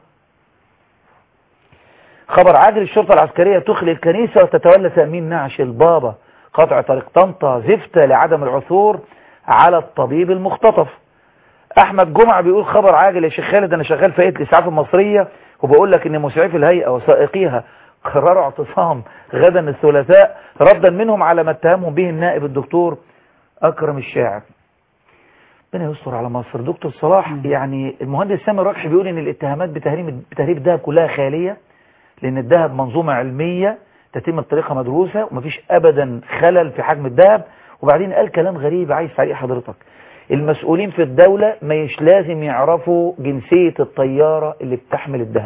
خبر عاجل الشرطه العسكريه تخلي الكنيسه وتتولى تامين نعش البابا قطع طريق طنطا زفته لعدم العثور على الطبيب المختطف احمد جمعه بيقول خبر عاجل يا شيخ خالد انا شغال في هيئه الاسعاف المصريه وبقول لك ان مسعفي الهيئه وسائقيها قرروا اعتصام غدا الثلاثاء ردا منهم على ما اتهمهم به النائب الدكتور اكرم الشاعر ربنا يستر على مصر دكتور صلاح يعني المهندس سامي الركحي بيقول ان الاتهامات بتهريب بتهريب الذهب كلها خاليه لان الذهب منظومه علميه تتم بطريقه مدروسه ومفيش ابدا خلل في حجم الذهب وبعدين قال كلام غريب عايز تعليق حضرتك المسؤولين في الدولة مش لازم يعرفوا جنسية الطيارة اللي بتحمل الذهب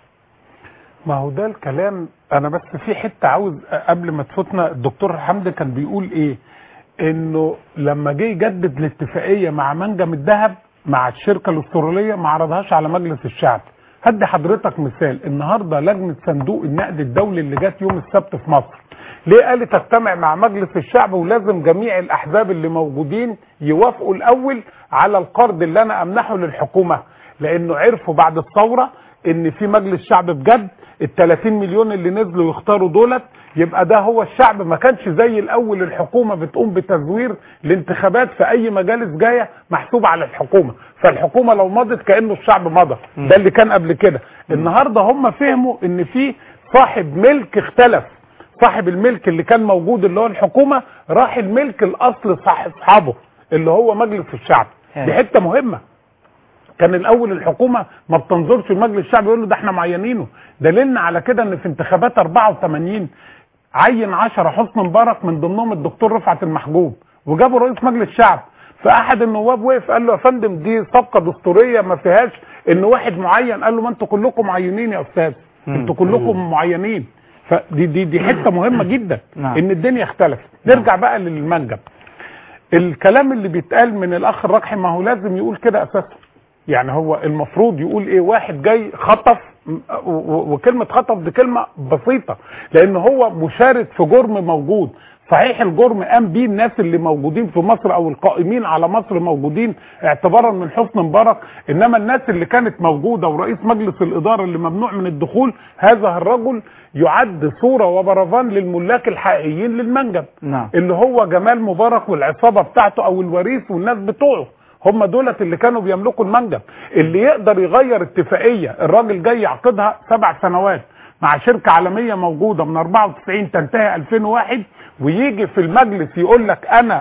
ما هو ده الكلام انا بس في حته عاوز قبل ما تفوتنا الدكتور حمدي كان بيقول ايه انه لما جه يجدد الاتفاقيه مع منجم الذهب مع الشركه الاستراليه ما عرضهاش على مجلس الشعب هدي حضرتك مثال النهارده لجنه صندوق النقد الدولي اللي جت يوم السبت في مصر ليه قالت تجتمع مع مجلس الشعب ولازم جميع الاحزاب اللي موجودين يوافقوا الاول على القرض اللي انا امنحه للحكومه لانه عرفوا بعد الثوره ان في مجلس شعب بجد ال 30 مليون اللي نزلوا يختاروا دولت يبقى ده هو الشعب ما كانش زي الاول الحكومه بتقوم بتزوير الانتخابات في اي مجالس جايه محسوب على الحكومه فالحكومه لو مضت كانه الشعب مضى ده اللي كان قبل كده النهارده هم فهموا ان في صاحب ملك اختلف صاحب الملك اللي كان موجود اللي هو الحكومه راح الملك الاصل صح اصحابه اللي هو مجلس الشعب دي حته مهمه كان الاول الحكومه ما بتنظرش لمجلس الشعب يقول له ده احنا معينينه دليلنا على كده ان في انتخابات 84 عين 10 حسن مبارك من ضمنهم الدكتور رفعت المحجوب وجابوا رئيس مجلس الشعب فاحد النواب وقف قال له يا فندم دي صفقه دستوريه ما فيهاش ان واحد معين قال له ما انتوا كلكم معينين يا استاذ انتوا كلكم معينين فدي دي دي حته مهمه جدا نعم. ان الدنيا اختلفت نرجع بقى للمنجم الكلام اللي بيتقال من الاخ الرقحي ما هو لازم يقول كده اساسا يعني هو المفروض يقول ايه واحد جاي خطف و- و- وكلمة خطف دي كلمة بسيطة لان هو مشارك في جرم موجود صحيح الجرم قام بيه الناس اللي موجودين في مصر او القائمين على مصر موجودين اعتبارا من حسن مبارك انما الناس اللي كانت موجودة ورئيس مجلس الادارة اللي ممنوع من الدخول هذا الرجل يعد صورة وبرفان للملاك الحقيقيين للمنجم نعم اللي هو جمال مبارك والعصابة بتاعته او الوريث والناس بتوعه هم دولت اللي كانوا بيملكوا المنجم اللي يقدر يغير اتفاقية الراجل جاي يعقدها سبع سنوات مع شركة عالمية موجودة من 94 تنتهي 2001 ويجي في المجلس يقول لك انا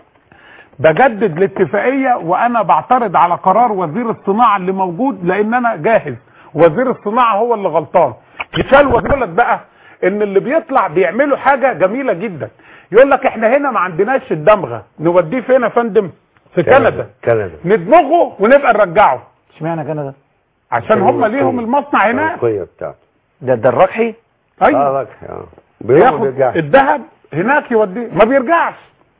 بجدد الاتفاقية وانا بعترض على قرار وزير الصناعة اللي موجود لان انا جاهز وزير الصناعة هو اللي غلطان يشال وزير بقى ان اللي بيطلع بيعملوا حاجة جميلة جدا يقول لك احنا هنا ما عندناش الدمغة نوديه فين يا فندم في كندا كندا ندمغه ونبقى نرجعه اشمعنى كندا عشان هم ليهم المصنع هناك القوية بتاعته ده ده الركحي ايوه اه ركحي اه بيروح بياخد وبيرجع الذهب هناك يوديه ما بيرجعش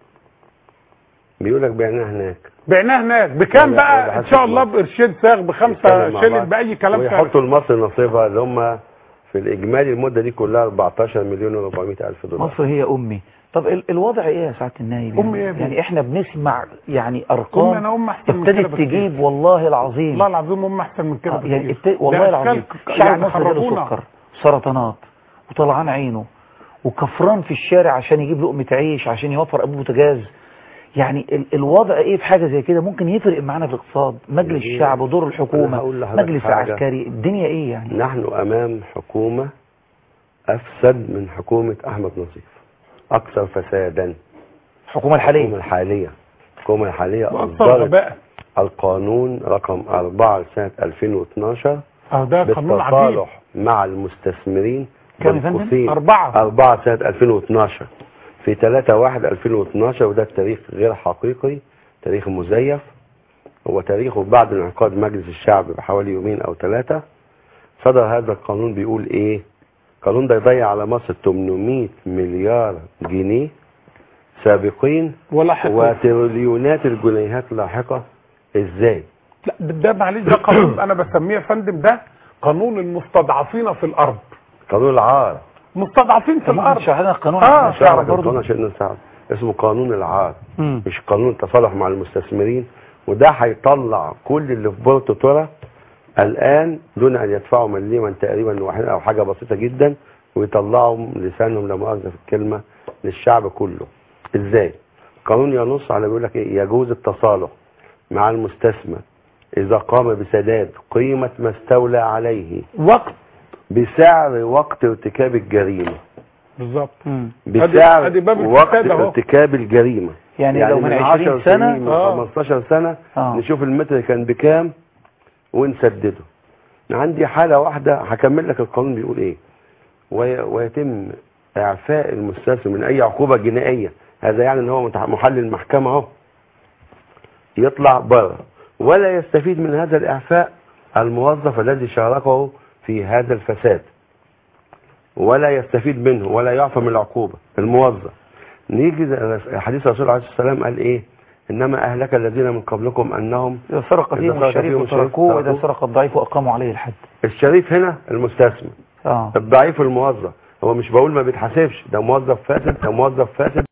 بيقول لك بعناه هناك بعناه هناك بكام ولا- بقى ولا ان شاء الله بقرشين ساغ بخمسة يتكلم مع شيلن بعض. باي كلام فارغ ويحطوا لمصر نصيبها اللي هم في الاجمالي المده دي كلها 14 مليون و400 الف دولار مصر هي امي طب ال- الوضع ايه يا سعاده النايب أمي يعني, إيه يا يعني احنا بنسمع يعني أمي ارقام انا ام احسن من كده ابتدت بكتير. تجيب والله العظيم والله العظيم ام احسن من كده آه، يعني بكتير. ابت... والله ده العظيم أشكال الشعب يعني المصري جاله خربونا. سكر سرطانات وطلعان عينه وكفران في الشارع عشان يجيب لقمة عيش عشان يوفر ابو بوتاجاز يعني ال... الوضع ايه في حاجة زي كده ممكن يفرق معانا في الاقتصاد مجلس يعني الشعب ودور أنا الحكومة هقول لحضرتك مجلس حاجة. عسكري الدنيا ايه يعني نحن امام حكومه افسد من حكومه احمد نظيف اكثر فسادا الحكومة الحالية الحكومه الحاليه الحكومه الحاليه واكثر اصدرت غباء القانون رقم 4 لسنه 2012 اه ده قانون عبيد بالتصالح مع المستثمرين كام يا فندم؟ بالقوسين أربعة. أربعة سنة 2012 في 3 1 2012 وده التاريخ غير حقيقي تاريخ مزيف هو تاريخه بعد انعقاد مجلس الشعب بحوالي يومين أو ثلاثة صدر هذا القانون بيقول إيه القانون ده يضيع على مصر 800 مليار جنيه سابقين ولاحقين. وتريليونات الجنيهات لاحقة ازاي لا ده ده معلش ده قانون انا بسميه يا فندم ده قانون المستضعفين في الارض قانون العار مستضعفين في الارض شرحنا القانون اه مش عارف القانون عشان نساعد اسمه قانون العار مم. مش قانون التصالح مع المستثمرين وده هيطلع كل اللي في بورتو تورا الان دون ان يدفعوا مليما تقريبا واحد او حاجه بسيطه جدا ويطلعوا لسانهم لا مؤاخذه في الكلمه للشعب كله ازاي قانون ينص على بيقول لك ايه يجوز التصالح مع المستثمر اذا قام بسداد قيمه ما استولى عليه وقت بسعر وقت ارتكاب الجريمه بالظبط بسعر أدي باب وقت الفساد أهو. ارتكاب الجريمه يعني لو من 20 10 سنة سنين من آه. 15 سنة آه. نشوف المتر كان بكام ونسدده عندي حالة واحدة هكمل لك القانون بيقول ايه وي- ويتم اعفاء المستثمر من اي عقوبة جنائية هذا يعني ان هو متح- محل المحكمة اهو يطلع بره ولا يستفيد من هذا الاعفاء الموظف الذي شاركه في هذا الفساد ولا يستفيد منه ولا يعفى من العقوبة الموظف نيجي حديث الرسول عليه الصلاة والسلام قال ايه انما اهلك الذين من قبلكم انهم إذا سرق إذا فيهم سرق الشريف فيهم الشريف وتركوه وإذا تركوه. سرق الضعيف وأقاموا عليه الحد الشريف هنا المستثمر اه الضعيف الموظف هو مش بقول ما بيتحاسبش ده موظف فاسد ده موظف فاسد